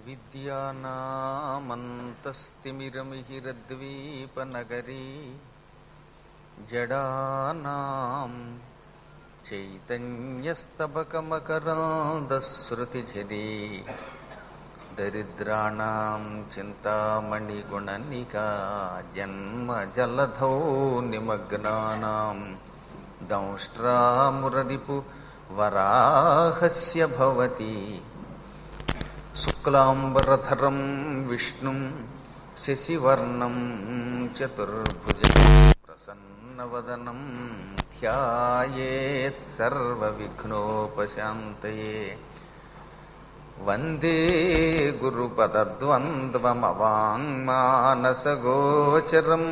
విద్యానామంతస్తిమిరమిహిరద్వీపనగరీ జడానాం చైతన్యస్తబకమకరాందశ్రుతిఝరీ దరిద్రాణం చింతామణిగుణనికా జన్మజలధౌ నిమగ్నానాం దంష్ట్రామురరిపు వరాహస్య భవతి శుక్లాంబరధరం విష్ణుం శశివర్ణం చతుర్భుజం ప్రసన్నవదనం ధ్యాయేత్ సర్వవిఘ్నోపశాంతయే వందే గురుపదద్వంద్వమవాङ्మానసగోచరం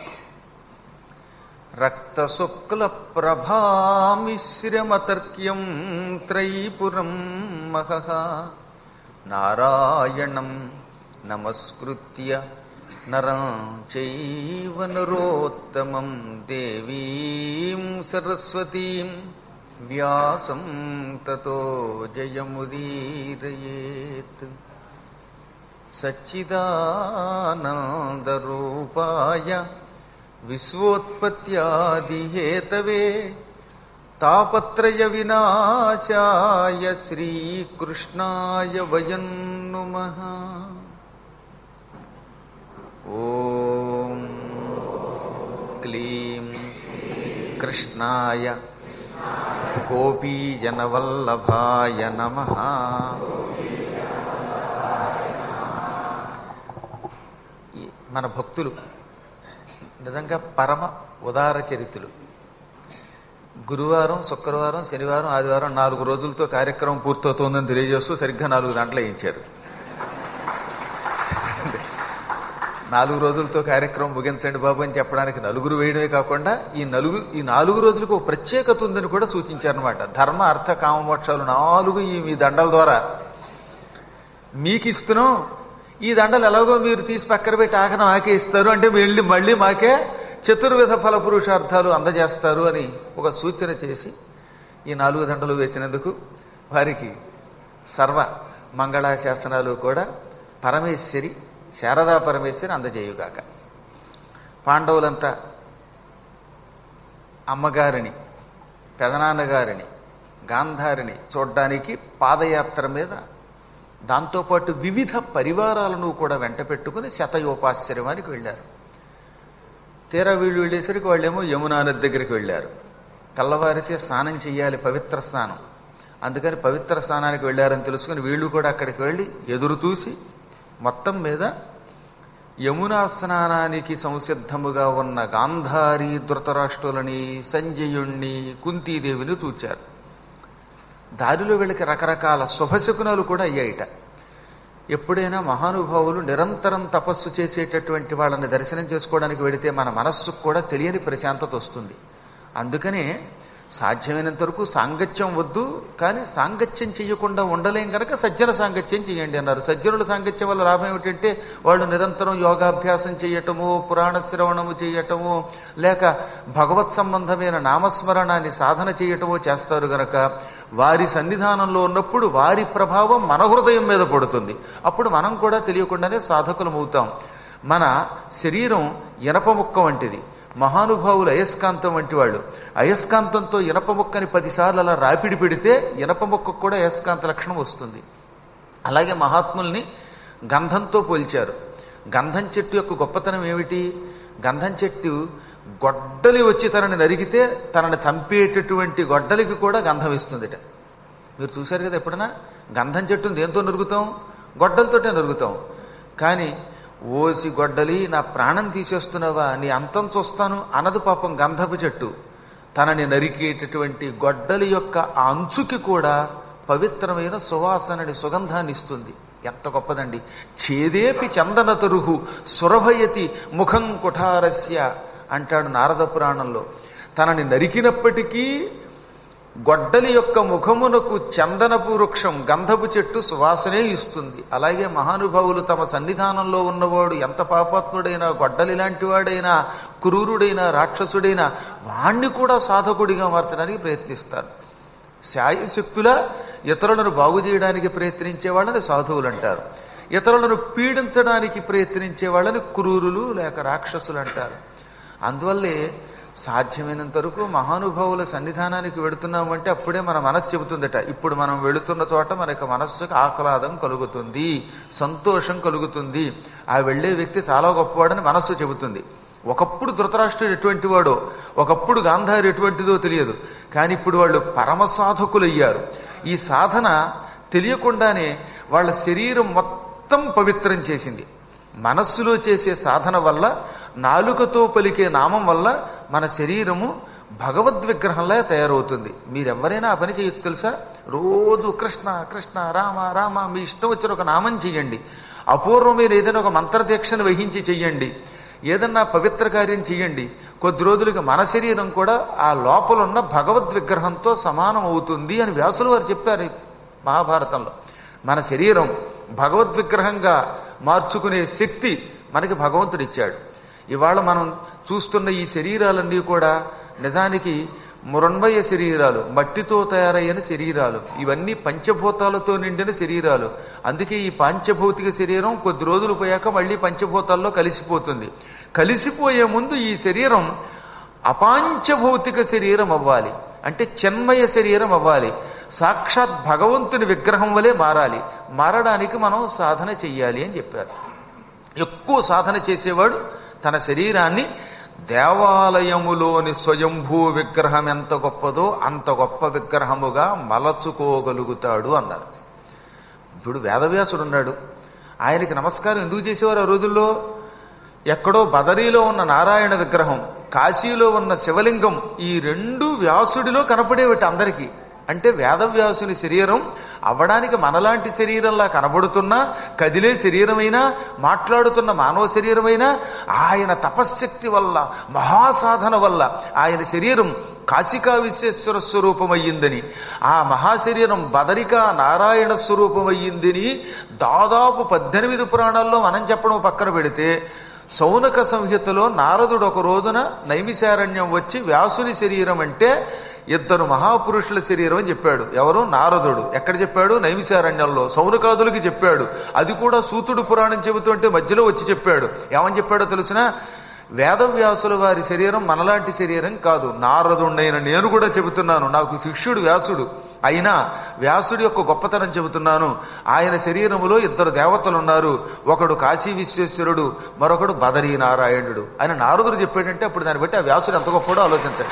రక్తశుక్లప్రభామిశ్రమతర్క్యం త్రైపురం మహః నారాయణం నమస్కృత్య నరం చైవ నరోత్తమం దేవీం సరస్వతీం వ్యాసం తతో జయముదీరయేత్ సచ్చిదానందరూపాయ విశ్వోత్పత్యాదిహేతవే తాపత్రయ వినాశాయ శ్రీకృష్ణాయ వయం నుమః ఓం క్లీం కృష్ణాయ గోపీజనవల్లభాయ నమ మన భక్తులు నిజంగా పరమ ఉదార చరితులు గురువారం శుక్రవారం శనివారం ఆదివారం నాలుగు రోజులతో కార్యక్రమం పూర్తవుతోందని తెలియజేస్తూ సరిగ్గా నాలుగు గంటలు వేయించారు నాలుగు రోజులతో కార్యక్రమం ముగించండి బాబు అని చెప్పడానికి నలుగురు వేయడమే కాకుండా ఈ నలుగు ఈ నాలుగు రోజులకు ఒక ప్రత్యేకత ఉందని కూడా సూచించారనమాట ధర్మ అర్థ కామమోక్షాలు నాలుగు ఈ మీ దండల ద్వారా మీకు ఇస్తున్నాం ఈ దండలు ఎలాగో మీరు తీసి పక్కన పెట్టి ఆకనం ఆకే ఇస్తారు అంటే వెళ్ళి మళ్ళీ మాకే చతుర్విధ ఫల పురుషార్థాలు అందజేస్తారు అని ఒక సూచన చేసి ఈ నాలుగు దండలు వేసినందుకు వారికి సర్వ మంగళాశాసనాలు కూడా పరమేశ్వరి శారదా పరమేశ్వరి అందజేయుగాక పాండవులంతా అమ్మగారిని పెదనాన్నగారిని గాంధారిని చూడ్డానికి పాదయాత్ర మీద దాంతోపాటు వివిధ పరివారాలను కూడా వెంట పెట్టుకుని శతయోపాశ్రమానికి వెళ్ళారు తీరా వీళ్ళు వెళ్ళేసరికి వాళ్ళేమో యమునా నది దగ్గరికి వెళ్ళారు తెల్లవారితే స్నానం చేయాలి పవిత్ర స్నానం అందుకని పవిత్ర స్నానానికి వెళ్ళారని తెలుసుకుని వీళ్ళు కూడా అక్కడికి వెళ్ళి ఎదురు చూసి మొత్తం మీద యమునా స్నానానికి సంసిద్ధముగా ఉన్న గాంధారి ధృతరాష్ట్రులని సంజయుణ్ణి కుంతీదేవిని చూచారు దారిలో వీళ్ళకి రకరకాల శుభశకునాలు కూడా అయ్యాయిట ఎప్పుడైనా మహానుభావులు నిరంతరం తపస్సు చేసేటటువంటి వాళ్ళని దర్శనం చేసుకోవడానికి వెడితే మన మనస్సుకు కూడా తెలియని ప్రశాంతత వస్తుంది అందుకనే సాధ్యమైనంత వరకు సాంగత్యం వద్దు కానీ సాంగత్యం చేయకుండా ఉండలేం కనుక సజ్జన సాంగత్యం చేయండి అన్నారు సజ్జనుల సాంగత్యం వల్ల లాభం ఏమిటంటే వాళ్ళు నిరంతరం యోగాభ్యాసం చేయటము పురాణ శ్రవణము చేయటము లేక భగవత్ సంబంధమైన నామస్మరణాన్ని సాధన చేయటమో చేస్తారు గనక వారి సన్నిధానంలో ఉన్నప్పుడు వారి ప్రభావం మన హృదయం మీద పడుతుంది అప్పుడు మనం కూడా తెలియకుండానే సాధకులమవుతాం మన శరీరం ఇనప ముక్క వంటిది మహానుభావులు అయస్కాంతం వంటి వాళ్ళు అయస్కాంతంతో ఇనప ముక్కని పదిసార్లు అలా రాపిడి పెడితే ఇనప ముక్కకు కూడా అయస్కాంత లక్షణం వస్తుంది అలాగే మహాత్ముల్ని గంధంతో పోల్చారు గంధం చెట్టు యొక్క గొప్పతనం ఏమిటి గంధం చెట్టు గొడ్డలి వచ్చి తనని నరిగితే తనని చంపేటటువంటి గొడ్డలికి కూడా గంధం ఇస్తుందిట మీరు చూశారు కదా ఎప్పుడైనా గంధం చెట్టును దేంతో నరుగుతాం గొడ్డలతోటే నరుగుతాం కానీ ఓసి గొడ్డలి నా ప్రాణం తీసేస్తున్నావా నీ అంతం చూస్తాను అనదు పాపం గంధపు చెట్టు తనని నరికేటటువంటి గొడ్డలి యొక్క ఆ అంచుకి కూడా పవిత్రమైన సువాసనని సుగంధాన్ని ఇస్తుంది ఎంత గొప్పదండి ఛేదేపి చందన తరుహు సురభయతి ముఖం కుఠారస్య అంటాడు నారద పురాణంలో తనని నరికినప్పటికీ గొడ్డలి యొక్క ముఖమునకు చందనపు వృక్షం గంధపు చెట్టు సువాసనే ఇస్తుంది అలాగే మహానుభావులు తమ సన్నిధానంలో ఉన్నవాడు ఎంత పాపాత్ముడైనా గొడ్డలి లాంటి వాడైనా క్రూరుడైనా రాక్షసుడైనా వాణ్ణి కూడా సాధకుడిగా మార్చడానికి ప్రయత్నిస్తారు శాయశక్తుల ఇతరులను బాగు చేయడానికి ప్రయత్నించే వాళ్ళని సాధువులు అంటారు ఇతరులను పీడించడానికి ప్రయత్నించే వాళ్ళని క్రూరులు లేక రాక్షసులు అంటారు అందువల్లే సాధ్యమైనంత వరకు మహానుభావుల సన్నిధానానికి వెడుతున్నామంటే అప్పుడే మన మనస్సు చెబుతుందట ఇప్పుడు మనం వెళుతున్న చోట మనకి మనస్సుకు ఆహ్లాదం కలుగుతుంది సంతోషం కలుగుతుంది ఆ వెళ్ళే వ్యక్తి చాలా గొప్పవాడని మనస్సు చెబుతుంది ఒకప్పుడు ధృతరాష్ట్రుడు ఎటువంటి వాడో ఒకప్పుడు గాంధారి ఎటువంటిదో తెలియదు కానీ ఇప్పుడు వాళ్ళు పరమ సాధకులయ్యారు ఈ సాధన తెలియకుండానే వాళ్ళ శరీరం మొత్తం పవిత్రం చేసింది మనస్సులో చేసే సాధన వల్ల నాలుకతో పలికే నామం వల్ల మన శరీరము భగవద్ విగ్రహంలా తయారవుతుంది మీరెవరైనా ఆ పని చేయొచ్చు తెలుసా రోజు కృష్ణ కృష్ణ రామ రామ మీ ఇష్టం వచ్చిన ఒక నామం చెయ్యండి అపూర్వమైన ఏదైనా ఒక మంత్రదీక్షను వహించి చెయ్యండి ఏదన్నా పవిత్ర కార్యం చెయ్యండి కొద్ది రోజులకి మన శరీరం కూడా ఆ లోపల ఉన్న భగవద్ విగ్రహంతో సమానం అవుతుంది అని వ్యాసులు వారు చెప్పారు ఈ మహాభారతంలో మన శరీరం భగవద్ విగ్రహంగా మార్చుకునే శక్తి మనకి భగవంతుడు ఇచ్చాడు ఇవాళ మనం చూస్తున్న ఈ శరీరాలన్నీ కూడా నిజానికి మృణ్మయ శరీరాలు మట్టితో తయారయ్యన శరీరాలు ఇవన్నీ పంచభూతాలతో నిండిన శరీరాలు అందుకే ఈ పాంచభౌతిక శరీరం కొద్ది రోజులు పోయాక మళ్ళీ పంచభూతాల్లో కలిసిపోతుంది కలిసిపోయే ముందు ఈ శరీరం అపాంచభౌతిక శరీరం అవ్వాలి అంటే చిన్మయ శరీరం అవ్వాలి సాక్షాత్ భగవంతుని విగ్రహం వలె మారాలి మారడానికి మనం సాధన చెయ్యాలి అని చెప్పారు ఎక్కువ సాధన చేసేవాడు తన శరీరాన్ని దేవాలయములోని స్వయంభూ విగ్రహం ఎంత గొప్పదో అంత గొప్ప విగ్రహముగా మలచుకోగలుగుతాడు అన్నారు ఇప్పుడు వేదవ్యాసుడు ఉన్నాడు ఆయనకి నమస్కారం ఎందుకు చేసేవారు ఆ రోజుల్లో ఎక్కడో బదరీలో ఉన్న నారాయణ విగ్రహం కాశీలో ఉన్న శివలింగం ఈ రెండు వ్యాసుడిలో కనపడేవిటి అందరికీ అంటే వేదవ్యాసుని శరీరం అవ్వడానికి మనలాంటి శరీరంలా కనబడుతున్నా కదిలే శరీరమైనా మాట్లాడుతున్న మానవ శరీరమైనా ఆయన తపశ్శక్తి వల్ల మహాసాధన వల్ల ఆయన శరీరం కాశికా విశ్వేశ్వర స్వరూపమయ్యిందని ఆ మహాశరీరం బదరికా నారాయణ స్వరూపమయ్యిందని దాదాపు పద్దెనిమిది పురాణాల్లో మనం చెప్పడం పక్కన పెడితే సౌనక సంహితలో నారదుడు ఒక రోజున నైమిశారణ్యం వచ్చి వ్యాసుని శరీరం అంటే ఇద్దరు మహాపురుషుల శరీరం అని చెప్పాడు ఎవరు నారదుడు ఎక్కడ చెప్పాడు నైమిశారణ్యంలో సౌనకాదులకి చెప్పాడు అది కూడా సూతుడు పురాణం చెబుతుంటే మధ్యలో వచ్చి చెప్పాడు ఏమని చెప్పాడో తెలిసిన వేదవ్యాసుల వారి శరీరం మనలాంటి శరీరం కాదు నారదుండైన నేను కూడా చెబుతున్నాను నాకు శిష్యుడు వ్యాసుడు అయినా వ్యాసుడి యొక్క గొప్పతనం చెబుతున్నాను ఆయన శరీరములో ఇద్దరు దేవతలు ఉన్నారు ఒకడు కాశీ విశ్వేశ్వరుడు మరొకడు బదరీ నారాయణుడు ఆయన నారదుడు చెప్పాడంటే అప్పుడు దాన్ని బట్టి ఆ వ్యాసుడు ఎంత గొప్పడో ఆలోచించండి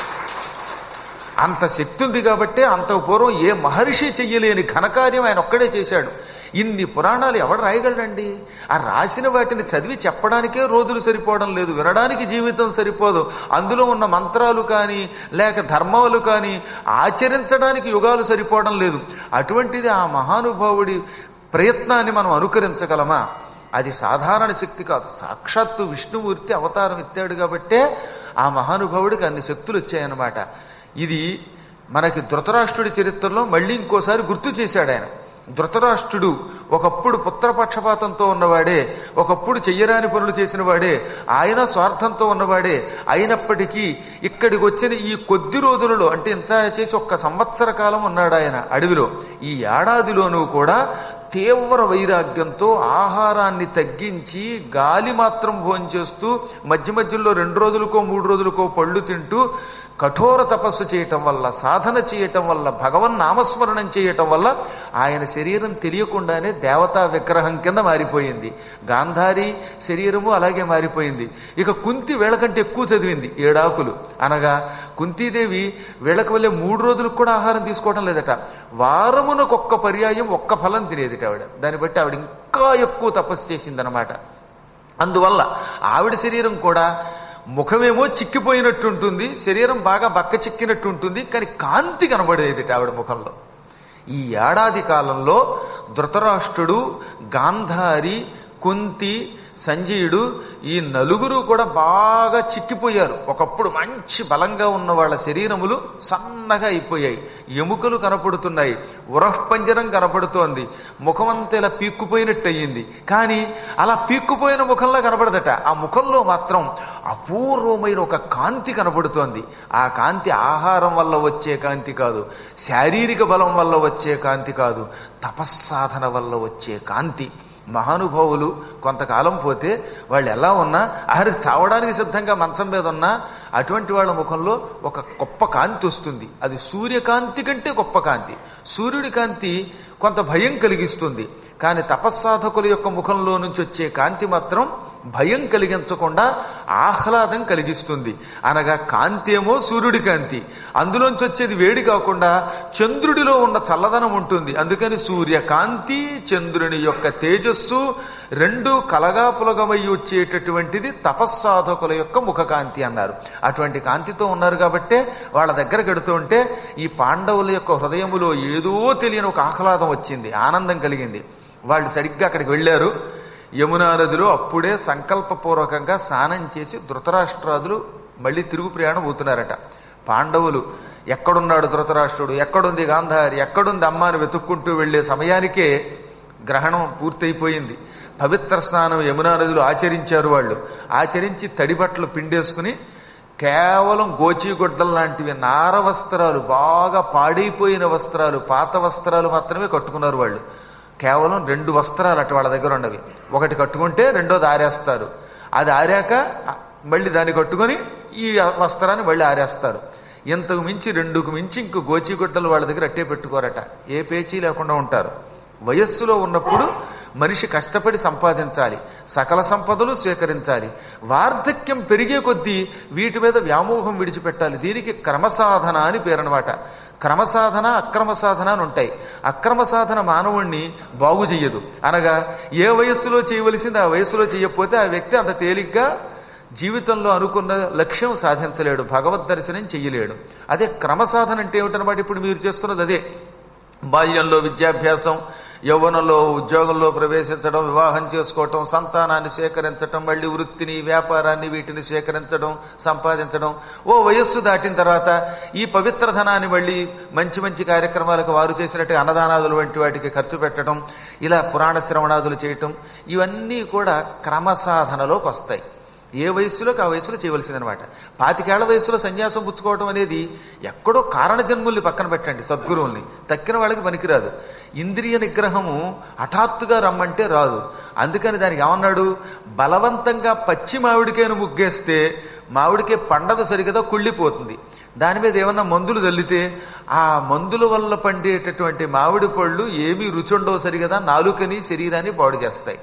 అంత శక్తి ఉంది కాబట్టి అంత పూర్వం ఏ మహర్షి చెయ్యలేని ఘనకార్యం ఆయన ఒక్కడే చేశాడు ఇన్ని పురాణాలు ఎవడు రాయగలడండి ఆ రాసిన వాటిని చదివి చెప్పడానికే రోజులు సరిపోవడం లేదు వినడానికి జీవితం సరిపోదు అందులో ఉన్న మంత్రాలు కానీ లేక ధర్మాలు కానీ ఆచరించడానికి యుగాలు సరిపోవడం లేదు అటువంటిది ఆ మహానుభావుడి ప్రయత్నాన్ని మనం అనుకరించగలమా అది సాధారణ శక్తి కాదు సాక్షాత్తు విష్ణుమూర్తి అవతారం ఎత్తాడు కాబట్టే ఆ మహానుభావుడికి అన్ని శక్తులు వచ్చాయన్నమాట ఇది మనకి ధృతరాష్ట్రుడి చరిత్రలో మళ్ళీ ఇంకోసారి గుర్తు చేశాడు ఆయన ధృతరాష్ట్రుడు ఒకప్పుడు పుత్రపక్షపాతంతో ఉన్నవాడే ఒకప్పుడు చెయ్యరాని పనులు చేసిన వాడే ఆయన స్వార్థంతో ఉన్నవాడే అయినప్పటికీ ఇక్కడికి వచ్చిన ఈ కొద్ది రోజులలో అంటే ఇంత చేసి ఒక్క సంవత్సర కాలం ఉన్నాడు ఆయన అడవిలో ఈ ఏడాదిలోనూ కూడా తీవ్ర వైరాగ్యంతో ఆహారాన్ని తగ్గించి గాలి మాత్రం భోంచేస్తూ మధ్య మధ్యలో రెండు రోజులకో మూడు రోజులకో పళ్ళు తింటూ కఠోర తపస్సు చేయటం వల్ల సాధన చేయటం వల్ల భగవన్ నామస్మరణం చేయటం వల్ల ఆయన శరీరం తెలియకుండానే దేవతా విగ్రహం కింద మారిపోయింది గాంధారి శరీరము అలాగే మారిపోయింది ఇక కుంతి వీళ్ళకంటే ఎక్కువ చదివింది ఏడాకులు అనగా కుంతీదేవి వీళ్ళకి వల్లే మూడు రోజులకు కూడా ఆహారం తీసుకోవడం లేదట వారమునకు ఒక్క పర్యాయం ఒక్క ఫలం తినేది ఆవిడ దాన్ని బట్టి ఆవిడ ఇంకా ఎక్కువ తపస్సు చేసిందనమాట అందువల్ల ఆవిడ శరీరం కూడా ముఖమేమో చిక్కిపోయినట్టుంటుంది శరీరం బాగా బక్క చిక్కినట్టు ఉంటుంది కానీ కాంతి కనబడేది ఆవిడ ముఖంలో ఈ ఏడాది కాలంలో ధృతరాష్ట్రుడు గాంధారి కుంతి సంజయుడు ఈ నలుగురు కూడా బాగా చిక్కిపోయారు ఒకప్పుడు మంచి బలంగా ఉన్న వాళ్ళ శరీరములు సన్నగా అయిపోయాయి ఎముకలు కనపడుతున్నాయి ఉరఃపంజరం కనపడుతోంది ముఖమంతా ఇలా పీక్కుపోయినట్టు అయ్యింది కానీ అలా పీక్కుపోయిన ముఖంలో కనపడదట ఆ ముఖంలో మాత్రం అపూర్వమైన ఒక కాంతి కనపడుతోంది ఆ కాంతి ఆహారం వల్ల వచ్చే కాంతి కాదు శారీరక బలం వల్ల వచ్చే కాంతి కాదు తపస్సాధన వల్ల వచ్చే కాంతి మహానుభావులు కొంతకాలం పోతే వాళ్ళు ఎలా ఉన్నా ఆఖరికి చావడానికి సిద్ధంగా మంచం మీద ఉన్నా అటువంటి వాళ్ళ ముఖంలో ఒక గొప్ప కాంతి వస్తుంది అది సూర్యకాంతి కంటే గొప్ప కాంతి సూర్యుడి కాంతి కొంత భయం కలిగిస్తుంది కానీ తపస్సాధకుల యొక్క ముఖంలో నుంచి వచ్చే కాంతి మాత్రం భయం కలిగించకుండా ఆహ్లాదం కలిగిస్తుంది అనగా కాంతి ఏమో సూర్యుడి కాంతి అందులోంచి వచ్చేది వేడి కాకుండా చంద్రుడిలో ఉన్న చల్లదనం ఉంటుంది అందుకని సూర్యకాంతి చంద్రుని యొక్క తేజస్సు రెండు కలగాపులగమై వచ్చేటటువంటిది తపస్సాధకుల యొక్క ముఖకాంతి అన్నారు అటువంటి కాంతితో ఉన్నారు కాబట్టే వాళ్ళ దగ్గర గడుతూ ఉంటే ఈ పాండవుల యొక్క హృదయములో ఏదో తెలియని ఒక ఆహ్లాదం వచ్చింది ఆనందం కలిగింది వాళ్ళు సరిగ్గా అక్కడికి వెళ్ళారు యమునా నదిలో అప్పుడే సంకల్పపూర్వకంగా స్నానం చేసి ధృతరాష్ట్రాదులు మళ్ళీ తిరుగు ప్రయాణం అవుతున్నారట పాండవులు ఎక్కడున్నాడు ధృతరాష్ట్రుడు ఎక్కడుంది గాంధారి ఎక్కడుంది అమ్మ అని వెతుక్కుంటూ వెళ్లే సమయానికే గ్రహణం పూర్తయిపోయింది పవిత్ర స్నానం యమునా నదిలో ఆచరించారు వాళ్ళు ఆచరించి తడి బట్టలు పిండేసుకుని కేవలం గోచీగుడ్డలు లాంటివి నార వస్త్రాలు బాగా పాడైపోయిన వస్త్రాలు పాత వస్త్రాలు మాత్రమే కట్టుకున్నారు వాళ్ళు కేవలం రెండు వస్త్రాలు అటు వాళ్ళ దగ్గర ఉన్నవి ఒకటి కట్టుకుంటే రెండోది ఆరేస్తారు అది ఆరాక మళ్ళీ దాన్ని కట్టుకొని ఈ వస్త్రాన్ని మళ్ళీ ఆరేస్తారు ఇంతకు మించి రెండుకు మించి ఇంకో గోచిగుడ్డలు వాళ్ళ దగ్గర అట్టే పెట్టుకోరట ఏ పేచీ లేకుండా ఉంటారు వయస్సులో ఉన్నప్పుడు మనిషి కష్టపడి సంపాదించాలి సకల సంపదలు స్వీకరించాలి వార్ధక్యం పెరిగే కొద్దీ వీటి మీద వ్యామోహం విడిచిపెట్టాలి దీనికి క్రమసాధన అని పేరనమాట క్రమసాధన అక్రమ సాధన అని ఉంటాయి అక్రమ సాధన మానవుణ్ణి బాగు చెయ్యదు అనగా ఏ వయస్సులో చేయవలసింది ఆ వయస్సులో చేయకపోతే ఆ వ్యక్తి అంత తేలిగ్గా జీవితంలో అనుకున్న లక్ష్యం సాధించలేడు భగవద్ దర్శనం చెయ్యలేడు అదే క్రమసాధన అంటే ఏమిటనమాట ఇప్పుడు మీరు చేస్తున్నది అదే బాల్యంలో విద్యాభ్యాసం యవ్వనంలో ఉద్యోగంలో ప్రవేశించడం వివాహం చేసుకోవటం సంతానాన్ని సేకరించటం మళ్ళీ వృత్తిని వ్యాపారాన్ని వీటిని సేకరించడం సంపాదించడం ఓ వయస్సు దాటిన తర్వాత ఈ పవిత్ర ధనాన్ని మళ్ళీ మంచి మంచి కార్యక్రమాలకు వారు చేసినట్టు అన్నదానాదులు వంటి వాటికి ఖర్చు పెట్టడం ఇలా పురాణ శ్రవణాదులు చేయటం ఇవన్నీ కూడా క్రమసాధనలోకి వస్తాయి ఏ వయస్సులోకి ఆ వయసులో చేయవలసిందనమాట పాతికేళ్ల వయసులో సన్యాసం పుచ్చుకోవడం అనేది ఎక్కడో కారణ జన్ముల్ని పక్కన పెట్టండి సద్గురువుల్ని తక్కిన వాళ్ళకి పనికిరాదు ఇంద్రియ నిగ్రహము హఠాత్తుగా రమ్మంటే రాదు అందుకని దానికి ఏమన్నాడు బలవంతంగా పచ్చి మామిడికాయను ముగ్గేస్తే మామిడికే పండదు సరిగదా కుళ్ళిపోతుంది దాని మీద ఏమన్నా మందులు చల్లితే ఆ మందుల వల్ల పండేటటువంటి మామిడి పళ్ళు ఏమీ రుచుండవు సరిగదా నాలుకని శరీరాన్ని పాడు చేస్తాయి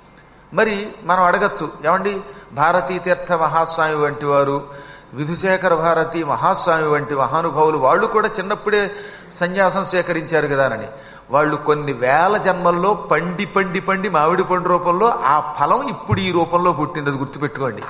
మరి మనం అడగచ్చు ఏమండి భారతీ తీర్థ మహాస్వామి వంటి వారు విధుశేఖర భారతి మహాస్వామి వంటి మహానుభావులు వాళ్ళు కూడా చిన్నప్పుడే సన్యాసం స్వీకరించారు కదానని వాళ్ళు కొన్ని వేల జన్మల్లో పండి పండి పండి మామిడి పండు రూపంలో ఆ ఫలం ఇప్పుడు ఈ రూపంలో పుట్టింది అది గుర్తుపెట్టుకోండి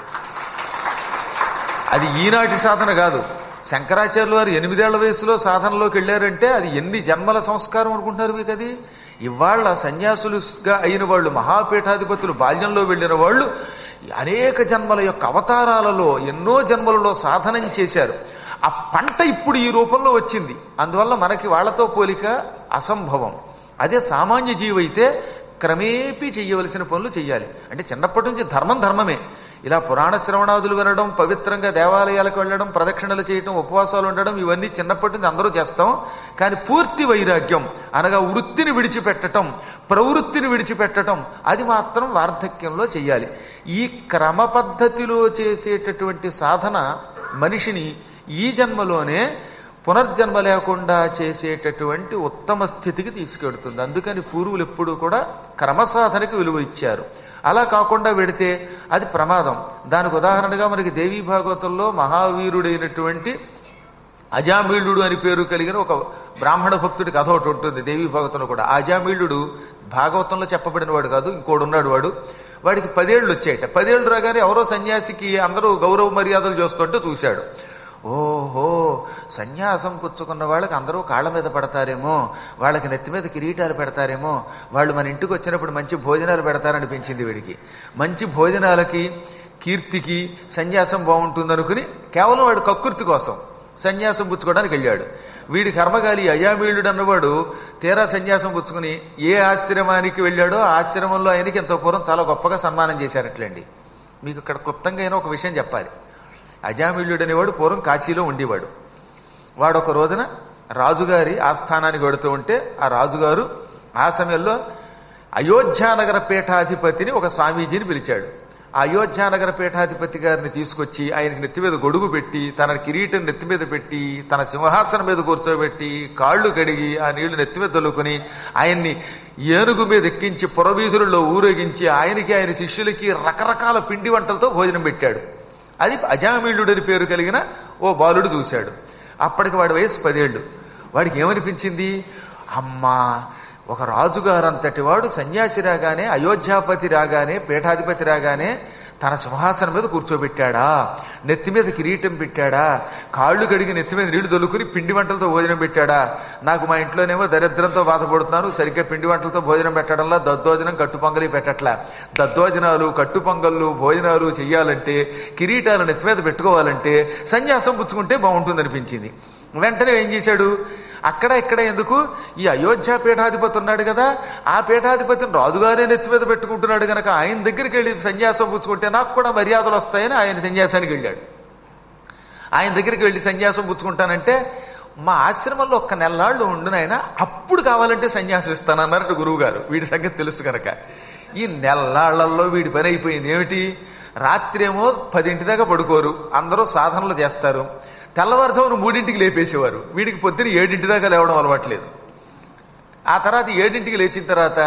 అది ఈనాటి సాధన కాదు శంకరాచార్యులు వారు ఎనిమిదేళ్ల వయసులో సాధనలోకి వెళ్ళారంటే అది ఎన్ని జన్మల సంస్కారం అనుకుంటున్నారు మీకు అది ఇవాళ సన్యాసులుగా అయిన వాళ్ళు మహాపీఠాధిపతులు బాల్యంలో వెళ్ళిన వాళ్ళు అనేక జన్మల యొక్క అవతారాలలో ఎన్నో జన్మలలో సాధనం చేశారు ఆ పంట ఇప్పుడు ఈ రూపంలో వచ్చింది అందువల్ల మనకి వాళ్ళతో పోలిక అసంభవం అదే సామాన్య జీవి అయితే క్రమేపీ చెయ్యవలసిన పనులు చెయ్యాలి అంటే చిన్నప్పటి నుంచి ధర్మం ధర్మమే ఇలా పురాణ శ్రవణాదులు వినడం పవిత్రంగా దేవాలయాలకు వెళ్ళడం ప్రదక్షిణలు చేయడం ఉపవాసాలు ఉండడం ఇవన్నీ చిన్నప్పటి నుంచి అందరూ చేస్తాం కానీ పూర్తి వైరాగ్యం అనగా వృత్తిని విడిచిపెట్టడం ప్రవృత్తిని విడిచిపెట్టడం అది మాత్రం వార్ధక్యంలో చెయ్యాలి ఈ క్రమ పద్ధతిలో చేసేటటువంటి సాధన మనిషిని ఈ జన్మలోనే పునర్జన్మ లేకుండా చేసేటటువంటి ఉత్తమ స్థితికి తీసుకెడుతుంది అందుకని పూర్వులు ఎప్పుడూ కూడా క్రమసాధనకి విలువ ఇచ్చారు అలా కాకుండా వెడితే అది ప్రమాదం దానికి ఉదాహరణగా మనకి దేవీ భాగవతంలో మహావీరుడైనటువంటి అజామీళుడు అని పేరు కలిగిన ఒక బ్రాహ్మణ భక్తుడి కథ ఒకటి ఉంటుంది దేవీ భాగవతంలో కూడా అజామీళుడు భాగవతంలో చెప్పబడిన వాడు కాదు ఇంకోడు ఉన్నాడు వాడు వాడికి పదేళ్లు వచ్చాయట పదేళ్లు రాగానే ఎవరో సన్యాసికి అందరూ గౌరవ మర్యాదలు చేస్తుంటే చూశాడు ఓహో సన్యాసం పుచ్చుకున్న వాళ్ళకి అందరూ కాళ్ళ మీద పడతారేమో వాళ్ళకి నెత్తి మీద కిరీటాలు పెడతారేమో వాళ్ళు మన ఇంటికి వచ్చినప్పుడు మంచి భోజనాలు పెడతారనిపించింది వీడికి మంచి భోజనాలకి కీర్తికి సన్యాసం బాగుంటుందనుకుని కేవలం వాడు కక్కుర్తి కోసం సన్యాసం పుచ్చుకోవడానికి వెళ్ళాడు వీడి కర్మగాలి అయామీళుడు అన్నవాడు తీరా సన్యాసం పుచ్చుకుని ఏ ఆశ్రమానికి వెళ్ళాడో ఆ ఆశ్రమంలో ఆయనకి ఎంతో పూర్వం చాలా గొప్పగా సన్మానం చేశారట్లండి మీకు ఇక్కడ క్లుప్తంగా అయినా ఒక విషయం చెప్పాలి అజామిల్యుడు అనేవాడు పూర్వం కాశీలో ఉండేవాడు వాడు ఒక రోజున రాజుగారి ఆస్థానానికి వెడుతూ ఉంటే ఆ రాజుగారు ఆ సమయంలో అయోధ్యానగర పీఠాధిపతిని ఒక స్వామీజీని పిలిచాడు ఆ అయోధ్యానగర పీఠాధిపతి గారిని తీసుకొచ్చి ఆయనకి నెత్తి మీద గొడుగు పెట్టి తన కిరీటం నెత్తి మీద పెట్టి తన సింహాసనం మీద కూర్చోబెట్టి కాళ్ళు కడిగి ఆ నీళ్లు నెత్తి మీద తొలుకుని ఆయన్ని ఏనుగు మీద ఎక్కించి పురవీధులలో ఊరేగించి ఆయనకి ఆయన శిష్యులకి రకరకాల పిండి వంటలతో భోజనం పెట్టాడు అది అజామిళుడని పేరు కలిగిన ఓ బాలుడు చూశాడు అప్పటికి వాడి వయసు పదేళ్ళు వాడికి ఏమనిపించింది అమ్మా ఒక రాజుగారంతటి వాడు సన్యాసి రాగానే అయోధ్యాపతి రాగానే పీఠాధిపతి రాగానే తన సింహాసనం మీద కూర్చోబెట్టాడా నెత్తి మీద కిరీటం పెట్టాడా కాళ్ళు కడిగి నెత్తి మీద నీళ్లు దొలుకుని పిండి వంటలతో భోజనం పెట్టాడా నాకు మా ఇంట్లోనేమో దరిద్రంతో బాధపడుతున్నాను సరిగ్గా పిండి వంటలతో భోజనం పెట్టడంలో దద్దోజనం కట్టుపొంగలి పెట్టట్లా దద్దోజనాలు కట్టుపొంగళ్ళు భోజనాలు చెయ్యాలంటే కిరీటాలు నెత్తి మీద పెట్టుకోవాలంటే సన్యాసం పుచ్చుకుంటే బాగుంటుంది అనిపించింది వెంటనే ఏం చేశాడు అక్కడ ఇక్కడ ఎందుకు ఈ అయోధ్య పీఠాధిపతి ఉన్నాడు కదా ఆ పీఠాధిపతిని రాజుగారే నెత్తి మీద పెట్టుకుంటున్నాడు గనక ఆయన దగ్గరికి వెళ్ళి సన్యాసం పుచ్చుకుంటే నాకు కూడా మర్యాదలు వస్తాయని ఆయన సన్యాసానికి వెళ్ళాడు ఆయన దగ్గరికి వెళ్ళి సన్యాసం పుచ్చుకుంటానంటే మా ఆశ్రమంలో ఒక్క నెలలాళ్ళు ఉండు నాయన అప్పుడు కావాలంటే సన్యాసం ఇస్తానన్నారట గురువు గారు వీడి సంగతి తెలుసు కనుక ఈ నెల్లాళ్లలో వీడి పని అయిపోయింది ఏమిటి రాత్రేమో పదింటి దాకా పడుకోరు అందరూ సాధనలు చేస్తారు తెల్లవారుజామున మూడింటికి లేపేసేవారు వీడికి పొద్దున ఏడింటి దాకా లేవడం అలవాట్లేదు ఆ తర్వాత ఏడింటికి లేచిన తర్వాత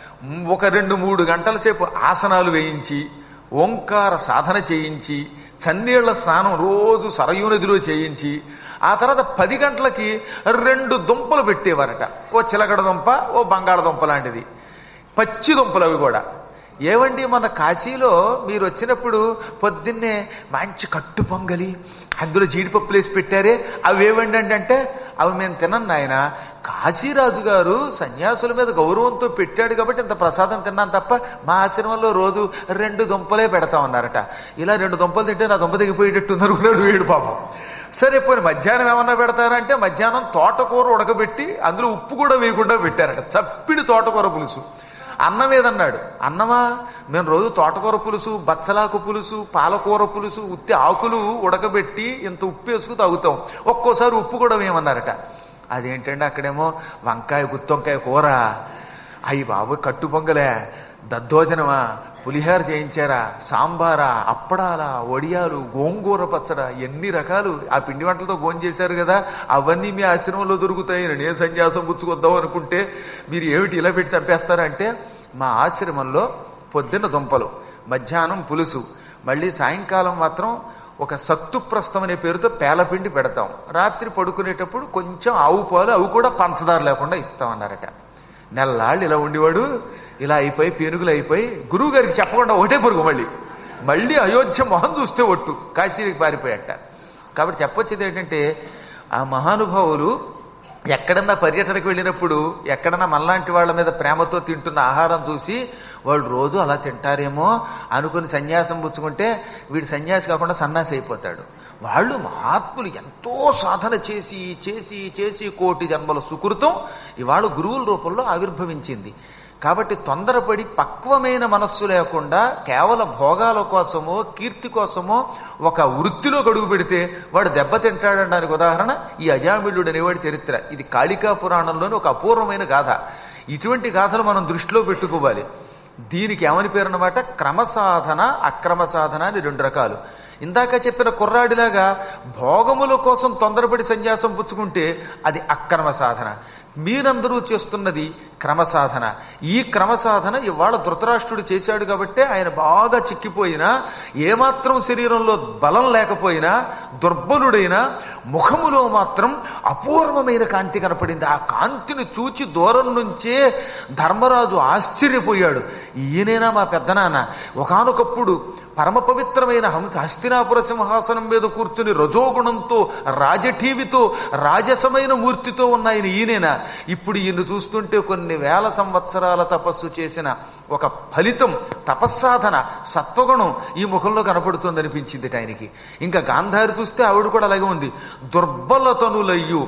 ఒక రెండు మూడు గంటల సేపు ఆసనాలు వేయించి ఓంకార సాధన చేయించి చన్నీళ్ల స్నానం రోజు సరయూ నదిలో చేయించి ఆ తర్వాత పది గంటలకి రెండు దుంపలు పెట్టేవారట ఓ చిలకడ దుంప ఓ బంగాళదుంప లాంటిది పచ్చి దుంపలు అవి కూడా ఏవండి మన కాశీలో మీరు వచ్చినప్పుడు పొద్దున్నే మంచి కట్టు పొంగలి అందులో జీడిపప్పులు వేసి పెట్టారే అవి ఏవండి అంటే అవి మేము తినం నాయన కాశీరాజు గారు సన్యాసుల మీద గౌరవంతో పెట్టాడు కాబట్టి ఇంత ప్రసాదం తిన్నాను తప్ప మా ఆశ్రమంలో రోజు రెండు దుంపలే పెడతా ఉన్నారట ఇలా రెండు దుంపలు తింటే నా దుంప దిగిపోయేటట్టు అనుకున్నాడు వీడు పాపం సరే పోనీ మధ్యాహ్నం ఏమన్నా పెడతారంటే మధ్యాహ్నం తోటకూర ఉడకబెట్టి అందులో ఉప్పు కూడా వేయకుండా పెట్టారట చప్పిడి తోటకూర పులుసు అన్నం ఏదన్నాడు అన్నమా మేము రోజు తోటకూర పులుసు బచ్చలాకు పులుసు పాలకూర పులుసు ఉత్తి ఆకులు ఉడకబెట్టి ఇంత ఉప్పు వేసుకు తాగుతాం ఒక్కోసారి ఉప్పు కూడా వేయమన్నారట అదేంటండి అక్కడేమో వంకాయ గుత్తొంకాయ కూర అయ్యి బాబు కట్టు పొంగలే దద్దోజనమా పులిహార చేయించారా సాంబారా అప్పడాలా వడియాలు గోంగూర పచ్చడ ఎన్ని రకాలు ఆ పిండి వంటలతో భోజనం చేశారు కదా అవన్నీ మీ ఆశ్రమంలో దొరుకుతాయి నేను సన్యాసం పుచ్చుకొద్దాం అనుకుంటే మీరు ఏమిటి ఇలా పెట్టి చంపేస్తారా అంటే మా ఆశ్రమంలో పొద్దున్న దుంపలు మధ్యాహ్నం పులుసు మళ్ళీ సాయంకాలం మాత్రం ఒక సత్తుప్రస్థం అనే పేరుతో పేలపిండి పెడతాం రాత్రి పడుకునేటప్పుడు కొంచెం ఆవు పాలు అవి కూడా పంచదార లేకుండా ఇస్తామన్నారట నెల్లాళ్ళు ఇలా ఉండేవాడు ఇలా అయిపోయి పేనుగులు అయిపోయి గురువు గారికి చెప్పకుండా ఒకటే పొరుగు మళ్ళీ మళ్ళీ అయోధ్య మొహం చూస్తే ఒట్టు కాశీకి పారిపోయాట కాబట్టి చెప్పొచ్చేది ఏంటంటే ఆ మహానుభావులు ఎక్కడన్నా పర్యటనకు వెళ్ళినప్పుడు ఎక్కడన్నా మనలాంటి వాళ్ళ మీద ప్రేమతో తింటున్న ఆహారం చూసి వాళ్ళు రోజు అలా తింటారేమో అనుకుని సన్యాసం పుచ్చుకుంటే వీడు సన్యాసి కాకుండా సన్యాసి అయిపోతాడు వాళ్ళు మహాత్ములు ఎంతో సాధన చేసి చేసి చేసి కోటి జన్మల సుకృతం ఇవాళ గురువుల రూపంలో ఆవిర్భవించింది కాబట్టి తొందరపడి పక్వమైన మనస్సు లేకుండా కేవల భోగాల కోసమో కీర్తి కోసమో ఒక వృత్తిలో గడుగు పెడితే వాడు దెబ్బతింటాడనడానికి ఉదాహరణ ఈ అజామిళుడు అనేవాడి చరిత్ర ఇది కాళికా పురాణంలోని ఒక అపూర్వమైన గాథ ఇటువంటి గాథలు మనం దృష్టిలో పెట్టుకోవాలి దీనికి ఏమని పేరు అన్నమాట క్రమసాధన అక్రమ సాధన అని రెండు రకాలు ఇందాక చెప్పిన కుర్రాడిలాగా భోగముల కోసం తొందరపడి సన్యాసం పుచ్చుకుంటే అది అక్రమ సాధన మీరందరూ చేస్తున్నది క్రమసాధన ఈ క్రమసాధన ఇవాళ ధృతరాష్ట్రుడు చేశాడు కాబట్టే ఆయన బాగా చిక్కిపోయినా ఏమాత్రం శరీరంలో బలం లేకపోయినా దుర్బలుడైనా ముఖములో మాత్రం అపూర్వమైన కాంతి కనపడింది ఆ కాంతిని చూచి దూరం నుంచే ధర్మరాజు ఆశ్చర్యపోయాడు ఈయనేనా మా పెద్దనాన్న ఒకనొకప్పుడు పరమ పవిత్రమైన హంస హస్తినాపుర సింహాసనం మీద కూర్చుని రజోగుణంతో రాజఠీవితో రాజసమైన మూర్తితో ఉన్న ఆయన ఈయనేనా ఇప్పుడు ఈయన చూస్తుంటే కొన్ని వేల సంవత్సరాల తపస్సు చేసిన ఒక ఫలితం తపస్సాధన సత్వగుణం ఈ ముఖంలో కనపడుతుంది అనిపించింది ఆయనకి ఇంకా గాంధారి చూస్తే ఆవిడ కూడా అలాగే ఉంది దుర్బలతనులయ్యు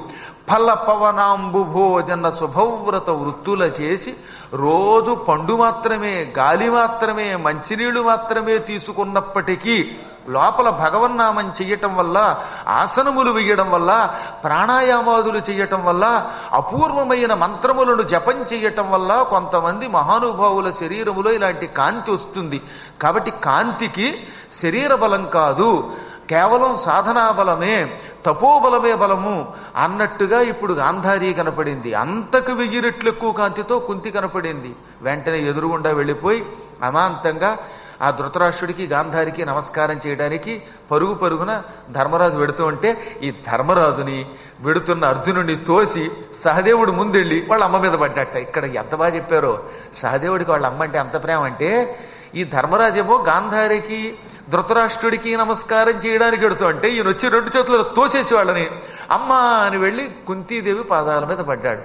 ఫల పవనాంబు భోజన శుభవ్రత వృత్తుల చేసి రోజు పండు మాత్రమే గాలి మాత్రమే మంచినీళ్లు మాత్రమే తీసుకున్నప్పటికీ లోపల భగవన్నామం చెయ్యటం వల్ల ఆసనములు వేయడం వల్ల ప్రాణాయామాదులు చెయ్యటం వల్ల అపూర్వమైన మంత్రములను జపం చెయ్యటం వల్ల కొంతమంది మహానుభావుల శరీరములో ఇలాంటి కాంతి వస్తుంది కాబట్టి కాంతికి శరీర బలం కాదు కేవలం సాధనా బలమే తపోబలమే బలము అన్నట్టుగా ఇప్పుడు గాంధారి కనపడింది అంతకు వెయ్యి రెట్లు ఎక్కువ కాంతితో కుంతి కనపడింది వెంటనే ఎదురుగుండా వెళ్ళిపోయి అమాంతంగా ఆ ధృతరాష్ట్రుడికి గాంధారికి నమస్కారం చేయడానికి పరుగు పరుగున ధర్మరాజు వెడుతూ ఉంటే ఈ ధర్మరాజుని వెడుతున్న అర్జునుడిని తోసి సహదేవుడు ముందెళ్ళి వాళ్ళ అమ్మ మీద పడ్డట ఇక్కడ ఎంత బాగా చెప్పారో సహదేవుడికి వాళ్ళ అమ్మ అంటే అంత ప్రేమ అంటే ఈ ధర్మరాజేమో గాంధారికి ధృతరాష్ట్రుడికి నమస్కారం చేయడానికి వెడుతూ అంటే ఈయన వచ్చి రెండు చేతులు తోసేసి వాళ్ళని అమ్మ అని వెళ్ళి కుంతీదేవి పాదాల మీద పడ్డాడు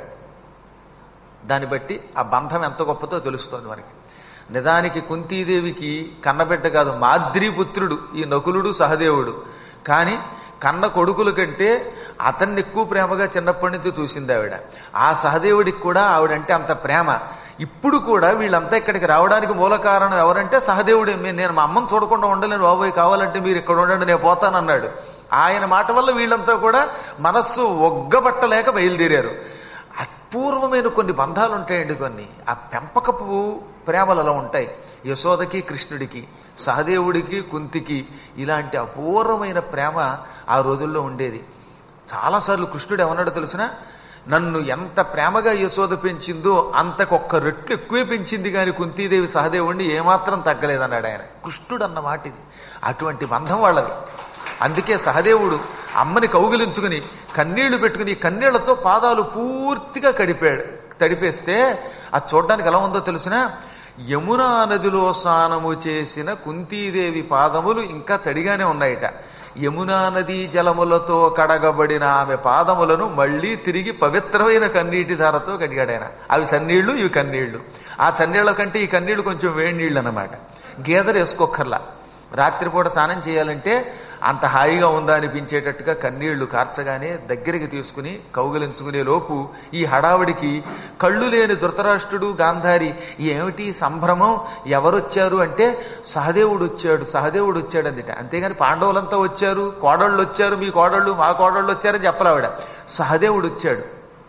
దాన్ని బట్టి ఆ బంధం ఎంత గొప్పతో తెలుస్తోంది మనకి నిజానికి కుంతీదేవికి కన్నబిడ్డ కాదు మాద్రీపుత్రుడు ఈ నకులుడు సహదేవుడు కానీ కన్న కొడుకుల కంటే అతన్ని ఎక్కువ ప్రేమగా చిన్నప్పటి నుంచి చూసింది ఆవిడ ఆ సహదేవుడికి కూడా ఆవిడంటే అంత ప్రేమ ఇప్పుడు కూడా వీళ్ళంతా ఇక్కడికి రావడానికి మూల కారణం ఎవరంటే సహదేవుడే "మే- నేను మా అమ్మని చూడకుండా ఉండలేను బాబోయ్ కావాలంటే మీరు ఇక్కడ ఉండండి నేను పోతానన్నాడు ఆయన మాట వల్ల వీళ్ళంతా కూడా మనస్సు ఒగ్గబట్టలేక బయలుదేరారు అపూర్వమైన కొన్ని బంధాలు ఉంటాయండి కొన్ని ఆ పెంపకపు ప్రేమలు అలా ఉంటాయి యశోదకి కృష్ణుడికి సహదేవుడికి కుంతికి ఇలాంటి అపూర్వమైన ప్రేమ ఆ రోజుల్లో ఉండేది చాలాసార్లు కృష్ణుడు ఏమన్నాడో తెలిసిన నన్ను ఎంత ప్రేమగా యశోద పెంచిందో అంతకొక్క రెట్లు ఎక్కువే పెంచింది కానీ కుంతీదేవి సహదేవుడిని ఏమాత్రం తగ్గలేదన్నాడు ఆయన కృష్ణుడు అన్న మాట ఇది అటువంటి బంధం వాళ్ళది అందుకే సహదేవుడు అమ్మని కౌగిలించుకుని కన్నీళ్లు పెట్టుకుని కన్నీళ్లతో పాదాలు పూర్తిగా కడిపాడు తడిపేస్తే అది చూడడానికి ఎలా ఉందో తెలిసిన యమునా నదిలో స్నానము చేసిన కుంతీదేవి పాదములు ఇంకా తడిగానే ఉన్నాయట యమునా నదీ జలములతో కడగబడిన ఆమె పాదములను మళ్ళీ తిరిగి పవిత్రమైన కన్నీటి ధారతో కడిగాడాయన అవి సన్నీళ్లు ఇవి కన్నీళ్లు ఆ చన్నీళ్ల కంటే ఈ కన్నీళ్లు కొంచెం వేడి నీళ్ళు అనమాట గేదెలు వేసుకోకర్లా రాత్రిపూట స్నానం చేయాలంటే అంత హాయిగా ఉందా అనిపించేటట్టుగా కన్నీళ్లు కార్చగానే దగ్గరికి తీసుకుని కౌగిలించుకునే లోపు ఈ హడావిడికి కళ్ళు లేని ధృతరాష్ట్రుడు గాంధారి ఏమిటి సంభ్రమం ఎవరొచ్చారు అంటే సహదేవుడు వచ్చాడు సహదేవుడు వచ్చాడు అందుట అంతేగాని పాండవులంతా వచ్చారు కోడళ్ళు వచ్చారు మీ కోడళ్ళు మా కోడళ్ళు వచ్చారని చెప్పలావిడ సహదేవుడు వచ్చాడు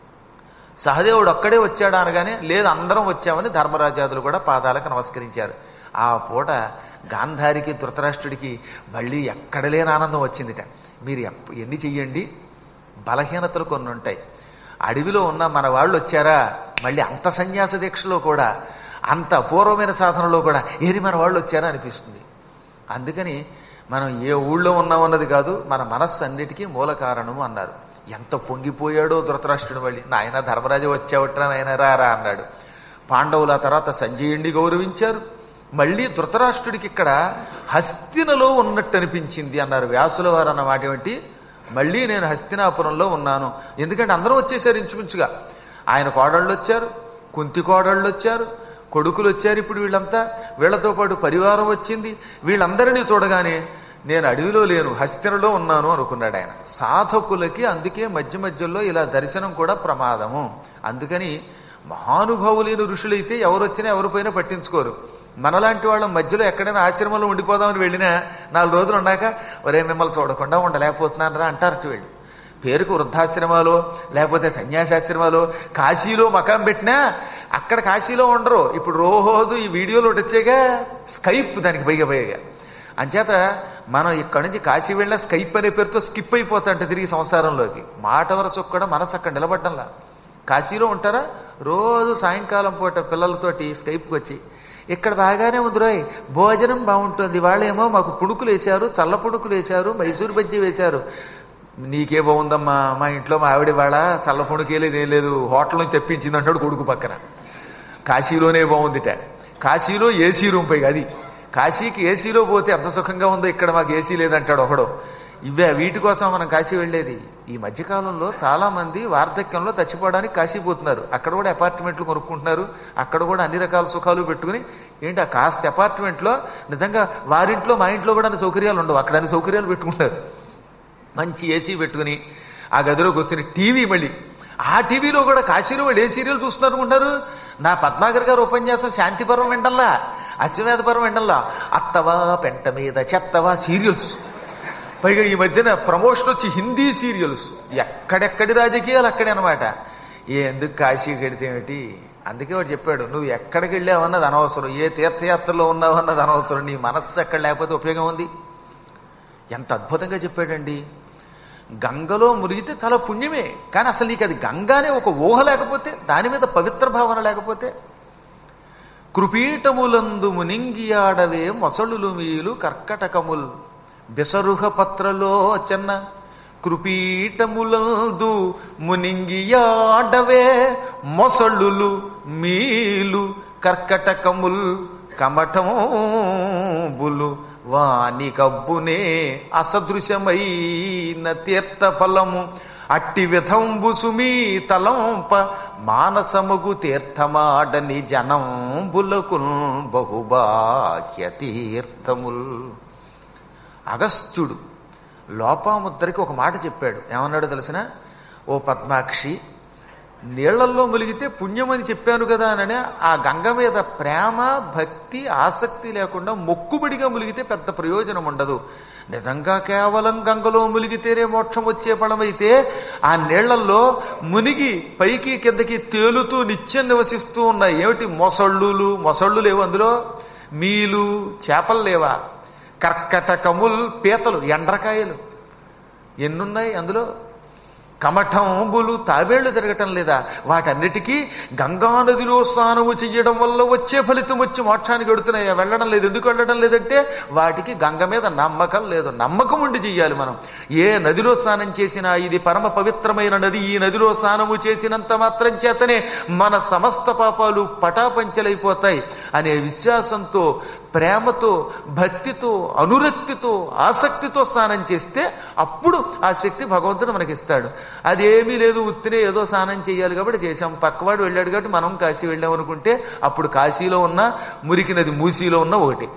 సహదేవుడు ఒక్కడే వచ్చాడు అనగానే లేదు అందరం వచ్చామని ధర్మరాజాదులు కూడా పాదాలకు నమస్కరించారు ఆ పూట గాంధారికి ధృతరాష్ట్రుడికి మళ్ళీ ఎక్కడ లేని ఆనందం వచ్చిందిట మీరు ఎప్ప- ఎన్ని చెయ్యండి బలహీనతలు కొన్ని ఉంటాయి అడవిలో ఉన్న మన వాళ్ళు వచ్చారా మళ్ళీ అంత సన్యాస దీక్షలో కూడా అంత అపూర్వమైన సాధనలో కూడా ఏది మన వాళ్ళు వచ్చారా అనిపిస్తుంది అందుకని మనం ఏ ఊళ్ళో ఉన్నామన్నది కాదు మన మనస్సు అన్నిటికీ మూల కారణము అన్నారు ఎంత పొంగిపోయాడో ధృతరాష్ట్రుడు మళ్ళీ నాయన ధర్మరాజు వచ్చావట్రా నాయన రారా అన్నాడు పాండవుల తర్వాత సంజయుణ్ణి గౌరవించారు మళ్ళీ ధృతరాష్ట్రుడికి ఇక్కడ హస్తినలో ఉన్నట్టు అనిపించింది అన్నారు వ్యాసుల వారు అన్న మాట ఏమిటి మళ్ళీ నేను హస్తినాపురంలో ఉన్నాను ఎందుకంటే అందరూ వచ్చేసారు ఇంచుమించుగా ఆయన కోడళ్ళు వచ్చారు కుంతి కోడళ్ళు వచ్చారు కొడుకులు వచ్చారు ఇప్పుడు వీళ్ళంతా వీళ్ళతో పాటు పరివారం వచ్చింది వీళ్ళందరినీ చూడగానే నేను అడవిలో లేను హస్తినలో ఉన్నాను అనుకున్నాడు ఆయన సాధకులకి అందుకే మధ్య మధ్యలో ఇలా దర్శనం కూడా ప్రమాదము అందుకని మహానుభావులైన ఋషులైతే ఎవరు వచ్చినా ఎవరిపైనా పట్టించుకోరు మనలాంటి వాళ్ళ మధ్యలో ఎక్కడైనా ఆశ్రమంలో ఉండిపోదామని వెళ్ళినా నాలుగు రోజులు ఉన్నాక ఒరే మిమ్మల్ని చూడకుండా ఉండలేకపోతున్నానరా అంటారట వీళ్ళు పేరుకు వృద్ధాశ్రమాలు లేకపోతే సన్యాసాశ్రమాలు కాశీలో మకాం పెట్టినా అక్కడ కాశీలో ఉండరు ఇప్పుడు రోజు ఈ వీడియోలు ఒకటి వచ్చాగా స్కైప్ దానికి పైగా పైగా అంచేత మనం ఇక్కడి నుంచి కాశీ వెళ్ళిన స్కైప్ అనే పేరుతో స్కిప్ అయిపోతాంట తిరిగి సంసారంలోకి మాట వరస కూడా మనసు అక్కడ నిలబడ్డంలా కాశీలో ఉంటారా రోజు సాయంకాలం పూట పిల్లలతోటి స్కైప్కి వచ్చి ఇక్కడ బాగానే ఉంది రోయ్ భోజనం బాగుంటుంది వాళ్ళేమో మాకు పుణుకులు వేశారు చల్ల పుణుకులు వేశారు మైసూరు బజ్జీ వేశారు నీకే బాగుందమ్మా మా ఇంట్లో మా ఆవిడ వాళ్ళ చల్ల పుణుకే లేదు ఏం లేదు హోటల్ నుంచి తెప్పించింది అంటాడు కొడుకు పక్కన కాశీలోనే బాగుందిట కాశీలో ఏసీ రూమ్ పైగా అది కాశీకి ఏసీలో పోతే ఎంత సుఖంగా ఉందో ఇక్కడ మాకు ఏసీ లేదంటాడు ఒకడు ఇవే వీటి కోసం మనం కాశీ వెళ్ళేది ఈ మధ్యకాలంలో చాలా మంది వార్ధక్యంలో చచ్చిపోవడానికి కాశీ పోతున్నారు అక్కడ కూడా అపార్ట్మెంట్లు కొనుక్కుంటున్నారు అక్కడ కూడా అన్ని రకాల సుఖాలు పెట్టుకుని ఏంటి ఆ కాస్త అపార్ట్మెంట్లో నిజంగా వారింట్లో మా ఇంట్లో కూడా అన్ని సౌకర్యాలు ఉండవు అక్కడ అన్ని సౌకర్యాలు పెట్టుకుంటారు మంచి ఏసీ పెట్టుకుని ఆ గదిలో కూర్చుని టీవీ మళ్ళీ ఆ టీవీలో కూడా కాశీలో వాళ్ళు ఏ సీరియల్ చూస్తున్నారు అనుకుంటారు నా పద్మాగర్ గారు ఉపన్యాసం శాంతిపర్వం వింటల్లా అశ్వమేధపర్వం వింటల్లా అత్తవా పెంట మీద చెత్తవా సీరియల్స్ పైగా ఈ మధ్యన ప్రమోషన్ వచ్చి హిందీ సీరియల్స్ ఎక్కడెక్కడి రాజకీయాలు అక్కడే అనమాట ఎందుకు కాశీ కడితే ఏమిటి అందుకే వాడు చెప్పాడు నువ్వు ఎక్కడికి వెళ్ళావన్నది అనవసరం ఏ తీర్థయాత్రలో ఉన్నావన్నది అనవసరం నీ మనస్సు ఎక్కడ లేకపోతే ఉపయోగం ఉంది ఎంత అద్భుతంగా చెప్పాడండి గంగలో మునిగితే చాలా పుణ్యమే కానీ అసలు నీకు అది గంగానే ఒక ఊహ లేకపోతే దాని మీద పవిత్ర భావన లేకపోతే కృపీటములందు మునింగియాడవే మొసళులు మీలు కర్కటకముల్ బెసరుహ పత్రలో చెన్న కృపీటములందు మునింగియాడవే మొసళ్ళులు మీలు కర్కటకముల్ కమఠంబులు వాని కబ్బునే అసదృశమైన తీర్థఫలము అట్టి విధంబు సుమీ తలంప మానసముగు తీర్థమాడని జనంబులకు బహుబాహ్య తీర్థముల్ అగస్త్యుడు లోపాముద్రకి ఒక మాట చెప్పాడు ఏమన్నాడో తెలిసిన ఓ పద్మాక్షి నీళ్లల్లో ములిగితే పుణ్యమని చెప్పాను కదా అని ఆ గంగ మీద ప్రేమ భక్తి ఆసక్తి లేకుండా మొక్కుబడిగా ములిగితే పెద్ద ప్రయోజనం ఉండదు నిజంగా కేవలం గంగలో ములిగితేనే మోక్షం వచ్చే పడమైతే ఆ నీళ్లల్లో మునిగి పైకి కిందకి తేలుతూ నిత్యం నివసిస్తూ ఉన్నాయి ఏమిటి మొసళ్ళు మొసళ్ళు లేవు అందులో మీలు చేపలు లేవా కర్కటకముల్ పీతలు ఎండ్రకాయలు ఎన్నున్నాయి అందులో కమఠంబులు తాబేళ్లు తిరగటం లేదా వాటన్నిటికీ గంగా నదిలో స్నానము చెయ్యడం వల్ల వచ్చే ఫలితం వచ్చి మోక్షానికి వెడుతున్నాయా వెళ్ళడం లేదు ఎందుకు వెళ్ళడం లేదంటే వాటికి గంగ మీద నమ్మకం లేదు నమ్మకం ఉండి చెయ్యాలి మనం ఏ నదిలో స్నానం చేసినా ఇది పరమ పవిత్రమైన నది ఈ నదిలో స్నానము చేసినంత మాత్రం చేతనే మన సమస్త పాపాలు పటాపంచలైపోతాయి అనే విశ్వాసంతో ప్రేమతో భక్తితో అనురక్తితో ఆసక్తితో స్నానం చేస్తే అప్పుడు ఆ శక్తి భగవంతుడు మనకిస్తాడు అదేమీ లేదు ఉత్తినే ఏదో స్నానం చేయాలి కాబట్టి చేశాం పక్కవాడు వెళ్ళాడు కాబట్టి మనం కాశీ వెళ్ళాం అనుకుంటే అప్పుడు కాశీలో ఉన్న మురికినది మూసీలో ఉన్న ఒకటి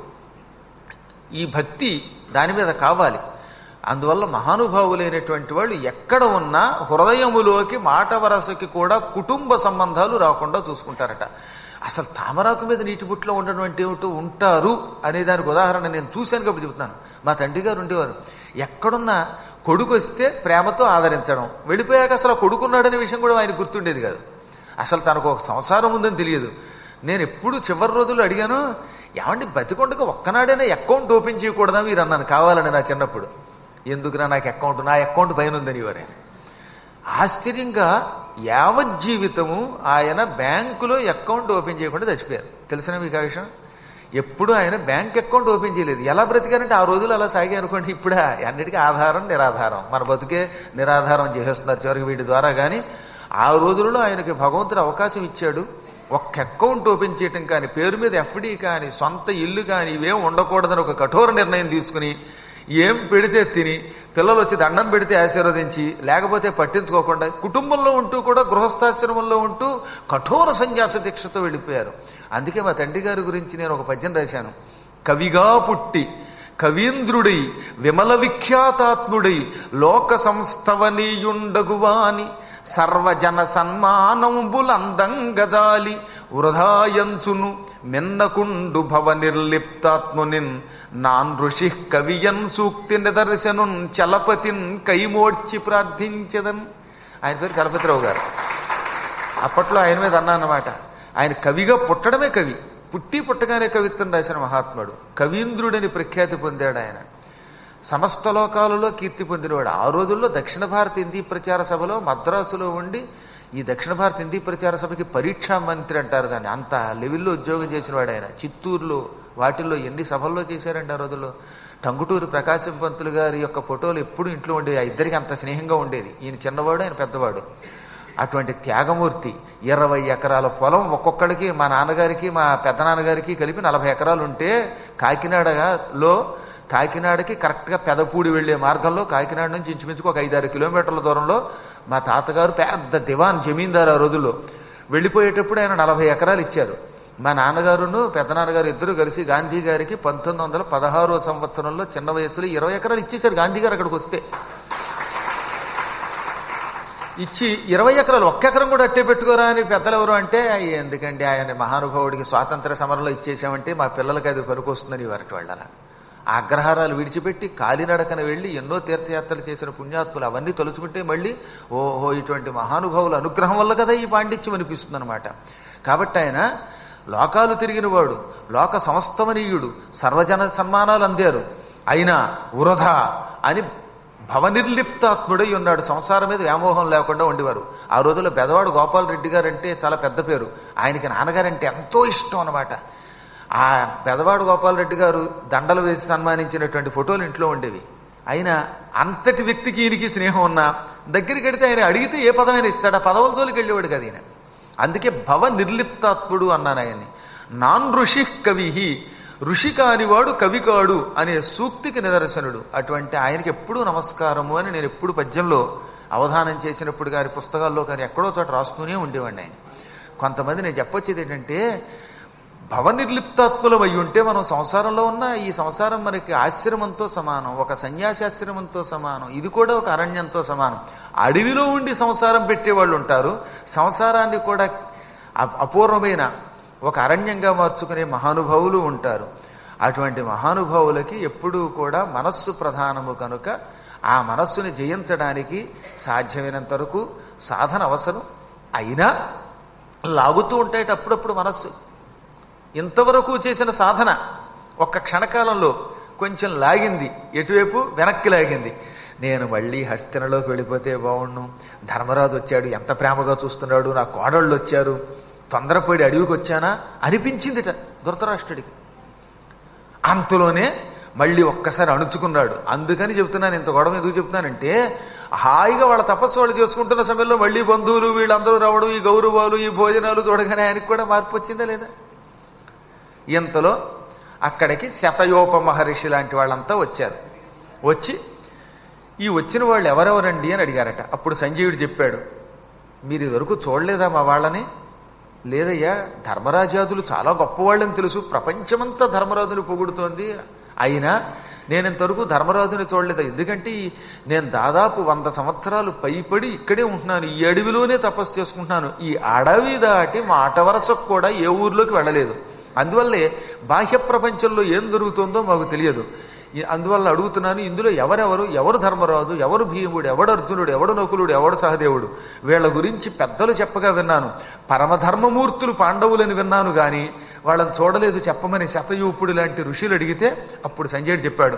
ఈ భక్తి దాని మీద కావాలి అందువల్ల మహానుభావులైనటువంటి వాళ్ళు ఎక్కడ ఉన్నా హృదయములోకి మాట వరసకి కూడా కుటుంబ సంబంధాలు రాకుండా చూసుకుంటారట అసలు తామరాకు మీద నీటి బుట్లో ఉండటువంటి ఏమిటో ఉంటారు అనే దానికి ఉదాహరణ నేను చూశాను కాబట్టి చెబుతున్నాను మా తండ్రి గారు ఉండేవారు ఎక్కడున్నా కొడుకు వస్తే ప్రేమతో ఆదరించడం వెళ్ళిపోయాక అసలు ఆ కొడుకున్నాడనే విషయం కూడా ఆయన గుర్తుండేది కాదు అసలు తనకు ఒక సంసారం ఉందని తెలియదు నేను ఎప్పుడు చివరి రోజుల్లో అడిగాను ఏమండి బతికొండగా ఒక్కనాడైనా అకౌంట్ ఓపెన్ చేయకూడదా మీరు అన్నాను కావాలని నా చిన్నప్పుడు ఎందుకురా నాకు అకౌంట్ నా అకౌంట్ పైన ఉందని వారే ఆశ్చర్యంగా యావజ్జీవితము ఆయన బ్యాంకులో అకౌంట్ ఓపెన్ చేయకుండా చచ్చిపోయారు తెలిసిన మీకు ఆ విషయం ఎప్పుడు ఆయన బ్యాంక్ అకౌంట్ ఓపెన్ చేయలేదు ఎలా బ్రతికారంటే ఆ రోజులు అలా సాగి అనుకోండి ఇప్పుడు అన్నిటికీ ఆధారం నిరాధారం మన బతుకే నిరాధారం చేసేస్తున్నారు చివరికి వీటి ద్వారా కానీ ఆ రోజులలో ఆయనకి భగవంతుడు అవకాశం ఇచ్చాడు ఒక్క అకౌంట్ ఓపెన్ చేయటం కానీ పేరు మీద ఎఫ్డి కానీ సొంత ఇల్లు కానీ ఇవేం ఉండకూడదని ఒక కఠోర నిర్ణయం తీసుకుని ఏం పెడితే తిని పిల్లలు వచ్చి దండం పెడితే ఆశీర్వదించి లేకపోతే పట్టించుకోకుండా కుటుంబంలో ఉంటూ కూడా గృహస్థాశ్రమంలో ఉంటూ కఠోర సన్యాస దీక్షతో వెళ్ళిపోయారు అందుకే మా తండ్రి గారి గురించి నేను ఒక పద్యం రాశాను కవిగా పుట్టి కవీంద్రుడై విమల విఖ్యాతాత్ముడై లోక సంస్థవనీయుండగువాని సర్వజన సన్మానంబులందంగజాలి వృధాయంచును మిన్నకుండు భవ నిర్లిప్తాత్మునిన్ నాన్ ఋషి కవియన్ సూక్తి నిదర్శనున్ చలపతిన్ కైమోడ్చి ప్రార్థించదన్ ఆయన పేరు చలపతిరావు గారు అప్పట్లో ఆయన మీద అన్నా అన్నమాట ఆయన కవిగా పుట్టడమే కవి పుట్టి పుట్టగానే కవిత్వం రాసిన మహాత్ముడు కవీంద్రుడని ప్రఖ్యాతి పొందాడు ఆయన సమస్త లోకాలలో కీర్తి పొందినవాడు ఆ రోజుల్లో దక్షిణ భారత హిందీ ప్రచార సభలో మద్రాసులో ఉండి ఈ దక్షిణ భారత హిందీ ప్రచార సభకి పరీక్షా మంత్రి అంటారు దాన్ని అంత లెవెల్లో ఉద్యోగం చేసినవాడు ఆయన చిత్తూరులో వాటిల్లో ఎన్ని సభల్లో చేశారండి ఆ రోజుల్లో టంగుటూరు ప్రకాశం పంతులు గారి యొక్క ఫోటోలు ఎప్పుడు ఇంట్లో ఉండేవి ఆ ఇద్దరికి అంత స్నేహంగా ఉండేది ఈయన చిన్నవాడు ఆయన పెద్దవాడు అటువంటి త్యాగమూర్తి ఇరవై ఎకరాల పొలం ఒక్కొక్కడికి మా నాన్నగారికి మా పెద్దనాన్నగారికి కలిపి నలభై ఎకరాలు ఉంటే కాకినాడలో కాకినాడకి కరెక్ట్గా పెదపూడి వెళ్లే మార్గంలో కాకినాడ నుంచి ఇంచుమించుకు ఒక ఐదారు కిలోమీటర్ల దూరంలో మా తాతగారు పెద్ద దివాన్ జమీందారు ఆ రోజుల్లో వెళ్ళిపోయేటప్పుడు ఆయన నలభై ఎకరాలు ఇచ్చారు మా నాన్నగారును పెద్దనాన్నగారు ఇద్దరు కలిసి గాంధీ గారికి పంతొమ్మిది వందల పదహారో సంవత్సరంలో చిన్న వయసులో ఇరవై ఎకరాలు ఇచ్చేశారు గాంధీ గారు అక్కడికి వస్తే ఇచ్చి ఇరవై ఎకరాలు ఒక్క ఎకరం కూడా అట్టే పెట్టుకోరా అని పెద్దలు ఎవరు అంటే "అయ్య, ఎందుకండి ఆయన మహానుభావుడికి స్వాతంత్ర సమరంలో ఇచ్చేసామంటే మా పిల్లలకి అది పనికొస్తుందని వారికి వెళ్ళాల ఆ అగ్రహారాలు విడిచిపెట్టి కాలినడకన వెళ్ళి ఎన్నో తీర్థయాత్రలు చేసిన పుణ్యాత్ములు అవన్నీ తలుచుకుంటే మళ్ళీ ఓహో ఇటువంటి మహానుభావుల అనుగ్రహం వల్ల కదా ఈ పాండిత్యం అనిపిస్తుంది అనమాట కాబట్టి ఆయన లోకాలు తిరిగినవాడు లోక సమస్తమనీయుడు సర్వజన సన్మానాలు అందారు అయినా వృధా అని భవనిర్లిప్తాత్ముడై ఉన్నాడు సంసారం మీద వ్యామోహం లేకుండా ఉండేవారు ఆ రోజుల్లో పెదవాడు గోపాల్ రెడ్డి గారు అంటే చాలా పెద్ద పేరు ఆయనకి నాన్నగారంటే ఎంతో ఇష్టం అనమాట ఆ పెదవాడు గోపాల్ రెడ్డి గారు దండలు వేసి సన్మానించినటువంటి ఫోటోలు ఇంట్లో ఉండేవి అయినా అంతటి వ్యక్తికి ఈయనకి స్నేహం ఉన్నా దగ్గరికి వెడితే ఆయన అడిగితే ఏ పదమైనా ఇస్తాడు ఆ పదవుల తోలికి వెళ్ళేవాడు కదా ఈయన అందుకే భవ నిర్లిప్తాత్ముడు అన్నాను ఆయన్ని నాన్ ఋషి కవి ఋషి కానివాడు కవి కాడు అనే సూక్తికి నిదర్శనుడు అటువంటి ఆయనకి ఎప్పుడూ నమస్కారము అని నేను ఎప్పుడు పద్యంలో అవధానం చేసినప్పుడు గారి పుస్తకాల్లో కానీ ఎక్కడో చోట రాస్తూనే ఉండేవాడిని ఆయన కొంతమంది నేను చెప్పొచ్చేది ఏంటంటే భవనిర్లిప్తాత్ములం అయి ఉంటే మనం సంసారంలో ఉన్న ఈ సంసారం మనకి ఆశ్రమంతో సమానం ఒక సన్యాసాశ్రమంతో సమానం ఇది కూడా ఒక అరణ్యంతో సమానం అడవిలో ఉండి సంసారం పెట్టేవాళ్ళు ఉంటారు సంసారాన్ని కూడా అ- అపూర్వమైన ఒక అరణ్యంగా మార్చుకునే మహానుభావులు ఉంటారు అటువంటి మహానుభావులకి ఎప్పుడూ కూడా మనస్సు ప్రధానము కనుక ఆ మనస్సుని జయించడానికి సాధ్యమైనంత వరకు సాధన అవసరం అయినా లాగుతూ ఉంటాయి అప్పుడప్పుడు మనస్సు ఇంతవరకు చేసిన సాధన ఒక్క క్షణకాలంలో కొంచెం లాగింది ఎటువైపు వెనక్కి లాగింది నేను మళ్ళీ హస్తినలోకి వెళ్ళిపోతే బాగుండు ధర్మరాజు వచ్చాడు ఎంత ప్రేమగా చూస్తున్నాడు నా కోడళ్ళు వచ్చారు తొందరపడి అడవికి వచ్చానా అనిపించిందిట ధృతరాష్ట్రుడికి అంతలోనే మళ్ళీ ఒక్కసారి అణుచుకున్నాడు అందుకని చెప్తున్నాను ఇంత గొడవ ఎందుకు చెప్తున్నానంటే హాయిగా వాళ్ళ తపస్సు వాళ్ళు చేసుకుంటున్న సమయంలో మళ్ళీ బంధువులు వీళ్ళందరూ రావడం ఈ గౌరవాలు ఈ భోజనాలు చూడగానే ఆయనకి కూడా మార్పు వచ్చిందా లేదా ఇంతలో అక్కడికి శతయోప మహర్షి లాంటి వాళ్ళంతా వచ్చారు వచ్చి ఈ వచ్చిన వాళ్ళు ఎవరెవరండి అని అడిగారట అప్పుడు సంజీవుడు చెప్పాడు మీరు ఇదివరకు చూడలేదా మా వాళ్ళని లేదయ్యా ధర్మరాజాదులు చాలా గొప్పవాళ్ళని తెలుసు ప్రపంచమంతా ధర్మరాజుని పొగుడుతోంది అయినా నేను ఇంతవరకు ధర్మరాజుని చూడలేదు ఎందుకంటే ఈ- నేను దాదాపు వంద సంవత్సరాలు పైపడి ఇక్కడే ఉంటున్నాను ఈ అడవిలోనే తపస్సు చేసుకుంటున్నాను ఈ అడవి దాటి మాట వరసకు కూడా ఏ ఊర్లోకి వెళ్ళలేదు అందువల్లే బాహ్య ప్రపంచంలో ఏం జరుగుతుందో మాకు తెలియదు ఈ- అందువల్ల అడుగుతున్నాను ఇందులో ఎవరెవరు ఎవరు ధర్మరాజు ఎవరు భీముడు ఎవడు అర్జునుడు ఎవడు నకులుడు ఎవడు సహదేవుడు వీళ్ళ గురించి పెద్దలు చెప్పగా విన్నాను పరమధర్మమూర్తులు పాండవులని విన్నాను గాని వాళ్ళని చూడలేదు చెప్పమని శతయూపుడు లాంటి ఋషులు అడిగితే అప్పుడు సంజయుడు చెప్పాడు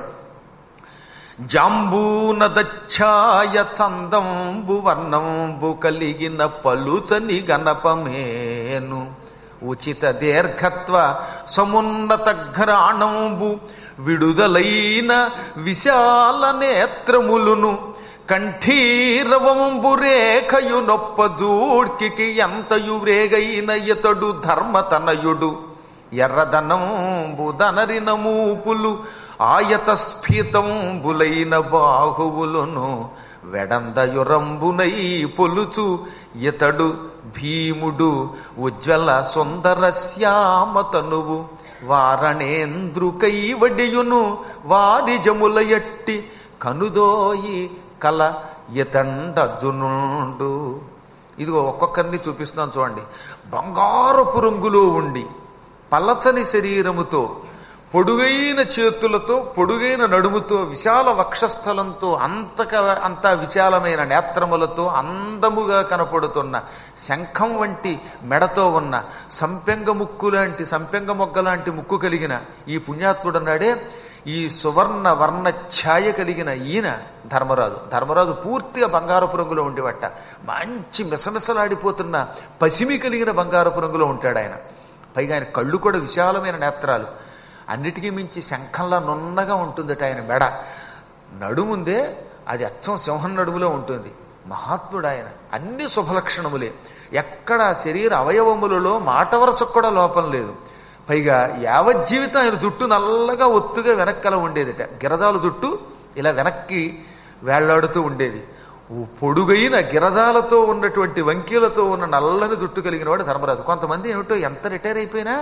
జాంబూనదచ్ఛాయ చందంబు వర్ణంబు కలిగిన పలుచని గణపమేను ఉచిత దీర్ఘత్వ సమున్నత ఘ్రాణంబు విడుదలైన విశాల నేత్రములును కంఠీరవంబు రేఖయు నొప్పజూడ్కి ఎంతయు వ్రేగైన ఇతడు ధర్మతనయుడు ఎర్రదనంబు దనరిన మూపులు ఆయత స్ఫీతంబులైన బాహువులను వెడందయురంబునై పొలుచు ఇతడు భీముడు ఉజ్వల సుందర శ్యామతనువు వారణేంద్రుకై వడియును వారిజముల ఎట్టి కనుదోయి కల ఇతండజునుండు ఇదిగో ఒక్కొక్కరిని చూపిస్తున్నాను చూడండి బంగారపు రంగులో ఉండి పలచని శరీరముతో పొడుగైన చేతులతో పొడుగైన నడుముతో విశాల వక్షస్థలంతో అంతక అంత విశాలమైన నేత్రములతో అందముగా కనపడుతున్న శంఖం వంటి మెడతో ఉన్న సంపెంగ ముక్కు లాంటి సంపెంగ మొగ్గ లాంటి ముక్కు కలిగిన ఈ పుణ్యాత్ముడన్నాడే ఈ సువర్ణ వర్ణ ఛాయ కలిగిన ఈయన ధర్మరాజు ధర్మరాజు పూర్తిగా బంగారపు రంగులో ఉండేవట మంచి మిసమిసలాడిపోతున్న పసిమి కలిగిన బంగారపు రంగులో ఉంటాడు ఆయన పైగా ఆయన కళ్ళు కూడా విశాలమైన నేత్రాలు అన్నిటికీ మించి శంఖంలా నున్నగా ఉంటుందట ఆయన మెడ నడుముందే అది అచ్చం సింహం నడుములో ఉంటుంది మహాత్ముడు ఆయన అన్ని శుభలక్షణములే ఎక్కడ శరీర అవయవములలో మాట వరసకు కూడా లోపం లేదు పైగా యావజ్జీవితం ఆయన జుట్టు నల్లగా ఒత్తుగా వెనక్కల ఉండేదిట గిరదాల జుట్టు ఇలా వెనక్కి వేళ్లాడుతూ ఉండేది ఓ పొడుగైన గిరజాలతో ఉన్నటువంటి వంకీలతో ఉన్న నల్లని జుట్టు కలిగిన వాడు ధర్మరాజు కొంతమంది ఏమిటో ఎంత రిటైర్ అయిపోయినా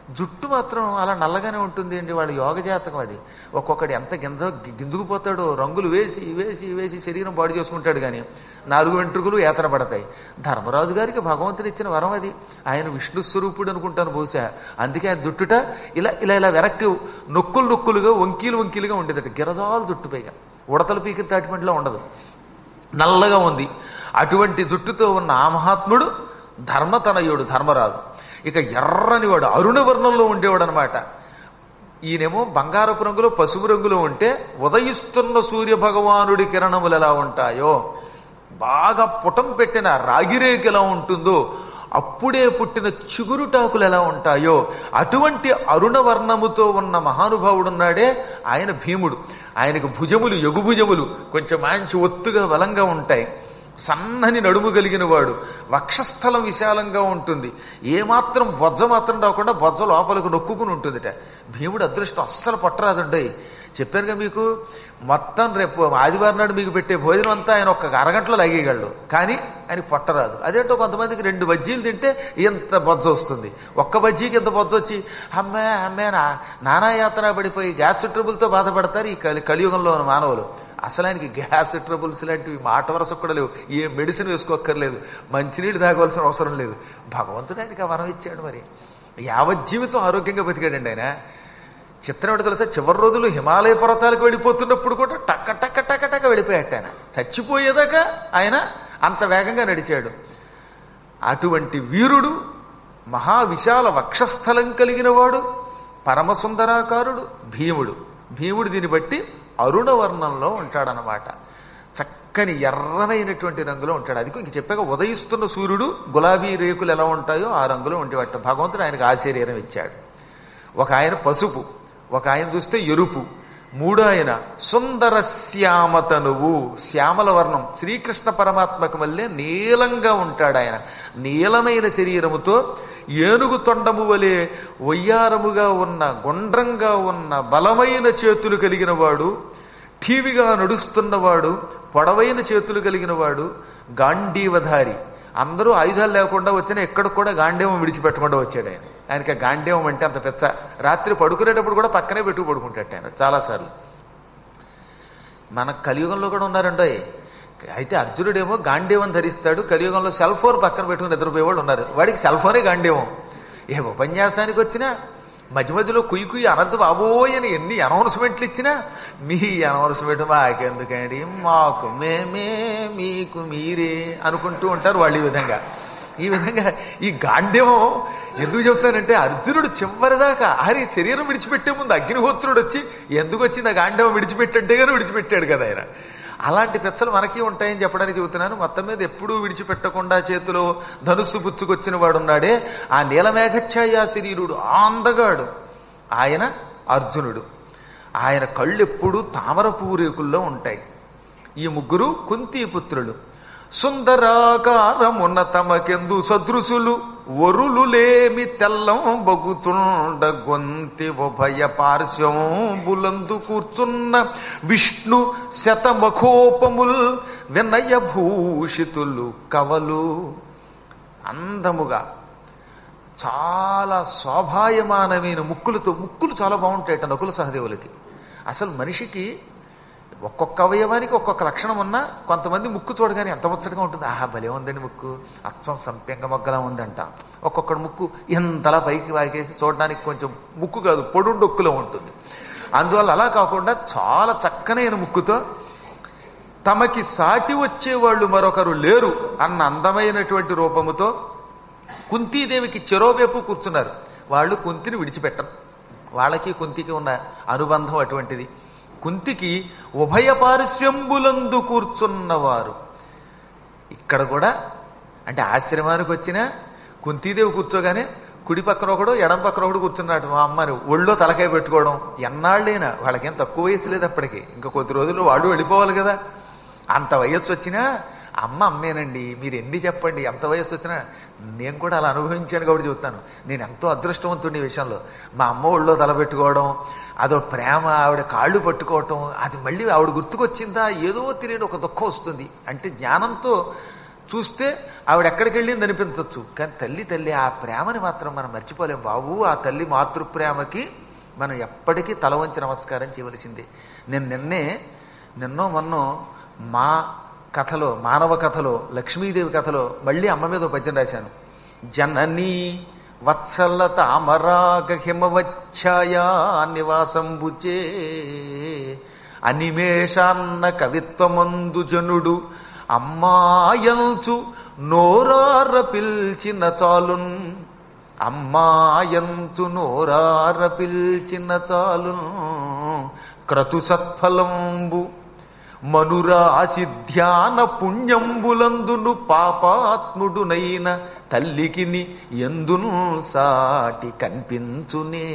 జుట్టు మాత్రం అలా నల్లగానే ఉంటుంది అండి వాళ్ళ యోగ జాతకం అది ఒక్కొక్కడు ఎంత గింజ గింజుకుపోతాడో రంగులు వేసి వేసి వేసి శరీరం పాడు చేసుకుంటాడు కానీ నాలుగు వెంట్రుకలు ఏతన పడతాయి ధర్మరాజు గారికి భగవంతుడు ఇచ్చిన వరం అది ఆయన విష్ణు స్వరూపుడు అనుకుంటాను బహుశా అందుకే ఆయన జుట్టుట ఇలా ఇలా ఇలా వెనక్కి నొక్కులు నొక్కులుగా వంకీలు వంకీలుగా ఉండేదట గిరదాలు జుట్టు పైగా ఉడతల పీకి తాటిమెంట్లో ఉండదు నల్లగా ఉంది అటువంటి జుట్టుతో ఉన్న ఆ మహాత్ముడు ధర్మతనయుడు ధర్మరాజు ఇక ఎర్రని వాడు అరుణ వర్ణంలో ఉండేవాడు అనమాట ఈయనేమో బంగారపు రంగులో పసుపు రంగులో ఉంటే ఉదయిస్తున్న సూర్య భగవానుడి కిరణములు ఎలా ఉంటాయో బాగా పుటం పెట్టిన రాగిరేకి ఎలా ఉంటుందో అప్పుడే పుట్టిన చిగురుటాకులు ఎలా ఉంటాయో అటువంటి అరుణ వర్ణముతో ఉన్న మహానుభావుడున్నాడే ఆయన భీముడు ఆయనకు భుజములు ఎగుభుజములు కొంచెం మంచి ఒత్తుగా బలంగా ఉంటాయి సన్నని నడుము కలిగిన వాడు వక్షస్థలం విశాలంగా ఉంటుంది ఏమాత్రం బొజ్జ మాత్రం రాకుండా బొజ్జ లోపలికి నొక్కుకుని ఉంటుందిట భీముడు అదృష్టం అస్సలు పట్టరాదండి చెప్పారుగా మీకు మొత్తం రేపు ఆదివారం నాడు మీకు పెట్టే భోజనం అంతా ఆయన ఒక్క అరగంటలో లాగేయగలడు కానీ ఆయన పొట్టరాదు అదేంటో కొంతమందికి రెండు బజ్జీలు తింటే ఇంత బొజ్జ వస్తుంది ఒక్క బజ్జీకి ఇంత బొజ్జ వచ్చి అమ్మే అమ్మే నా నానాయాతన పడిపోయి గ్యాస్ ట్రబుల్తో బాధపడతారు ఈ కలి కలియుగంలో ఉన్న మానవులు అసలు ఆయనకి గ్యాస్ ట్రబుల్స్ లాంటివి మాట వరస కూడా లేవు ఏ మెడిసిన్ వేసుకోక్కర్లేదు మంచినీళ్ళు తాగవలసిన అవసరం లేదు భగవంతుడు ఆయనకి ఆ వరం ఇచ్చాడు మరి యావజ్జీవితం ఆరోగ్యంగా బతికాడండి ఆయన చిత్రం ఏంటో తెలుసా చివరి రోజులు హిమాలయ పర్వతాలకు వెళ్ళిపోతున్నప్పుడు కూడా టక్క టక్క టక్క టక్క వెళ్ళిపోయాట ఆయన చచ్చిపోయేదాకా ఆయన అంత వేగంగా నడిచాడు అటువంటి వీరుడు మహావిశాల వక్షస్థలం కలిగిన వాడు పరమసుందరాకారుడు భీముడు భీముడు దీన్ని బట్టి అరుణ వర్ణంలో ఉంటాడనమాట చక్కని ఎర్రనైనటువంటి రంగులో ఉంటాడు అది ఇంక చెప్పాక ఉదయిస్తున్న సూర్యుడు గులాబీ రేకులు ఎలా ఉంటాయో ఆ రంగులో ఉండేవట భగవంతుడు ఆయనకు ఆశీర్యం ఇచ్చాడు ఒక ఆయన పసుపు ఒక ఆయన చూస్తే ఎరుపు మూడో ఆయన సుందర శ్యామతనువు శ్యామల వర్ణం శ్రీకృష్ణ పరమాత్మకు వల్లే నీలంగా ఉంటాడు ఆయన నీలమైన శరీరముతో ఏనుగు తొండము వలె వయ్యారముగా ఉన్న గుండ్రంగా ఉన్న బలమైన చేతులు కలిగిన వాడు ఠీవిగా నడుస్తున్నవాడు పొడవైన చేతులు కలిగిన వాడు గాంధీవధారి అందరూ ఆయుధాలు లేకుండా వచ్చినా ఎక్కడ కూడా గాంధీవం విడిచిపెట్టకుండా వచ్చాడు ఆయన ఆయనకి ఆ గాంధీవం అంటే అంత పెచ్చ రాత్రి పడుకునేటప్పుడు కూడా పక్కనే పెట్టుకు పడుకుంటాడు ఆయన చాలాసార్లు మన కలియుగంలో కూడా ఉన్నారండో అయితే అర్జునుడేమో గాంధీవం ధరిస్తాడు కలియుగంలో సెల్ ఫోన్ పక్కన పెట్టుకుని నిద్రపోయేవాళ్ళు ఉన్నారు వాడికి సెల్ ఫోనే గాంధీవం ఏ ఉపన్యాసానికి వచ్చినా మధ్య మధ్యలో కుయ్యి కుయ్యి అనద్దు బాబోయ్ అని ఎన్ని అనౌన్స్మెంట్లు ఇచ్చినా మీ అనౌన్స్మెంట్ మాకెందుకండి మాకు మేమే మీకు మీరే అనుకుంటూ ఉంటారు వాళ్ళు ఈ విధంగా ఈ విధంగా ఈ గాండ్యమం ఎందుకు చెప్తానంటే అర్జునుడు చివరిదాకా హరి శరీరం విడిచిపెట్టే ముందు అగ్నిహోత్రుడు వచ్చి ఎందుకు వచ్చింది ఆ గాండ్యమం విడిచిపెట్టంటే కానీ విడిచిపెట్టాడు కదా ఆయన అలాంటి పెచ్చలు మనకి ఉంటాయని చెప్పడానికి చెబుతున్నాను మొత్తం మీద ఎప్పుడూ విడిచిపెట్టకుండా చేతిలో ధనుస్సు పుచ్చుకొచ్చిన వాడు ఉన్నాడే ఆ నీలమేఘఛాయ శరీరుడు ఆ అందగాడు ఆయన అర్జునుడు ఆయన కళ్ళు ఎప్పుడూ తామర పువ్వు రేకుల్లో ఉంటాయి ఈ ముగ్గురు కుంతీపుత్రులు సుందరాకారమున్న తమకెందు సదృశులు ఒరులు లేమి తెల్లం బగుతుండ గొంతి ఉభయ పార్శ్వములందు కూర్చున్న విష్ణు శతమఖోపముల్ వినయ భూషితులు కవలు అందముగా చాలా శోభాయమానమైన ముక్కులతో ముక్కులు చాలా బాగుంటాయట నకుల సహదేవులకి అసలు మనిషికి ఒక్కొక్క అవయవానికి ఒక్కొక్క లక్షణం ఉన్నా కొంతమంది ముక్కు చూడగానే ఎంత ముచ్చటగా ఉంటుంది ఆహా భలే ఉందండి ముక్కు అచ్చం సంపెంగ మొగ్గలా ఉందంట ఒక్కొక్కడు ముక్కు ఇంతలా పైకి వారికేసి చూడడానికి కొంచెం ముక్కు కాదు పొడుండొక్కులో ఉంటుంది అందువల్ల అలా కాకుండా చాలా చక్కనైన ముక్కుతో తమకి సాటి వచ్చేవాళ్ళు మరొకరు లేరు అన్న అందమైనటువంటి రూపముతో కుంతీదేవికి చెరోవైపు కూర్చున్నారు వాళ్ళు కుంతిని విడిచిపెట్టరు వాళ్ళకి కుంతికి ఉన్న అనుబంధం అటువంటిది కుంతికి ఉభయ పారిశ్యంబులందు కూర్చున్నవారు ఇక్కడ కూడా అంటే ఆశ్రమానికి వచ్చిన కుంతీదేవి కూర్చోగానే కుడి పక్కన ఒకడు ఎడం పక్కన ఒకడు కూర్చున్నాడు మా అమ్మని ఒళ్ళో తలకాయ పెట్టుకోవడం ఎన్నాళ్ళైనా వాళ్ళకేం తక్కువ వయసు లేదు అప్పటికి ఇంకా కొద్ది రోజులు వాళ్ళు వెళ్ళిపోవాలి కదా అంత వయస్సు వచ్చినా అమ్మ అమ్మేనండి మీరు ఎన్ని చెప్పండి ఎంత వయస్సు వచ్చినా నేను కూడా అలా అనుభవించాను కాబట్టి చెబుతాను నేను ఎంతో అదృష్టవంతుడి ఈ విషయంలో మా అమ్మ ఒళ్ళో తలపెట్టుకోవడం అదో ప్రేమ ఆవిడ కాళ్ళు పట్టుకోవటం అది మళ్ళీ ఆవిడ గుర్తుకొచ్చిందా ఏదో తెలియని ఒక దుఃఖం వస్తుంది అంటే జ్ఞానంతో చూస్తే ఆవిడ ఎక్కడికి వెళ్ళింది అనిపించవచ్చు కానీ తల్లి తల్లి ఆ ప్రేమని మాత్రం మనం మర్చిపోలేం బాబు ఆ తల్లి మాతృప్రేమకి మనం ఎప్పటికీ తల వంచి నమస్కారం చేయవలసిందే నేను నిన్నే నిన్నో మొన్నో మా కథలో మానవ కథలో లక్ష్మీదేవి కథలో మళ్ళీ అమ్మ మీద ఒక పద్యం రాశాను జననీ వత్సలత అమరాగ హిమవచ్ఛాయా నివాసంబుచే అనిమేషాన్న కవిత్వమందు జనుడు అమ్మాయంచు నోరార పిల్చిన చాలున్ అమ్మాయంచు నోరార పిల్చిన చాలున్ క్రతు సత్ఫలంబు మనురాసి ధ్యాన పుణ్యంబులందును పాపాత్ముడునైన తల్లికిని ఎందును సాటి కనిపించునే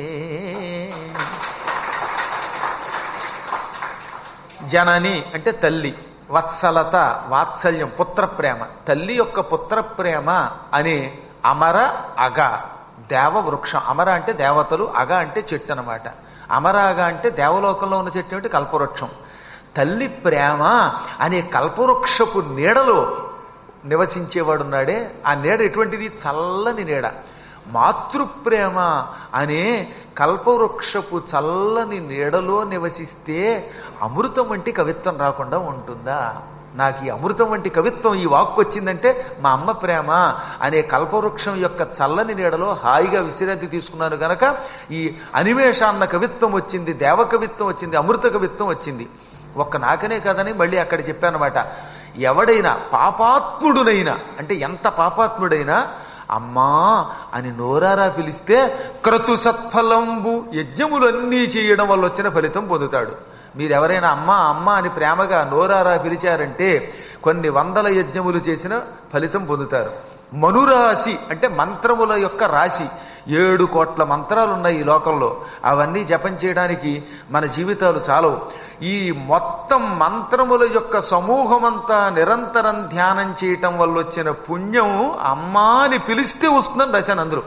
జనని అంటే తల్లి వత్సలత వాత్సల్యం పుత్ర ప్రేమ తల్లి యొక్క పుత్ర ప్రేమ అనే అమర అగ దేవ వృక్షం అమర అంటే దేవతలు అగ అంటే చెట్టు అనమాట అమర అగ అంటే దేవలోకంలో ఉన్న చెట్టు అంటే కల్పవృక్షం తల్లి ప్రేమ అనే కల్పవృక్షపు నీడలో నివసించేవాడున్నాడే ఆ నీడ ఎటువంటిది చల్లని నీడ మాతృప్రేమ అనే కల్పవృక్షపు చల్లని నీడలో నివసిస్తే అమృతం వంటి కవిత్వం రాకుండా ఉంటుందా నాకు ఈ అమృతం వంటి కవిత్వం ఈ వాక్కు వచ్చిందంటే మా అమ్మ ప్రేమ అనే కల్పవృక్షం యొక్క చల్లని నీడలో హాయిగా విశ్రాంతి తీసుకున్నాను గనక ఈ అనిమేషాన్న కవిత్వం వచ్చింది దేవ కవిత్వం వచ్చింది అమృత కవిత్వం వచ్చింది ఒక్క నాకనే కదని మళ్ళీ అక్కడ చెప్పానమాట ఎవడైనా పాపాత్ముడునైనా అంటే ఎంత పాపాత్ముడైనా అమ్మా అని నోరారా పిలిస్తే క్రతు సత్ఫలంబు యజ్ఞములన్నీ చేయడం వల్ల వచ్చిన ఫలితం పొందుతాడు మీరెవరైనా అమ్మ అమ్మ అని ప్రేమగా నోరారా పిలిచారంటే కొన్ని వందల యజ్ఞములు చేసిన ఫలితం పొందుతారు మనురాశి అంటే మంత్రముల యొక్క రాశి ఏడు కోట్ల మంత్రాలు ఉన్నాయి ఈ లోకంలో అవన్నీ జపం చేయడానికి మన జీవితాలు చాలవు ఈ మొత్తం మంత్రముల యొక్క సమూహమంతా నిరంతరం ధ్యానం చేయటం వల్ల వచ్చిన పుణ్యం అమ్మాని పిలిస్తే వస్తుందని రాశాను అందరూ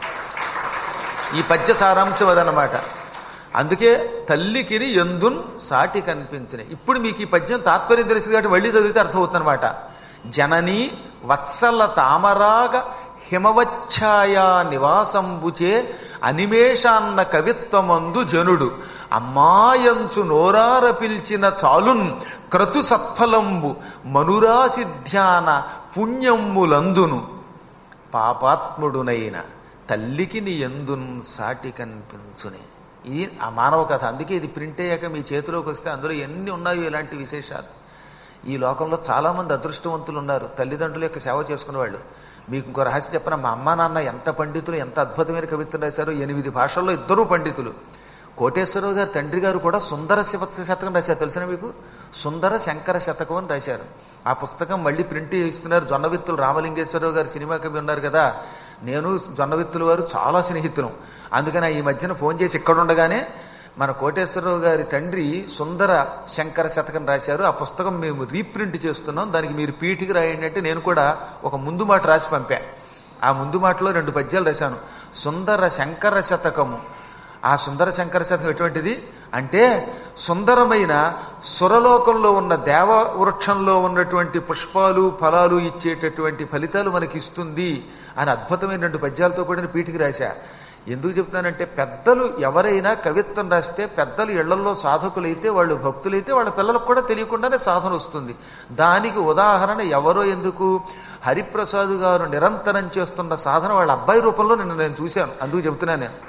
ఈ పద్య సారాంశం అదనమాట అందుకే తల్లికిని ఎందున్ సాటి కనిపించినాయి ఇప్పుడు మీకు ఈ పద్యం తాత్పర్యం తెలిసింది కాబట్టి మళ్ళీ చదివితే అర్థమవుతుందన్నమాట జనని వత్సల తామరాగ హిమవచ్ఛాయా నివాసంబుచే అనిమేషాన్న కవిత్వమందు జనుడు అమ్మాయంచు నోరార పిలిచిన చాలున్ క్రతు సత్ఫలంబు మనురాసి ధ్యాన పుణ్యమ్ములందును పాపాత్ముడునైన తల్లికి నీ ఎందున్ సాటి కనిపించునే ఇది ఆ మానవ కథ అందుకే ఇది ప్రింట్ అయ్యాక మీ చేతిలోకి వస్తే అందులో ఎన్ని ఉన్నాయో ఇలాంటి విశేషాలు ఈ లోకంలో చాలా మంది అదృష్టవంతులు ఉన్నారు తల్లిదండ్రుల యొక్క సేవ చేసుకునే వాళ్ళు మీకు ఇంకో రహస్యం చెప్పిన మా అమ్మ నాన్న ఎంత పండితులు ఎంత అద్భుతమైన కవిత్వం రాశారో ఎనిమిది భాషల్లో ఇద్దరూ పండితులు కోటేశ్వరరావు గారి తండ్రి గారు కూడా సుందర శివ శతకం రాశారు తెలిసిన మీకు సుందర శంకర శతకం అని రాశారు ఆ పుస్తకం మళ్ళీ ప్రింట్ ఇస్తున్నారు జొన్నవిత్తులు రామలింగేశ్వరరావు గారు సినిమా కవి ఉన్నారు కదా నేను జొన్నవిత్తుల వారు చాలా స్నేహితులం అందుకని ఈ మధ్యన ఫోన్ చేసి ఇక్కడ ఉండగానే మన కోటేశ్వరరావు గారి తండ్రి సుందర శంకర శతకం రాశారు ఆ పుస్తకం మేము రీప్రింట్ చేస్తున్నాం దానికి మీరు పీఠికి రాయండి అంటే నేను కూడా ఒక ముందు మాట రాసి పంపా ఆ ముందు మాటలో రెండు పద్యాలు రాశాను సుందర శంకర శతకము ఆ సుందర శంకర శతకం ఎటువంటిది అంటే సుందరమైన సురలోకంలో ఉన్న దేవ వృక్షంలో ఉన్నటువంటి పుష్పాలు ఫలాలు ఇచ్చేటటువంటి ఫలితాలు మనకి ఇస్తుంది అని అద్భుతమైన రెండు పద్యాలతో కూడిన పీఠికి రాశా ఎందుకు చెప్తున్నానంటే పెద్దలు ఎవరైనా కవిత్వం రాస్తే పెద్దలు ఇళ్లలో సాధకులైతే వాళ్ళు భక్తులైతే వాళ్ళ పిల్లలకు కూడా తెలియకుండానే సాధన వస్తుంది దానికి ఉదాహరణ ఎవరో ఎందుకు హరిప్రసాద్ గారు నిరంతరం చేస్తున్న సాధన వాళ్ళ అబ్బాయి రూపంలో నిన్న నేను చూశాను అందుకు చెబుతున్నాను నేను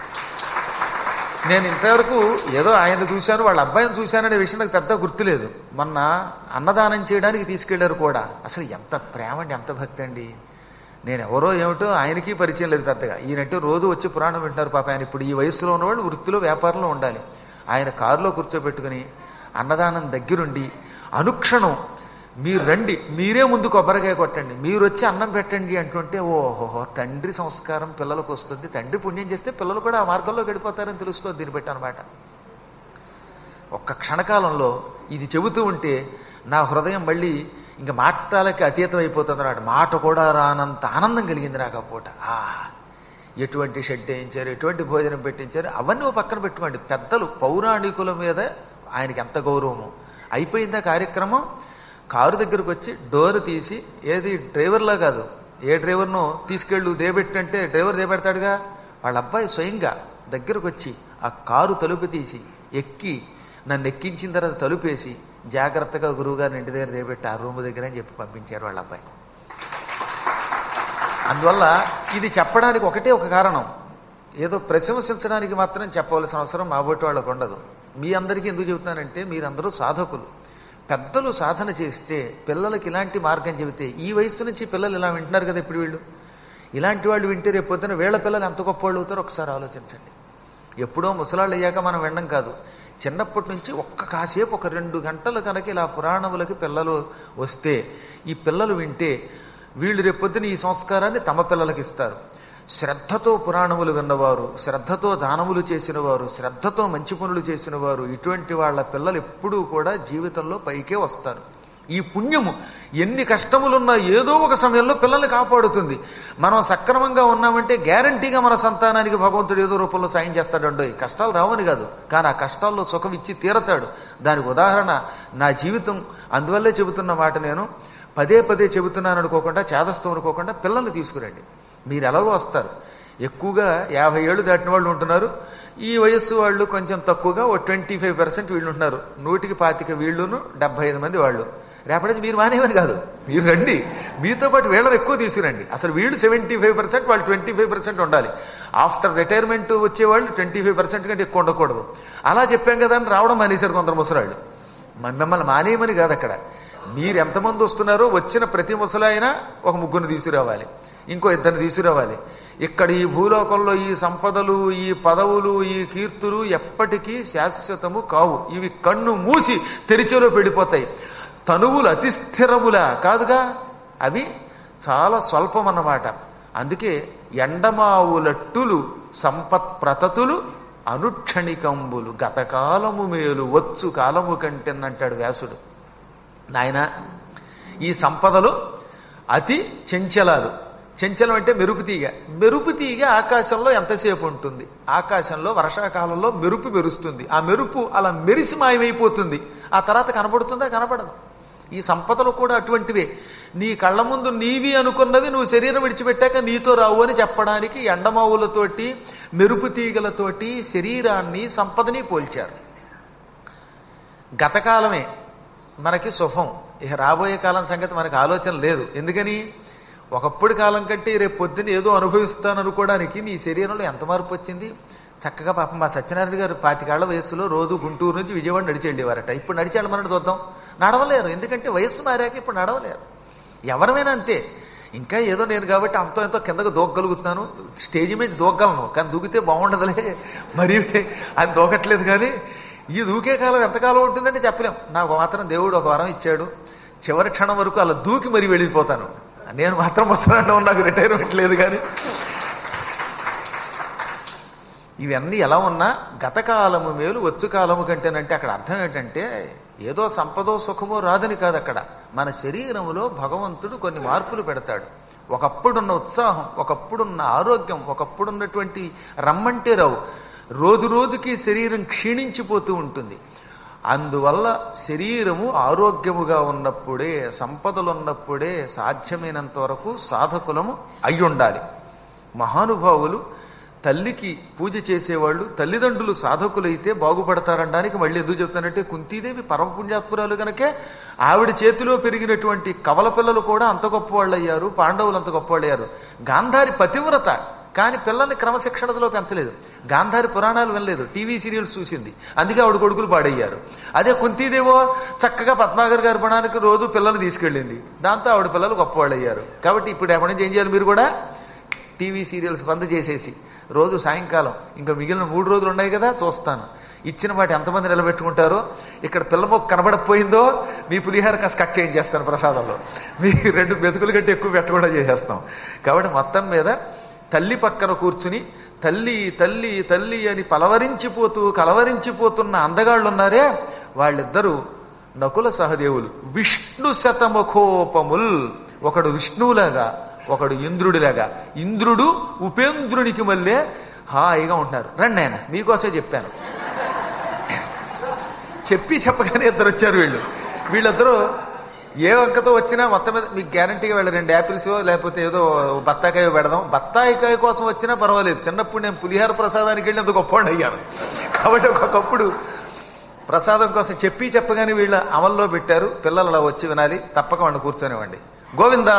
నేను ఇంతవరకు ఏదో ఆయన చూశాను వాళ్ళ అబ్బాయిని చూశాననే విషయం నాకు పెద్ద గుర్తులేదు మొన్న అన్నదానం చేయడానికి తీసుకెళ్లారు కూడా అసలు ఎంత ప్రేమ అండి ఎంత భక్తి అండి నేను ఎవరో ఏమిటో ఆయనకి పరిచయం లేదు పెద్దగా ఈయనంటే రోజు వచ్చి పురాణం వింటారు పాప ఆయన ఇప్పుడు ఈ వయసులో ఉన్నవాళ్ళు వృత్తిలో వ్యాపారంలో ఉండాలి ఆయన కారులో కూర్చోబెట్టుకుని అన్నదానం దగ్గరుండి అనుక్షణం మీరు రండి మీరే ముందు కొబ్బరికాయ కొట్టండి మీరు వచ్చి అన్నం పెట్టండి అంటుంటే ఓహో తండ్రి సంస్కారం పిల్లలకు వస్తుంది తండ్రి పుణ్యం చేస్తే పిల్లలు కూడా ఆ మార్గంలో గడిపోతారని తెలుస్తుంది దీన్ని బట్టి అనమాట ఒక్క క్షణకాలంలో ఇది చెబుతూ ఉంటే నా హృదయం మళ్ళీ ఇంకా మాటలకి అతీతం అయిపోతుంది అన్నమాట మాట కూడా రానంత ఆనందం కలిగింది నాకు ఆ పూట ఆ ఎటువంటి షెడ్ వేయించారు ఎటువంటి భోజనం పెట్టించారు అవన్నీ ఓ పక్కన పెట్టుకోండి పెద్దలు పౌరాణికుల మీద ఆయనకి ఎంత గౌరవము అయిపోయిందా కార్యక్రమం కారు దగ్గరకు వచ్చి డోర్ తీసి ఏది డ్రైవర్లా కాదు ఏ డ్రైవర్ను తీసుకెళ్ళు దేబెట్టంటే డ్రైవర్ దేబెడతాడుగా వాళ్ళ అబ్బాయి స్వయంగా దగ్గరకు వచ్చి ఆ కారు తలుపు తీసి ఎక్కి నన్ను ఎక్కించిన తర్వాత తలుపేసి జాగ్రత్తగా గురువుగారిని ఇంటి దగ్గర దేబెట్టి ఆ రూమ్ దగ్గర అని చెప్పి పంపించారు వాళ్ళ అబ్బాయి అందువల్ల ఇది చెప్పడానికి ఒకటే ఒక కారణం ఏదో ప్రశంసించడానికి మాత్రం చెప్పవలసిన అవసరం మా బోటి వాళ్ళకు ఉండదు మీ అందరికీ ఎందుకు చెబుతున్నానంటే మీరందరూ సాధకులు పెద్దలు సాధన చేస్తే పిల్లలకి ఇలాంటి మార్గం చెబితే ఈ వయసు నుంచి పిల్లలు ఇలా వింటున్నారు కదా ఇప్పుడు వీళ్ళు ఇలాంటి వాళ్ళు వింటే రేపు పొద్దున వీళ్ళ పిల్లలు ఎంత గొప్ప వాళ్ళు అవుతారో ఒకసారి ఆలోచించండి ఎప్పుడో ముసలాళ్ళు అయ్యాక మనం వినడం కాదు చిన్నప్పటి నుంచి ఒక్క కాసేపు ఒక రెండు గంటలు కనుక ఇలా పురాణములకి పిల్లలు వస్తే ఈ పిల్లలు వింటే వీళ్ళు రేపొద్దున ఈ సంస్కారాన్ని తమ పిల్లలకి ఇస్తారు శ్రద్ధతో పురాణములు విన్నవారు శ్రద్ధతో దానములు చేసిన వారు శ్రద్ధతో మంచి పనులు చేసిన వారు ఇటువంటి వాళ్ళ పిల్లలు ఎప్పుడూ కూడా జీవితంలో పైకే వస్తారు ఈ పుణ్యము ఎన్ని కష్టములున్నా ఏదో ఒక సమయంలో పిల్లల్ని కాపాడుతుంది మనం సక్రమంగా ఉన్నామంటే గ్యారంటీగా మన సంతానానికి భగవంతుడు ఏదో రూపంలో సాయం చేస్తాడండో కష్టాలు రావని కాదు కానీ ఆ కష్టాల్లో సుఖం ఇచ్చి తీరతాడు దానికి ఉదాహరణ నా జీవితం అందువల్లే చెబుతున్న మాట నేను పదే పదే చెబుతున్నాను అనుకోకుండా చేదస్తం అనుకోకుండా పిల్లల్ని తీసుకురండి మీరు ఎలాగో వస్తారు ఎక్కువగా యాభై ఏళ్ళు దాటిన వాళ్ళు ఉంటున్నారు ఈ వయస్సు వాళ్ళు కొంచెం తక్కువగా ఓ ట్వంటీ ఫైవ్ పర్సెంట్ వీళ్ళు ఉంటున్నారు నూటికి పాతిక వీళ్ళును డెబ్బై ఐదు మంది వాళ్ళు రేపటి మీరు మానేమని కాదు మీరు రండి మీతో పాటు వీళ్ళని ఎక్కువ తీసుకురండి అసలు వీళ్ళు సెవెంటీ ఫైవ్ పర్సెంట్ వాళ్ళు ట్వంటీ ఫైవ్ పర్సెంట్ ఉండాలి ఆఫ్టర్ రిటైర్మెంట్ వచ్చేవాళ్ళు ట్వంటీ ఫైవ్ పర్సెంట్ కంటే ఎక్కువ ఉండకూడదు అలా చెప్పాం కదా అని రావడం మానేశారు కొందరు ముసలాళ్ళు మ- మిమ్మల్ని మానేయమని కాదు అక్కడ మీరు ఎంతమంది వస్తున్నారో వచ్చిన ప్రతి ముసలాయన ఒక ముగ్గురు తీసుకురావాలి ఇంకో ఇద్దరిని తీసుకురావాలి ఇక్కడ ఈ భూలోకంలో ఈ సంపదలు ఈ పదవులు ఈ కీర్తులు ఎప్పటికీ శాశ్వతము కావు ఇవి కన్ను మూసి తెరిచేలో పెడిపోతాయి తనువులు అతి స్థిరములా కాదుగా అవి చాలా స్వల్పం అన్నమాట అందుకే ఎండమావులట్టులు సంపత్ ప్రతతులు అనుక్షణికంబులు గతకాలము మేలు వచ్చు కాలము కంటెనంటాడు వ్యాసుడు నాయన ఈ సంపదలు అతి చెంచలాలు చెంచలం అంటే మెరుపు తీగ మెరుపు తీగ ఆకాశంలో ఎంతసేపు ఉంటుంది ఆకాశంలో వర్షాకాలంలో మెరుపు మెరుస్తుంది ఆ మెరుపు అలా మెరిసి మాయమైపోతుంది ఆ తర్వాత కనపడుతుందా కనపడదు ఈ సంపదలు కూడా అటువంటివే నీ కళ్ళ ముందు నీవి అనుకున్నవి నువ్వు శరీరం విడిచిపెట్టాక నీతో రావు అని చెప్పడానికి ఎండమావులతోటి మెరుపు తీగలతోటి శరీరాన్ని సంపదని పోల్చారు గతకాలమే మనకి శుభం ఇక రాబోయే కాలం సంగతి మనకు ఆలోచన లేదు ఎందుకని ఒకప్పుడు కాలం కంటే రేపు పొద్దున్న ఏదో అనుభవిస్తాను అనుకోవడానికి నీ శరీరంలో ఎంత మార్పు వచ్చింది చక్కగా పాపం మా సత్యనారాయణ గారు పాతికాళ్ల వయస్సులో రోజు గుంటూరు నుంచి విజయవాడ నడిచి వెళ్ళేవారట ఇప్పుడు నడిచి వెళ్ళమని చూద్దాం నడవలేరు ఎందుకంటే వయస్సు మారాక ఇప్పుడు నడవలేరు ఎవరమైనా అంతే ఇంకా ఏదో నేను కాబట్టి అంతో ఎంతో కిందకు దూకగలుగుతున్నాను స్టేజ్ మీద దూకగలను కానీ దూకితే బాగుండదులే మరి అది దూకట్లేదు కానీ ఈ దూకే కాలం ఎంతకాలం ఉంటుందంటే చెప్పలేం నాకు మాత్రం దేవుడు ఒక వరం ఇచ్చాడు చివరి క్షణం వరకు అలా దూకి మరీ వెళ్ళిపోతాను నేను మాత్రం ముసలాండం నాకు రిటైర్మెంట్ లేదు కానీ ఇవన్నీ ఎలా ఉన్నా గతకాలము మేలు వచ్చు కాలము కంటేనంటే అక్కడ అర్థం ఏంటంటే ఏదో సంపదో సుఖమో రాదని కాదు అక్కడ మన శరీరములో భగవంతుడు కొన్ని మార్పులు పెడతాడు ఒకప్పుడున్న ఉత్సాహం ఒకప్పుడున్న ఆరోగ్యం ఒకప్పుడున్నటువంటి రమ్మంటే రావు రోజు రోజుకి శరీరం క్షీణించిపోతూ ఉంటుంది అందువల్ల శరీరము ఆరోగ్యముగా ఉన్నప్పుడే సంపదలు ఉన్నప్పుడే సాధ్యమైనంత వరకు సాధకులము అయ్యుండాలి మహానుభావులు తల్లికి పూజ చేసేవాళ్ళు తల్లిదండ్రులు సాధకులైతే బాగుపడతారనడానికి మళ్ళీ ఎందుకు చెప్తానంటే కుంతీదేవి పరమ పుణ్యాత్పురాలు కనుకే ఆవిడ చేతిలో పెరిగినటువంటి కవల పిల్లలు కూడా అంత గొప్పవాళ్ళు అయ్యారు పాండవులు అంత గొప్పవాళ్ళు అయ్యారు గాంధారి పతివ్రత కానీ పిల్లల్ని క్రమశిక్షణలో పెంచలేదు గాంధారి పురాణాలు వినలేదు టీవీ సీరియల్స్ చూసింది అందుకే ఆవిడ కొడుకులు పాడయ్యారు అదే కుంతీదేవో చక్కగా పద్మాగర్ గారి పడానికి రోజు పిల్లల్ని తీసుకెళ్ళింది దాంతో ఆవిడ పిల్లలు గొప్పవాళ్ళు అయ్యారు కాబట్టి ఇప్పుడు ఎప్పటి నుంచి ఏం చేయాలి మీరు కూడా టీవీ సీరియల్స్ బంద్ చేసేసి రోజు సాయంకాలం ఇంకా మిగిలిన మూడు రోజులు ఉన్నాయి కదా చూస్తాను ఇచ్చిన మాట ఎంతమంది నిలబెట్టుకుంటారో ఇక్కడ పిల్లమొక్క కనబడకపోయిందో మీ పులిహార కాస్త కట్ చేయించేస్తాను ప్రసాదంలో మీ రెండు మెతుకులు కంటే ఎక్కువ పెట్టకుండా చేసేస్తాం కాబట్టి మొత్తం మీద తల్లి పక్కన కూర్చుని తల్లి తల్లి తల్లి అని పలవరించిపోతూ కలవరించిపోతున్న అందగాళ్ళు ఉన్నారే వాళ్ళిద్దరూ నకుల సహదేవులు విష్ణు శతముఖోపముల్ ఒకడు విష్ణువులాగా ఒకడు ఇంద్రుడిలాగా ఇంద్రుడు ఉపేంద్రునికి మళ్ళీ హాయిగా ఉంటారు రండి ఆయన మీకోసమే చెప్పాను చెప్పి చెప్పగానే ఇద్దరు వచ్చారు వీళ్ళు వీళ్ళిద్దరూ ఏ వంకతో వచ్చినా మొత్తం మీద మీకు గ్యారంటీగా వెళ్ళి రెండు యాపిల్స్ లేకపోతే ఏదో బత్తాకాయ పెడదాం బత్తాయికాయ కోసం వచ్చినా పర్వాలేదు చిన్నప్పుడు నేను పులిహార ప్రసాదానికి వెళ్ళి అంత గొప్పవాడిని అయ్యాను కాబట్టి ఒకప్పుడు ప్రసాదం కోసం చెప్పి చెప్పగానే వీళ్ళ అమల్లో పెట్టారు పిల్లలు అలా వచ్చి వినాలి తప్పక వాడిని కూర్చొనివ్వండి గోవిందా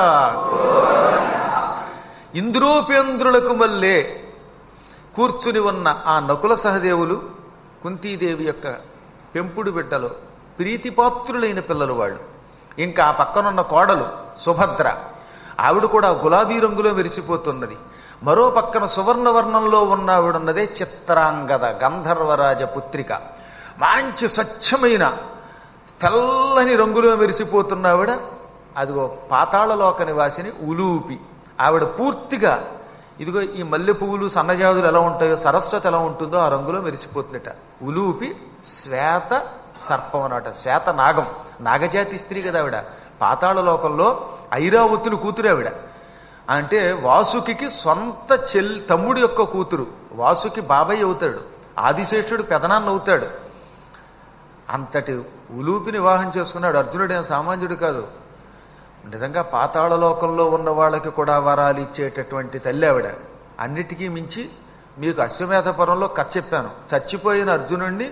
ఇంద్రోపేంద్రులకు మళ్ళే కూర్చుని ఉన్న ఆ నకుల సహదేవులు కుంతీదేవి యొక్క పెంపుడు బిడ్డలు ప్రీతిపాత్రులైన పిల్లలు వాళ్ళు ఇంకా ఆ పక్కనున్న కోడలు సుభద్ర ఆవిడ కూడా గులాబీ రంగులో మెరిసిపోతున్నది మరో పక్కన సువర్ణ వర్ణంలో ఉన్న ఆవిడున్నదే చిత్రాంగద గంధర్వరాజ పుత్రిక మంచి స్వచ్ఛమైన తెల్లని రంగులో మెరిసిపోతున్న ఆవిడ అదిగో పాతాళలోక నివాసిని ఉలూపి ఆవిడ పూర్తిగా ఇదిగో ఈ మల్లె పువ్వులు సన్నజాజులు ఎలా ఉంటాయో సరస్వతి ఎలా ఉంటుందో ఆ రంగులో మెరిసిపోతుందట ఉలూపి శ్వేత సర్పం అన్నమాట శ్వేత నాగం నాగజాతి స్త్రీ కదా ఆవిడ పాతాళ లోకంలో ఐరావతులు కూతురు ఆవిడ అంటే వాసుకి సొంత చెల్ తమ్ముడి యొక్క కూతురు వాసుకి బాబాయ్ అవుతాడు ఆదిశేషుడు పెదనాన్న అవుతాడు అంతటి ఉలూపిని వివాహం చేసుకున్నాడు అర్జునుడేం సామాన్యుడు కాదు నిజంగా పాతాళ లోకంలో ఉన్న వాళ్ళకి కూడా వరాలు ఇచ్చేటటువంటి తల్లి ఆవిడ అన్నిటికీ మించి మీకు అశ్వమేధపురంలో కథ చెప్పాను చచ్చిపోయిన అర్జునుణ్ణి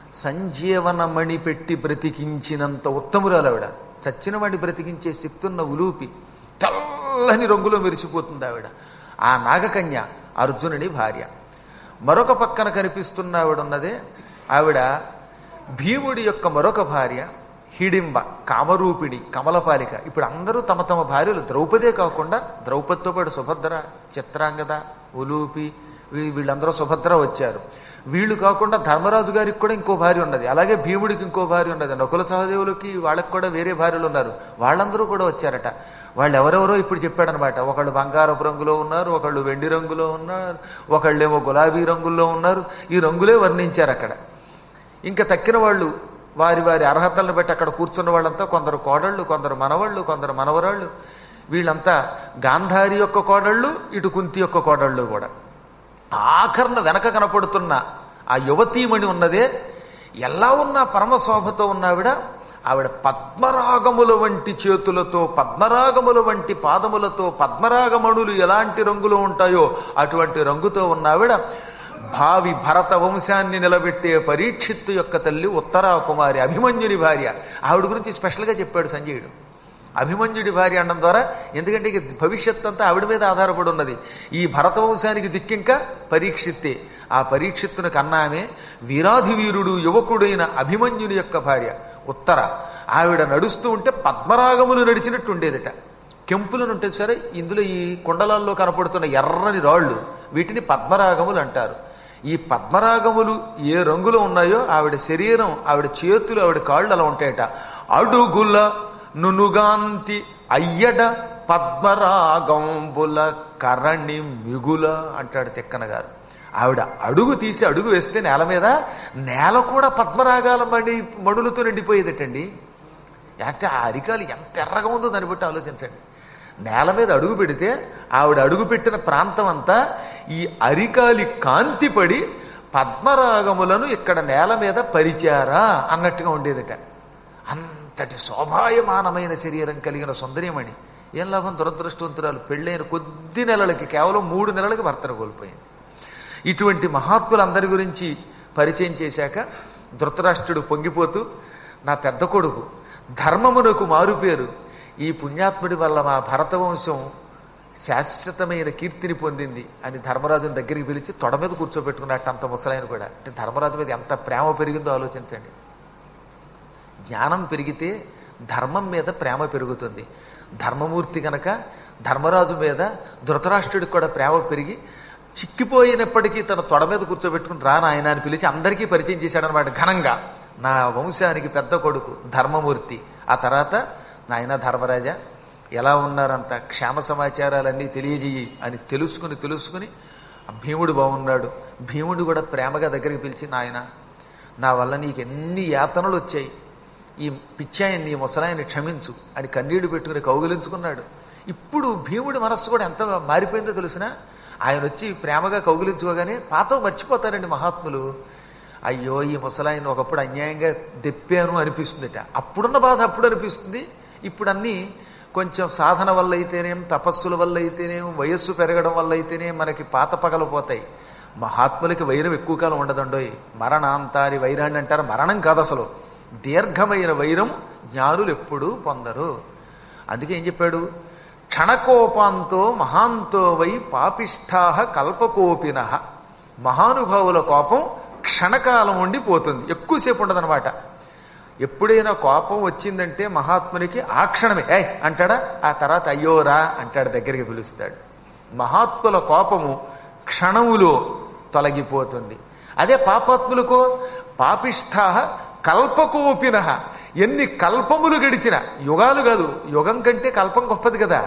సంజీవనమణి పెట్టి బ్రతికించినంత ఉత్తమురాలు ఆవిడ చచ్చిన వాడిని బ్రతికించే శక్తున్న ఉలూపి తెల్లని రంగులో మెరిసిపోతుంది ఆవిడ ఆ నాగకన్య అర్జునుని భార్య మరొక పక్కన కనిపిస్తున్న ఆవిడ ఉన్నదే ఆవిడ భీముడి యొక్క మరొక భార్య హిడింబ కామరూపిణి కమలపాలిక ఇప్పుడు అందరూ తమ తమ భార్యలు ద్రౌపదే కాకుండా ద్రౌపదితో పాటు సుభద్ర చిత్రాంగద ఉలూపి వీ- వీళ్ళందరూ సుభద్ర వచ్చారు వీళ్ళు కాకుండా ధర్మరాజు గారికి కూడా ఇంకో భార్య ఉన్నది అలాగే భీముడికి ఇంకో భార్య ఉన్నది నకుల సహదేవులకి వాళ్ళకి కూడా వేరే భార్యలు ఉన్నారు వాళ్ళందరూ కూడా వచ్చారట వాళ్ళు ఎవరెవరో ఇప్పుడు చెప్పాడనమాట ఒకళ్ళు బంగారపు రంగులో ఉన్నారు ఒకళ్ళు వెండి రంగులో ఉన్నారు ఒకళ్ళేమో గులాబీ రంగుల్లో ఉన్నారు ఈ రంగులే వర్ణించారు అక్కడ ఇంకా తక్కిన వాళ్ళు వారి వారి అర్హతలను బట్టి అక్కడ కూర్చున్న వాళ్ళంతా కొందరు కోడళ్ళు కొందరు మనవళ్ళు కొందరు మనవరాళ్ళు వీళ్ళంతా గాంధారి యొక్క కోడళ్ళు ఇటు కుంతి యొక్క కోడళ్ళు కూడా ఆఖరణ వెనక కనపడుతున్న ఆ యువతీమణి ఉన్నదే ఎలా ఉన్నా పరమశోభతో ఉన్నావిడ ఆవిడ పద్మరాగముల వంటి చేతులతో పద్మరాగముల వంటి పాదములతో పద్మరాగమణులు ఎలాంటి రంగులో ఉంటాయో అటువంటి రంగుతో ఉన్నావిడ భావి భరత వంశాన్ని నిలబెట్టే పరీక్షిత్తు యొక్క తల్లి ఉత్తరా కుమారి అభిమన్యుని భార్య ఆవిడ గురించి స్పెషల్గా చెప్పాడు సంజయుడు అభిమన్యుడి భార్య అనడం ద్వారా ఎందుకంటే ఇక భవిష్యత్ అంతా ఆవిడ మీద ఆధారపడి ఉన్నది ఈ భరత వంశానికి దిక్కింక పరీక్షిత్తే ఆ పరీక్షిత్తును కన్నామే వీరాధి వీరుడు యువకుడైన అభిమన్యుని యొక్క భార్య ఉత్తర ఆవిడ నడుస్తూ ఉంటే పద్మరాగములు నడిచినట్టు ఉండేదట కెంపులను ఉంటే సరే ఇందులో ఈ కుండలాల్లో కనపడుతున్న ఎర్రని రాళ్ళు వీటిని పద్మరాగములు అంటారు ఈ పద్మరాగములు ఏ రంగులో ఉన్నాయో ఆవిడ శరీరం ఆవిడ చేతులు ఆవిడ కాళ్ళు అలా ఉంటాయట అడుగుల నునుగాంతి అయ్యడ పద్మరాగంబుల కరణి మిగుల అంటాడు తిక్కన గారు ఆవిడ అడుగు తీసి అడుగు వేస్తే నేల మీద నేల కూడా పద్మరాగాల మణి మణులతో నిండిపోయేదటండి అంటే ఆ అరికాలు ఎంత ఎర్రగా ఉందో దాన్ని బట్టి ఆలోచించండి నేల మీద అడుగు పెడితే ఆవిడ అడుగు పెట్టిన ప్రాంతం అంతా ఈ అరికాలి కాంతి పడి పద్మరాగములను ఇక్కడ నేల మీద పరిచారా అన్నట్టుగా ఉండేదట అంతటి శోభాయమానమైన శరీరం కలిగిన సుందరీమణి ఏం లాభం దురదృష్టవంతురాలు పెళ్ళైన కొద్ది నెలలకి కేవలం మూడు నెలలకి భర్తను కోల్పోయింది ఇటువంటి మహాత్ములందరి గురించి పరిచయం చేశాక ధృతరాష్ట్రుడు పొంగిపోతూ నా పెద్ద కొడుకు ధర్మమునకు మారుపేరు ఈ పుణ్యాత్ముడి వల్ల మా భరతవంశం శాశ్వతమైన కీర్తిని పొందింది అని ధర్మరాజుని దగ్గరికి పిలిచి తొడ మీద కూర్చోబెట్టుకున్నట్టు అంత ముసలాయన కూడా అంటే ధర్మరాజు మీద ఎంత ప్రేమ పెరిగిందో ఆలోచించండి జ్ఞానం పెరిగితే ధర్మం మీద ప్రేమ పెరుగుతుంది ధర్మమూర్తి గనక ధర్మరాజు మీద ధృతరాష్ట్రుడికి కూడా ప్రేమ పెరిగి చిక్కిపోయినప్పటికీ తన తొడ మీద కూర్చోబెట్టుకుని రా నాయన అని పిలిచి అందరికీ పరిచయం చేశాడనమాట ఘనంగా నా వంశానికి పెద్ద కొడుకు ధర్మమూర్తి ఆ తర్వాత నాయన ధర్మరాజా ఎలా ఉన్నారంత క్షేమ సమాచారాలన్నీ తెలియజేయి అని తెలుసుకుని తెలుసుకుని భీముడు బాగున్నాడు భీముడు కూడా ప్రేమగా దగ్గరికి పిలిచి నాయన నా వల్ల నీకు ఎన్ని యాతనలు వచ్చాయి ఈ పిచ్చాయన్ని ఈ ముసలాయన్ని క్షమించు అని కన్నీళ్లు పెట్టుకుని కౌగిలించుకున్నాడు ఇప్పుడు భీముడి మనస్సు కూడా ఎంత మారిపోయిందో తెలిసినా ఆయన వచ్చి ప్రేమగా కౌగిలించుకోగానే పాత మర్చిపోతారండి మహాత్ములు అయ్యో ఈ ముసలాయన్ని ఒకప్పుడు అన్యాయంగా దెప్పాను అనిపిస్తుందిట అప్పుడున్న బాధ అప్పుడు అనిపిస్తుంది ఇప్పుడు అన్నీ కొంచెం సాధన వల్ల అయితేనేం తపస్సుల వల్ల అయితేనేం వయస్సు పెరగడం వల్ల అయితేనే మనకి పాత పగలపోతాయి మహాత్ములకి వైరం ఎక్కువ కాలం ఉండదండోయ్ మరణాంతారి వైరాన్ని అంటారు మరణం కాదు అసలు దీర్ఘమైన వైరం జ్ఞానులు ఎప్పుడూ పొందరు అందుకే ఏం చెప్పాడు క్షణకోపాంతో మహాంతో వై పాపిష్ఠాహ కల్పకోపిన మహానుభావుల కోపం క్షణకాలం ఉండి పోతుంది ఎక్కువసేపు ఉండదన్నమాట ఎప్పుడైనా కోపం వచ్చిందంటే మహాత్మునికి ఆ క్షణమే ఏ అంటాడా ఆ తర్వాత అయ్యోరా అంటాడు దగ్గరికి పిలుస్తాడు మహాత్ముల కోపము క్షణములో తొలగిపోతుంది అదే పాపాత్ములకో పాపిష్ఠా కల్పకోపిన ఎన్ని కల్పములు గడిచిన యుగాలు కాదు యుగం కంటే కల్పం గొప్పది కదా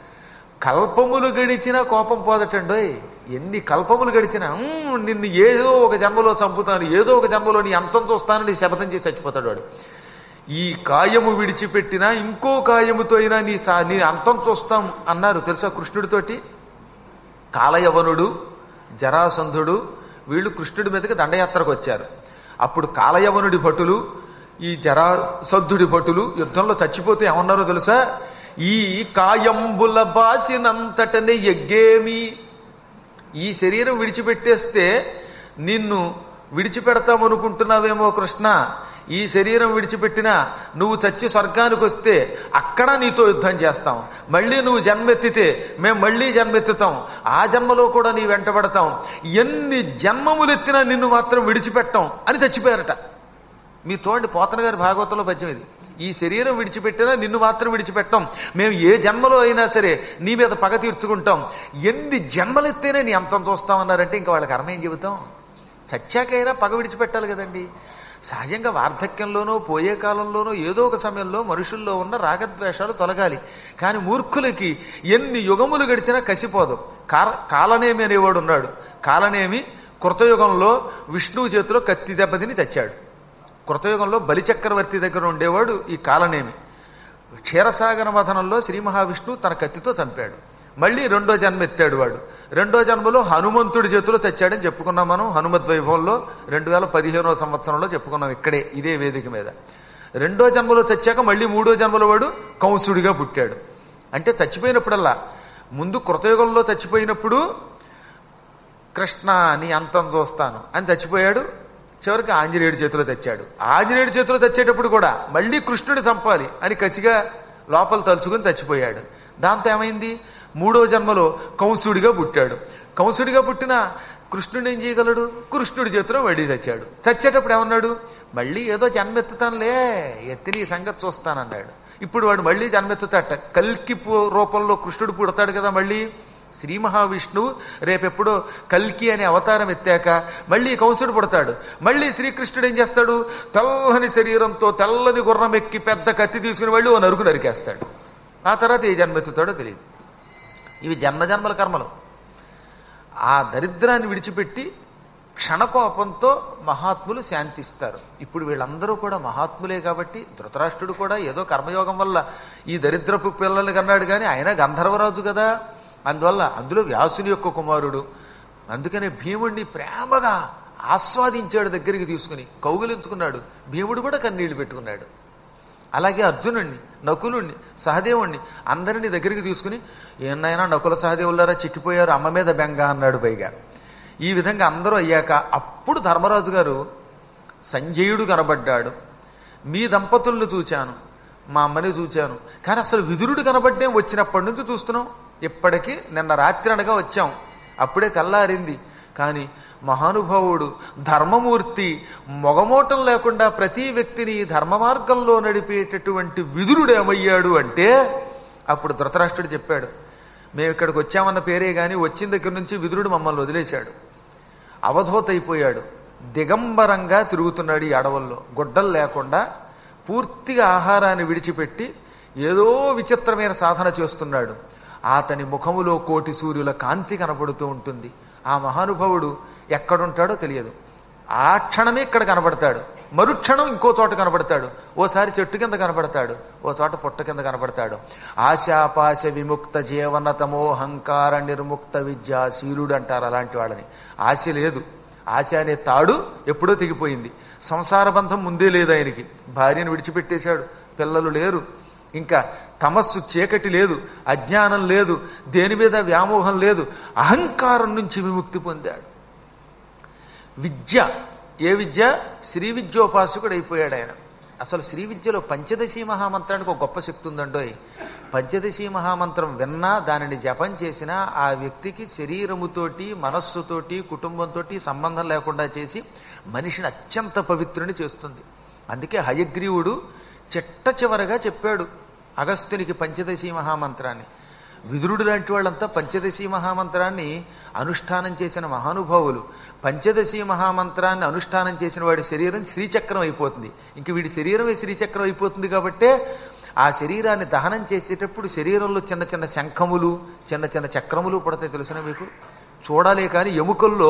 కల్పములు గడిచిన కోపం పోదటండోయ్ ఎన్ని కల్పములు గడిచినా "ఉమ్, నిన్ను ఏదో ఒక జన్మలో చంపుతాను ఏదో ఒక జన్మలో నీ అంతం చూస్తాను నీ శపథం చేసి చచ్చిపోతాడు వాడు ఈ కాయము విడిచిపెట్టినా ఇంకో కాయముతో అయినా నీ సా నీ అంతం చూస్తాం అన్నారు తెలుసా కృష్ణుడితోటి కాలయవనుడు జరాసంధుడు వీళ్ళు కృష్ణుడి మీదకి దండయాత్రకు వచ్చారు అప్పుడు కాలయవనుడి భటులు ఈ జరాసంధుడి భటులు యుద్ధంలో చచ్చిపోతే ఏమన్నారో తెలుసా ఈ కాయంబుల బాసినంతటనే ఎగ్గేమి ఈ శరీరం విడిచిపెట్టేస్తే నిన్ను విడిచిపెడతామనుకుంటున్నావేమో కృష్ణ ఈ శరీరం విడిచిపెట్టినా నువ్వు చచ్చి స్వర్గానికి వస్తే అక్కడ నీతో యుద్ధం చేస్తాం మళ్ళీ నువ్వు జన్మెత్తితే మేము మళ్ళీ జన్మెత్తుతాం ఆ జన్మలో కూడా నీ వెంటబడతాం ఎన్ని జన్మములెత్తినా నిన్ను మాత్రం విడిచిపెట్టాం అని చచ్చిపోయారట మీరు చూడండి పోతన గారి భాగవతంలో పద్యం ఇది ఈ శరీరం విడిచిపెట్టినా నిన్ను మాత్రం విడిచిపెట్టాం మేము ఏ జన్మలో అయినా సరే నీ మీద పగ తీర్చుకుంటాం ఎన్ని జన్మలెత్తేనే నీ అంతం చూస్తామన్నారంటే ఇంకా వాళ్ళకి అర్థం ఏం చెబుతాం చచ్చాకైనా పగ విడిచిపెట్టాలి కదండి సహజంగా వార్ధక్యంలోనో పోయే కాలంలోనో ఏదో ఒక సమయంలో మనుషుల్లో ఉన్న రాగద్వేషాలు తొలగాలి కానీ మూర్ఖులకి ఎన్ని యుగములు గడిచినా కసిపోదు కాల కాలనేమి అనేవాడు ఉన్నాడు కాలనేమి కృతయుగంలో విష్ణువు చేతిలో కత్తి దెబ్బతిని చచ్చాడు కృతయుగంలో బలిచక్రవర్తి దగ్గర ఉండేవాడు ఈ కాలనేమి క్షీరసాగర మథనంలో శ్రీ మహావిష్ణువు తన కత్తితో చంపాడు మళ్ళీ రెండో జన్మ ఎత్తాడు వాడు రెండో జన్మలో హనుమంతుడి చేతిలో చచ్చాడని చెప్పుకున్నాం మనం హనుమద్ వైభవంలో రెండు వేల పదిహేనో సంవత్సరంలో చెప్పుకున్నాం ఇక్కడే ఇదే వేదిక మీద రెండో జన్మలో చచ్చాక మళ్ళీ మూడో జన్మలో వాడు కంసుడిగా పుట్టాడు అంటే చచ్చిపోయినప్పుడల్లా ముందు కృతయుగంలో చచ్చిపోయినప్పుడు కృష్ణ నీ అంతం చూస్తాను అని చచ్చిపోయాడు చివరికి ఆంజనేయుడి చేతిలో తెచ్చాడు ఆంజనేయుడి చేతిలో తెచ్చేటప్పుడు కూడా మళ్ళీ కృష్ణుని చంపాలి అని కసిగా లోపల తలుచుకుని చచ్చిపోయాడు దాంతో ఏమైంది మూడో జన్మలో కంసుడిగా పుట్టాడు కంసుడిగా పుట్టిన కృష్ణుడు ఏం చేయగలడు కృష్ణుడి చేతిలో మళ్ళీ చచ్చాడు చచ్చేటప్పుడు ఏమన్నాడు మళ్ళీ ఏదో జన్మెత్తుతానులే ఎత్తి నీ సంగతి చూస్తానన్నాడు ఇప్పుడు వాడు మళ్ళీ జన్మెత్తుతాట కల్కి పు- రూపంలో కృష్ణుడు పుడతాడు కదా మళ్ళీ శ్రీ మహావిష్ణువు రేపెప్పుడో కల్కి అనే అవతారం ఎత్తాక మళ్ళీ కంసుడు పుడతాడు మళ్ళీ శ్రీకృష్ణుడు ఏం చేస్తాడు తెల్లని శరీరంతో తెల్లని గుర్రం ఎక్కి పెద్ద కత్తి తీసుకుని వెళ్ళి ఓ నరుకు నరికేస్తాడు ఆ తర్వాత ఏ జన్మెత్తుతాడో తెలియదు ఇవి జన్మజన్మల కర్మలు ఆ దరిద్రాన్ని విడిచిపెట్టి క్షణకోపంతో మహాత్ములు శాంతిస్తారు ఇప్పుడు వీళ్ళందరూ కూడా మహాత్ములే కాబట్టి ధృతరాష్ట్రుడు కూడా ఏదో కర్మయోగం వల్ల ఈ దరిద్రపు పిల్లల్ని కన్నాడు కానీ ఆయన గంధర్వరాజు కదా అందువల్ల అందులో వ్యాసుని యొక్క కుమారుడు అందుకనే భీముడిని ప్రేమగా ఆస్వాదించాడు దగ్గరికి తీసుకుని కౌగిలించుకున్నాడు భీముడు కూడా కన్నీళ్లు పెట్టుకున్నాడు అలాగే అర్జునుణ్ణి నకులుణ్ణి సహదేవుణ్ణి అందరినీ దగ్గరికి తీసుకుని ఏనాయనా నకుల సహదేవులారా చిక్కిపోయారు అమ్మ మీద బెంగ అన్నాడు పైగా ఈ విధంగా అందరూ అయ్యాక అప్పుడు ధర్మరాజు గారు సంజయుడు కనబడ్డాడు మీ దంపతులను చూచాను మా అమ్మని చూచాను కానీ అసలు విదురుడు కనబడ్డే వచ్చినప్పటి నుంచి చూస్తున్నాం ఇప్పటికీ నిన్న రాత్రి అనగా వచ్చాం అప్పుడే తెల్లారింది కానీ మహానుభావుడు ధర్మమూర్తి మొగమోటం లేకుండా ప్రతి వ్యక్తిని ధర్మ మార్గంలో నడిపేటటువంటి విదురుడు ఏమయ్యాడు అంటే అప్పుడు ధృతరాష్ట్రుడు చెప్పాడు మేము ఇక్కడికి వచ్చామన్న పేరే గాని వచ్చిన దగ్గర నుంచి విదురుడు మమ్మల్ని వదిలేశాడు అవధూతైపోయాడు దిగంబరంగా తిరుగుతున్నాడు ఈ అడవుల్లో గుడ్డలు లేకుండా పూర్తిగా ఆహారాన్ని విడిచిపెట్టి ఏదో విచిత్రమైన సాధన చేస్తున్నాడు అతని ముఖములో కోటి సూర్యుల కాంతి కనబడుతూ ఉంటుంది ఆ మహానుభావుడు ఎక్కడుంటాడో తెలియదు ఆ క్షణమే ఇక్కడ కనబడతాడు మరుక్షణం ఇంకో చోట కనబడతాడు ఓసారి చెట్టు కింద కనబడతాడు ఓ చోట పుట్ట కింద కనబడతాడు ఆశాపాశ విముక్త జీవన తమోహంకార నిర్ముక్త విద్యాశీలుడు అంటారు అలాంటి వాళ్ళని ఆశ లేదు ఆశ అనే తాడు ఎప్పుడో తెగిపోయింది సంసార బంధం ముందే లేదు ఆయనకి భార్యను విడిచిపెట్టేశాడు పిల్లలు లేరు ఇంకా తమస్సు చీకటి లేదు అజ్ఞానం లేదు దేని మీద వ్యామోహం లేదు అహంకారం నుంచి విముక్తి పొందాడు విద్య ఏ విద్య శ్రీ విద్యోపాసకుడు అయిపోయాడు ఆయన అసలు శ్రీ విద్యలో పంచదశి మహామంత్రానికి ఒక గొప్ప శక్తి ఉందండోయ్ పంచదశి మహామంత్రం విన్నా దానిని జపం చేసినా ఆ వ్యక్తికి శరీరముతోటి మనస్సుతోటి కుటుంబంతో సంబంధం లేకుండా చేసి మనిషిని అత్యంత పవిత్రుని చేస్తుంది అందుకే హయగ్రీవుడు చిట్ట చివరగా చెప్పాడు అగస్త్యునికి పంచదశి మహామంత్రాన్ని విదురుడు లాంటి వాళ్ళంతా పంచదశి మహామంత్రాన్ని అనుష్ఠానం చేసిన మహానుభావులు పంచదశి మహామంత్రాన్ని అనుష్ఠానం చేసిన వాడి శరీరం శ్రీచక్రం అయిపోతుంది ఇంక వీడి శరీరమే శ్రీచక్రం అయిపోతుంది కాబట్టే ఆ శరీరాన్ని దహనం చేసేటప్పుడు శరీరంలో చిన్న చిన్న శంఖములు చిన్న చిన్న చక్రములు పడతాయి తెలుసిన మీకు చూడాలే కానీ ఎముకల్లో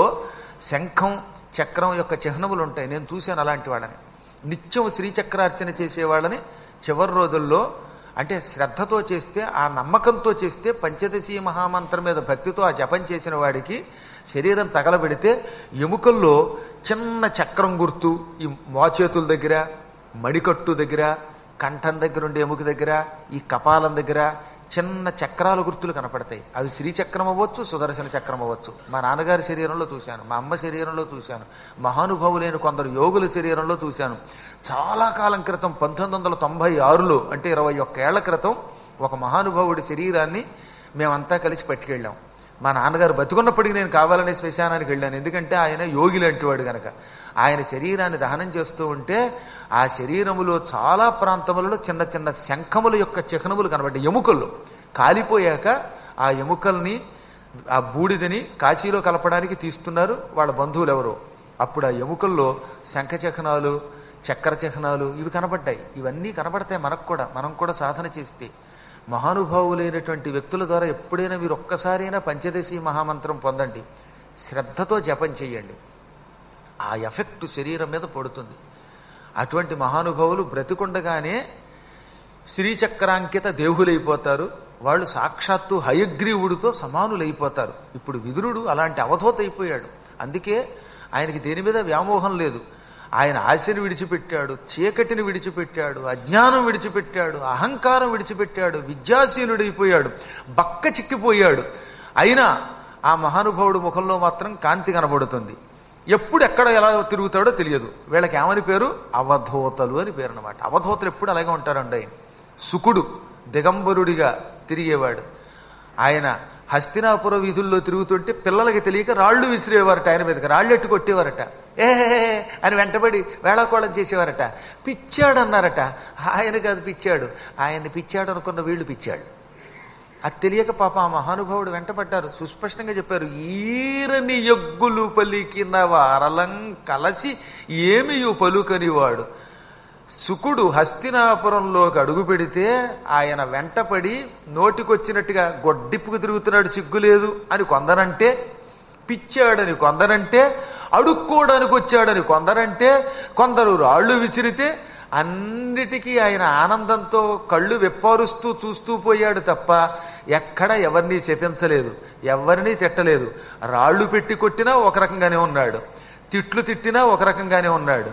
శంఖం చక్రం యొక్క చిహ్నములు ఉంటాయి నేను చూశాను అలాంటి వాళ్ళని నిత్యం శ్రీచక్రార్చన చేసేవాళ్ళని చివరి రోజుల్లో అంటే శ్రద్ధతో చేస్తే ఆ నమ్మకంతో చేస్తే పంచదశి మహామంత్రం మీద భక్తితో ఆ జపం చేసిన వాడికి శరీరం తగలబెడితే ఎముకల్లో చిన్న చక్రం గుర్తు ఈ మోచేతుల దగ్గర మడికట్టు దగ్గర కంఠం దగ్గర ఉండే ఎముక దగ్గర ఈ కపాలం దగ్గర చిన్న చక్రాల గుర్తులు కనపడతాయి అవి శ్రీచక్రం అవ్వచ్చు సుదర్శన చక్రం అవ్వచ్చు మా నాన్నగారి శరీరంలో చూశాను మా అమ్మ శరీరంలో చూశాను మహానుభావులైన కొందరు యోగుల శరీరంలో చూశాను చాలా కాలం క్రితం పంతొమ్మిది వందల తొంభై ఆరులో అంటే ఇరవై ఒక్క ఏళ్ల క్రితం ఒక మహానుభావుడి శరీరాన్ని మేమంతా కలిసి పట్టుకెళ్ళాం మా నాన్నగారు బతుకున్నప్పటికీ నేను కావాలనే శ్మశానానికి వెళ్ళాను ఎందుకంటే ఆయన యోగి లాంటి వాడు గనక ఆయన శరీరాన్ని దహనం చేస్తూ ఉంటే ఆ శరీరములో చాలా ప్రాంతములలో చిన్న చిన్న శంఖముల యొక్క చిహ్నములు కనబడ్డాయి ఎముకల్లో కాలిపోయాక ఆ ఎముకల్ని ఆ బూడిదని కాశీలో కలపడానికి తీస్తున్నారు వాళ్ళ బంధువులు ఎవరు అప్పుడు ఆ ఎముకల్లో శంఖ చిహ్నాలు చక్ర చిహ్నాలు ఇవి కనబడ్డాయి ఇవన్నీ కనబడతాయి మనకు కూడా మనం కూడా సాధన చేస్తే మహానుభావులైనటువంటి వ్యక్తుల ద్వారా ఎప్పుడైనా మీరు ఒక్కసారైనా పంచదశి మహామంత్రం పొందండి శ్రద్ధతో జపం చేయండి ఆ ఎఫెక్ట్ శరీరం మీద పడుతుంది అటువంటి మహానుభావులు బ్రతికుండగానే శ్రీచక్రాంకిత దేహులైపోతారు వాళ్ళు సాక్షాత్తు హయగ్రీవుడితో సమానులైపోతారు ఇప్పుడు విదురుడు అలాంటి అవధూత అయిపోయాడు అందుకే ఆయనకి దేని మీద వ్యామోహం లేదు ఆయన ఆశని విడిచిపెట్టాడు చీకటిని విడిచిపెట్టాడు అజ్ఞానం విడిచిపెట్టాడు అహంకారం విడిచిపెట్టాడు విద్యాశీలుడైపోయాడు బక్క చిక్కిపోయాడు అయినా ఆ మహానుభావుడు ముఖంలో మాత్రం కాంతి కనబడుతుంది ఎప్పుడు ఎక్కడ ఎలా తిరుగుతాడో తెలియదు వీళ్ళకి ఏమని పేరు అవధూతలు అని పేరు అనమాట అవధూతలు ఎప్పుడు అలాగే ఉంటారండి సుకుడు దిగంబరుడిగా తిరిగేవాడు ఆయన హస్తినాపుర వీధుల్లో తిరుగుతుంటే పిల్లలకి తెలియక రాళ్లు విసిరేవారట ఆయన మీదకి రాళ్ళు ఎట్టు కొట్టేవారట ఏ అని వెంటబడి వేళాకోళం చేసేవారట పిచ్చాడు అన్నారట ఆయన కాదు పిచ్చాడు ఆయన్ని పిచ్చాడు అనుకున్న వీళ్ళు పిచ్చాడు అది తెలియక పాప ఆ మహానుభావుడు వెంటపడ్డారు సుస్పష్టంగా చెప్పారు ఈరని ఎగ్గులు పలికిన వారలం కలసి ఏమియు పలుకనివాడు సుకుడు హస్తినాపురంలోకి అడుగు పెడితే ఆయన వెంటపడి నోటికొచ్చినట్టుగా గొడ్డిప్పుకు తిరుగుతున్నాడు సిగ్గులేదు అని కొందరంటే పిచ్చాడని కొందరంటే అడుక్కోవడానికి వచ్చాడని కొందరంటే కొందరు రాళ్లు విసిరితే అన్నిటికీ ఆయన ఆనందంతో కళ్ళు వెప్పారుస్తూ చూస్తూ పోయాడు తప్ప ఎక్కడ ఎవరిని శపించలేదు ఎవరిని తిట్టలేదు రాళ్లు పెట్టి కొట్టినా ఒక రకంగానే ఉన్నాడు తిట్లు తిట్టినా ఒక రకంగానే ఉన్నాడు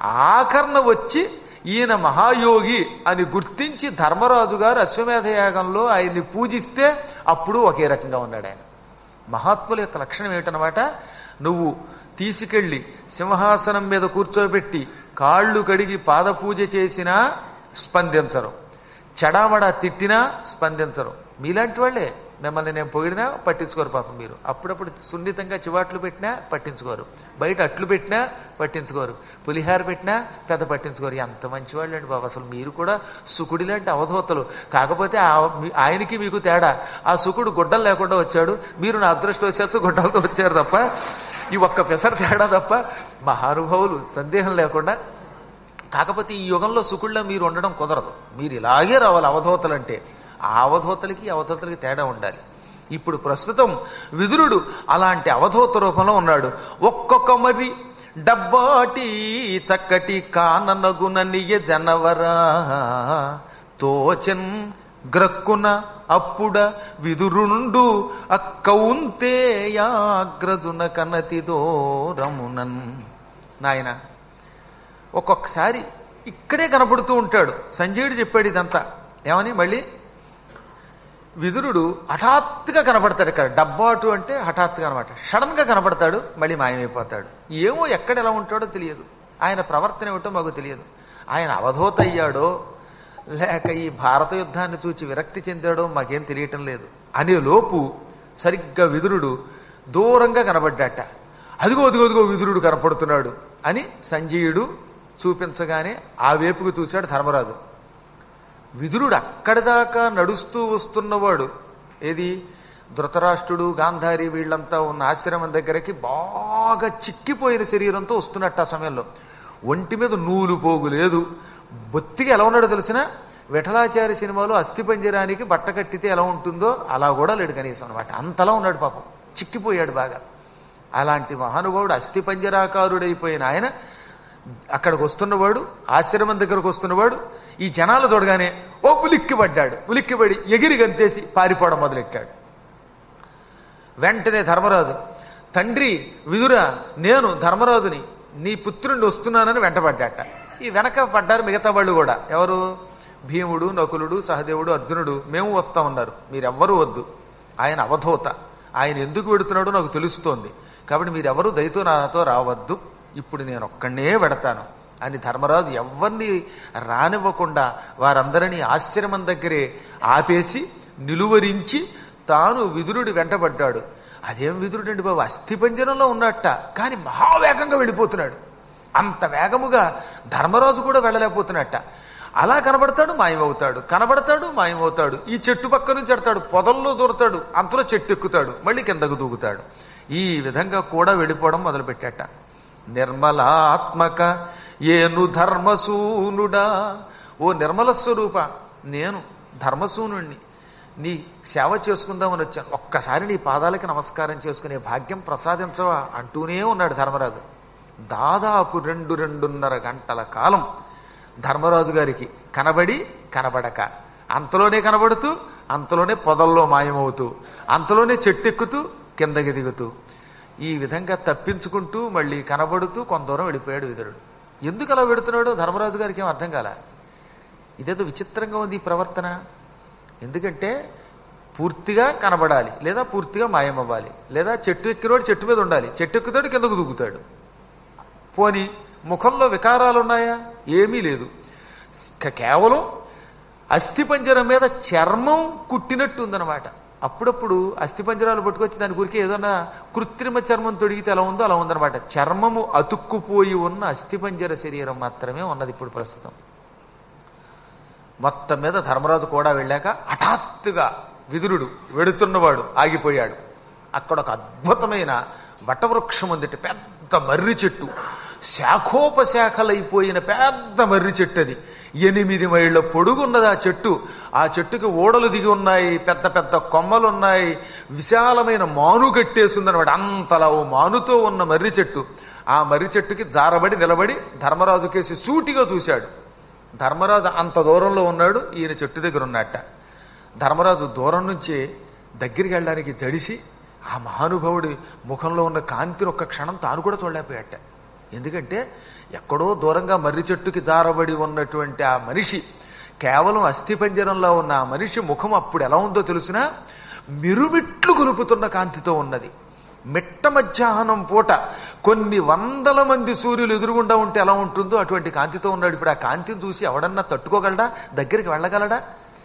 ఆకరణ వచ్చి ఈయన మహాయోగి అని గుర్తించి ధర్మరాజు గారు అశ్వమేధ యాగంలో ఆయన్ని పూజిస్తే అప్పుడు ఒకే రకంగా ఉన్నాడు ఆయన మహాత్ముల యొక్క లక్షణం ఏమిటనమాట నువ్వు తీసుకెళ్లి సింహాసనం మీద కూర్చోబెట్టి కాళ్ళు కడిగి పాదపూజ చేసినా స్పందించరు చెడామడా తిట్టినా స్పందించరు మీలాంటి వాళ్ళే మిమ్మల్ని నేను పొగిడినా పట్టించుకోరు పాపం మీరు అప్పుడప్పుడు సున్నితంగా చివాట్లు పెట్టినా పట్టించుకోరు బయట అట్లు పెట్టినా పట్టించుకోరు పులిహార పెట్టినా పెద్ద పట్టించుకోరు ఎంత మంచివాళ్ళు అండి బాబు అసలు మీరు కూడా సుకుడి లాంటి అవధూతలు కాకపోతే ఆ- మీ- ఆయనకి మీకు తేడా ఆ సుకుడు గుడ్డలు లేకుండా వచ్చాడు మీరు నా అదృష్టవశాత్తు గుడ్డలతో వచ్చారు తప్ప ఈ ఒక్క పెసర తేడా తప్ప మహానుభావులు సందేహం లేకుండా కాకపోతే ఈ యుగంలో సుకుళ్ళ మీరు ఉండడం కుదరదు మీరు ఇలాగే రావాలి అవధూతలంటే ఆ అవధూతలకి అవధూతలకి తేడా ఉండాలి ఇప్పుడు ప్రస్తుతం విదురుడు అలాంటి అవధూత రూపంలో ఉన్నాడు ఒక్కొక్క మరి డబ్బాటి చక్కటి కాననగున నియ జనవరా తోచన్ గ్రక్కున అప్పుడ విదురుండు అక్కౌంతేయాగ్రజున కనతి దూరమునన్ నాయన ఒక్కొక్కసారి ఇక్కడే కనపడుతూ ఉంటాడు సంజయుడు చెప్పాడు ఇదంతా ఏమని మళ్ళీ విదురుడు హఠాత్తుగా కనపడతాడు ఇక్కడ డబ్బాటు అంటే హఠాత్తుగా అనమాట సడన్ గా కనపడతాడు మళ్ళీ మాయమైపోతాడు ఏమో ఎక్కడ ఎలా ఉంటాడో తెలియదు ఆయన ప్రవర్తన ఏమిటో మాకు తెలియదు ఆయన అవధూత అయ్యాడో లేక ఈ భారత యుద్ధాన్ని చూచి విరక్తి చెందాడో మాకేం తెలియటం లేదు అనే లోపు సరిగ్గా విదురుడు దూరంగా కనబడ్డాట అదిగో అదిగో అదిగో విదురుడు కనపడుతున్నాడు అని సంజయుడు చూపించగానే ఆ వేపుకు చూశాడు ధర్మరాజు విదురుడు అక్కడి దాకా నడుస్తూ వస్తున్నవాడు ఏది ధృతరాష్ట్రుడు గాంధారి వీళ్ళంతా ఉన్న ఆశ్రమం దగ్గరకి బాగా చిక్కిపోయిన శరీరంతో వస్తున్నట్టు ఆ సమయంలో ఒంటి మీద నూలు పోగు లేదు బొత్తిగా ఎలా ఉన్నాడో తెలిసిన విఠలాచారి సినిమాలో అస్థిపంజరానికి బట్ట కట్టితే ఎలా ఉంటుందో అలా కూడా లేడు కనీసం అనమాట అంతలా ఉన్నాడు పాపం చిక్కిపోయాడు బాగా అలాంటి మహానుభావుడు అస్థిపంజరాకారుడైపోయిన ఆయన అక్కడికి వస్తున్నవాడు ఆశ్రమం దగ్గరకు వస్తున్నవాడు ఈ జనాలు చూడగానే ఓ ఉలిక్కి పడ్డాడు ఉలిక్కిపడి ఎగిరి గంతేసి పారిపోవడం మొదలెట్టాడు వెంటనే ధర్మరాజు తండ్రి విదుర నేను ధర్మరాజుని నీ పుత్రుడిని వస్తున్నానని వెంటబడ్డాట ఈ వెనక పడ్డారు మిగతా వాళ్ళు కూడా ఎవరు భీముడు నకులుడు సహదేవుడు అర్జునుడు మేము వస్తామన్నారు మీరెవ్వరూ వద్దు ఆయన అవధూత ఆయన ఎందుకు వెడుతున్నాడో నాకు తెలుస్తోంది కాబట్టి మీరెవరూ దయతో నాతో రావద్దు ఇప్పుడు నేను ఒక్కడే వెడతాను అని ధర్మరాజు ఎవరిని రానివ్వకుండా వారందరినీ ఆశ్రమం దగ్గరే ఆపేసి నిలువరించి తాను విదురుడి వెంటబడ్డాడు అదేం విదురుడండి బాబు అస్థిపంజరంలో ఉన్నట్ట కానీ మహావేగంగా వెళ్ళిపోతున్నాడు అంత వేగముగా ధర్మరాజు కూడా వెళ్ళలేకపోతున్నట్ట అలా కనబడతాడు మాయమవుతాడు కనబడతాడు మాయమవుతాడు ఈ చెట్టు పక్క నుంచి ఎడతాడు పొదల్లో దూరతాడు అంతలో చెట్టు ఎక్కుతాడు మళ్ళీ కిందకు దూకుతాడు ఈ విధంగా కూడా వెళ్ళిపోవడం మొదలుపెట్టాట నిర్మలాత్మక ఏను ధర్మసూనుడా ఓ నిర్మల స్వరూప నేను ధర్మసూనుణ్ణి నీ సేవ చేసుకుందామని వచ్చాను ఒక్కసారి నీ పాదాలకి నమస్కారం చేసుకునే భాగ్యం ప్రసాదించవా అంటూనే ఉన్నాడు ధర్మరాజు దాదాపు రెండు రెండున్నర గంటల కాలం ధర్మరాజు గారికి కనబడి కనబడక అంతలోనే కనబడుతూ అంతలోనే పొదల్లో మాయమవుతూ అంతలోనే చెట్టెక్కుతూ కిందకి దిగుతూ ఈ విధంగా తప్పించుకుంటూ మళ్ళీ కనబడుతూ కొంత దూరం వెళ్ళిపోయాడు విదురుడు ఎందుకు అలా పెడుతున్నాడో ధర్మరాజు గారికి ఏం అర్థం కాల ఇదేదో విచిత్రంగా ఉంది ఈ ప్రవర్తన ఎందుకంటే పూర్తిగా కనబడాలి లేదా పూర్తిగా మాయమవ్వాలి లేదా చెట్టు ఎక్కినోడు చెట్టు మీద ఉండాలి చెట్టు ఎక్కుతాడు కిందకు దూకుతాడు పోని ముఖంలో వికారాలు ఉన్నాయా ఏమీ లేదు క- కేవలం అస్థిపంజరం మీద చర్మం కుట్టినట్టు ఉందన్నమాట అప్పుడప్పుడు అస్థిపంజరాలు పట్టుకొచ్చి దాని గురికి ఏదైనా కృత్రిమ చర్మం తొడిగితే ఎలా ఉందో అలా ఉందన్నమాట చర్మము అతుక్కుపోయి ఉన్న అస్థిపంజర శరీరం మాత్రమే ఉన్నది ఇప్పుడు ప్రస్తుతం మొత్తం మీద ధర్మరాజు కూడా వెళ్ళాక హఠాత్తుగా విదురుడు వెడుతున్నవాడు ఆగిపోయాడు అక్కడ ఒక అద్భుతమైన వటవృక్షం ఉందిట పెద్ద మర్రి చెట్టు శాఖోపశాఖలైపోయిన పెద్ద మర్రి చెట్టు అది ఎనిమిది మైళ్ళ పొడుగున్నది ఆ చెట్టు ఆ చెట్టుకి ఓడలు దిగి ఉన్నాయి పెద్ద పెద్ద కొమ్మలు ఉన్నాయి విశాలమైన మాను కట్టేసిందనమాట అంతలా ఓ మానుతో ఉన్న మర్రి చెట్టు ఆ మర్రి చెట్టుకి జారబడి నిలబడి ధర్మరాజు కేసి సూటిగా చూశాడు ధర్మరాజు అంత దూరంలో ఉన్నాడు ఈయన చెట్టు దగ్గర ఉన్నట్ట ధర్మరాజు దూరం నుంచే దగ్గరికి వెళ్ళడానికి జడిసి ఆ మహానుభావుడి ముఖంలో ఉన్న కాంతిని ఒక్క క్షణం తాను కూడా చూడలేకపోయాట ఎందుకంటే ఎక్కడో దూరంగా మర్రి చెట్టుకి జారబడి ఉన్నటువంటి ఆ మనిషి కేవలం అస్థిపంజరంలో ఉన్న ఆ మనిషి ముఖం అప్పుడు ఎలా ఉందో తెలుసునా మిరుమిట్లు గొలుపుతున్న కాంతితో ఉన్నది మిట్ట మధ్యాహ్నం పూట కొన్ని వందల మంది సూర్యులు ఎదురుగుండా ఉంటే ఎలా ఉంటుందో అటువంటి కాంతితో ఉన్నాడు ఇప్పుడు ఆ కాంతిని చూసి ఎవడన్నా తట్టుకోగలడా దగ్గరికి వెళ్ళగలడా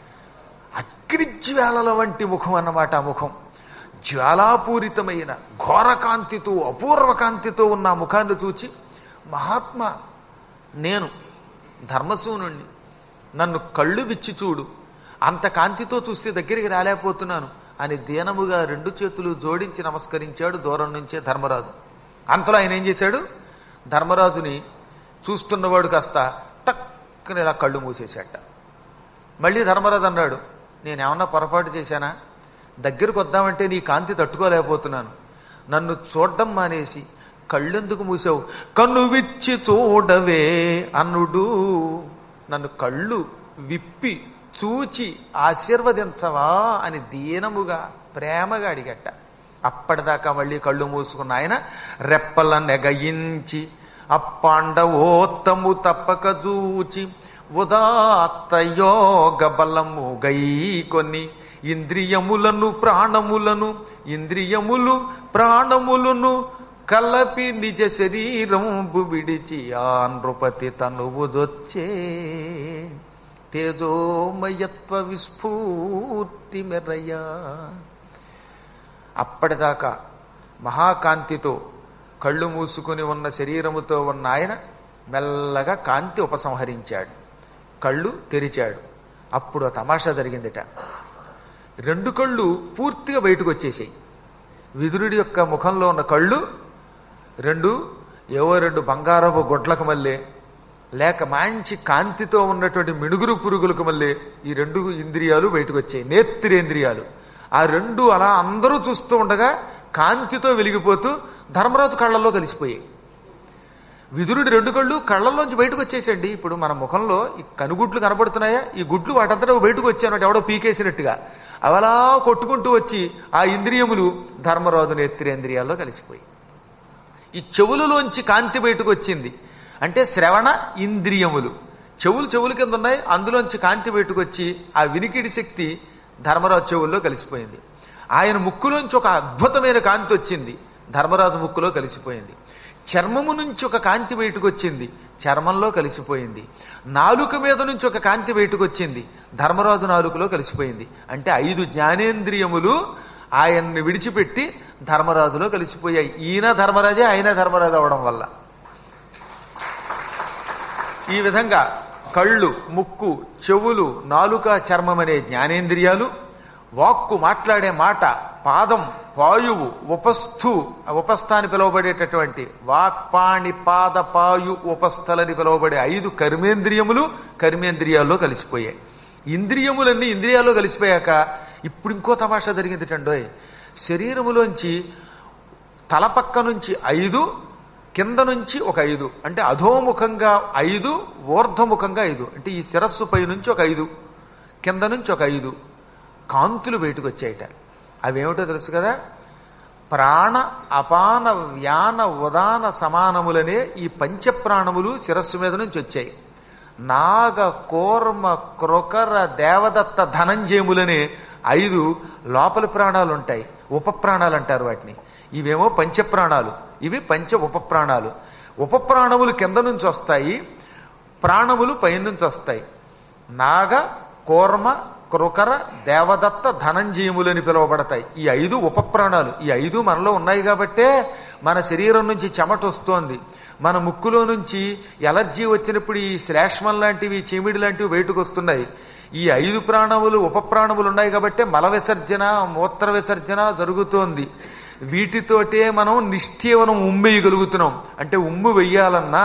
అగ్నిజ్వాలల వంటి ముఖం అన్నమాట ఆ ముఖం జ్వాలాపూరితమైన ఘోరకాంతితో అపూర్వ కాంతితో ఉన్న ఆ ముఖాన్ని చూచి మహాత్మా నేను ధర్మసూనుణ్ణి నన్ను కళ్ళు విచ్చి చూడు అంత కాంతితో చూస్తే దగ్గరికి రాలేకపోతున్నాను అని దీనముగా రెండు చేతులు జోడించి నమస్కరించాడు దూరం నుంచే ధర్మరాజు అంతలో ఆయన ఏం చేశాడు ధర్మరాజుని చూస్తున్నవాడు కాస్త టక్కున ఇలా కళ్ళు మూసేశాట మళ్ళీ ధర్మరాజు అన్నాడు నేనేమన్నా పొరపాటు చేశానా దగ్గరకు వద్దామంటే నీ కాంతి తట్టుకోలేకపోతున్నాను నన్ను చూడడం మానేసి కళ్ళెందుకు మూసావు కన్ను విచ్చి చూడవే అన్నుడు నన్ను కళ్ళు విప్పి చూచి ఆశీర్వదించవా అని దీనముగా ప్రేమగా అడిగట అప్పటిదాకా మళ్ళీ కళ్ళు మూసుకున్న ఆయన రెప్పల నెగయించి అప్పాండవోత్తము తప్పక చూచి ఉదాత్త యోగ బలము గై కొన్ని ఇంద్రియములను ప్రాణములను ఇంద్రియములు ప్రాణములను కలపి నిజ శరీరంబు విడిచి ఆ నృపతి తనువుదొచ్చే తేజోమయత్వ విస్ఫూర్తి మెరయా అప్పటిదాకా మహాకాంతితో కళ్ళు మూసుకుని ఉన్న శరీరముతో ఉన్న ఆయన మెల్లగా కాంతి ఉపసంహరించాడు కళ్ళు తెరిచాడు అప్పుడు ఆ తమాషా జరిగిందిట రెండు కళ్ళు పూర్తిగా బయటకు వచ్చేసాయి విదురుడి యొక్క ముఖంలో ఉన్న కళ్ళు రెండు ఏవో రెండు బంగారపు గొడ్లకు మళ్ళీ లేక మంచి కాంతితో ఉన్నటువంటి మిణుగురు పురుగులకు మళ్ళీ ఈ రెండు ఇంద్రియాలు బయటకు వచ్చాయి నేత్రేంద్రియాలు ఆ రెండు అలా అందరూ చూస్తూ ఉండగా కాంతితో వెలిగిపోతూ ధర్మరాజు కళ్ళల్లో కలిసిపోయాయి విదురుడి రెండు కళ్ళు కళ్ళల్లోంచి బయటకు వచ్చేసండి ఇప్పుడు మన ముఖంలో ఈ కనుగుడ్లు కనబడుతున్నాయా ఈ గుడ్లు వాటంతటా బయటకు వచ్చానట్టు ఎవడో పీకేసినట్టుగా అవలా కొట్టుకుంటూ వచ్చి ఆ ఇంద్రియములు ధర్మరాజు నేత్రేంద్రియాల్లో కలిసిపోయి ఈ చెవులలోంచి కాంతి బయటకు వచ్చింది అంటే శ్రవణ ఇంద్రియములు చెవులు చెవుల కింద ఉన్నాయి అందులోంచి కాంతి బయటకు వచ్చి ఆ వినికిడి శక్తి ధర్మరాజు చెవుల్లో కలిసిపోయింది ఆయన ముక్కులోంచి ఒక అద్భుతమైన కాంతి వచ్చింది ధర్మరాజు ముక్కులో కలిసిపోయింది చర్మము నుంచి ఒక కాంతి బయటకు వచ్చింది చర్మంలో కలిసిపోయింది నాలుక మీద నుంచి ఒక కాంతి బయటకు వచ్చింది ధర్మరాజు నాలుకలో కలిసిపోయింది అంటే ఐదు జ్ఞానేంద్రియములు ఆయన్ని విడిచిపెట్టి ధర్మరాజులో కలిసిపోయాయి ఈయన ధర్మరాజే ఆయన ధర్మరాజు అవడం వల్ల ఈ విధంగా కళ్ళు ముక్కు చెవులు నాలుక చర్మం అనే జ్ఞానేంద్రియాలు వాక్కు మాట్లాడే మాట పాదం పాయువు ఉపస్థు ఉపస్థ అని పిలువబడేటటువంటి వాక్పాణి పాద పాయు ఉపస్థలని పిలువబడే ఐదు కర్మేంద్రియములు కర్మేంద్రియాల్లో కలిసిపోయాయి ఇంద్రియములన్నీ ఇంద్రియాల్లో కలిసిపోయాక ఇప్పుడు ఇంకో తమాషా జరిగింది టండోయ్ శరీరములోంచి తల పక్క నుంచి ఐదు కింద నుంచి ఒక ఐదు అంటే అధోముఖంగా ఐదు ఊర్ధముఖంగా ఐదు అంటే ఈ శిరస్సు పై నుంచి ఒక ఐదు కింద నుంచి ఒక ఐదు కాంతులు బయటకు వచ్చాయట అవేమిటో తెలుసు కదా ప్రాణ అపాన వ్యాన ఉదాన సమానములనే ఈ పంచప్రాణములు శిరస్సు మీద నుంచి వచ్చాయి నాగ కోర్మ క్రొకర దేవదత్త ధనంజయములనే ఐదు లోపలి ప్రాణాలు ఉంటాయి ఉపప్రాణాలు అంటారు వాటిని ఇవేమో పంచప్రాణాలు ఇవి పంచ ఉపప్రాణాలు ఉపప్రాణములు కింద నుంచి వస్తాయి ప్రాణములు పైనుంచి వస్తాయి నాగ కోర్మ కృకర దేవదత్త ధనంజయములని పిలువబడతాయి ఈ ఐదు ఉపప్రాణాలు ఈ ఐదు మనలో ఉన్నాయి కాబట్టే మన శరీరం నుంచి చెమట వస్తోంది మన ముక్కులో నుంచి ఎలర్జీ వచ్చినప్పుడు ఈ శ్లేష్మం లాంటివి చీమిడి లాంటివి బయటకు వస్తున్నాయి ఈ ఐదు ప్రాణములు ఉపప్రాణములు ఉన్నాయి కాబట్టే మల విసర్జన మూత్ర విసర్జన జరుగుతోంది వీటితోటే మనం నిష్ఠీవనం ఉమ్మేయగలుగుతున్నాం అంటే ఉమ్ము వెయ్యాలన్నా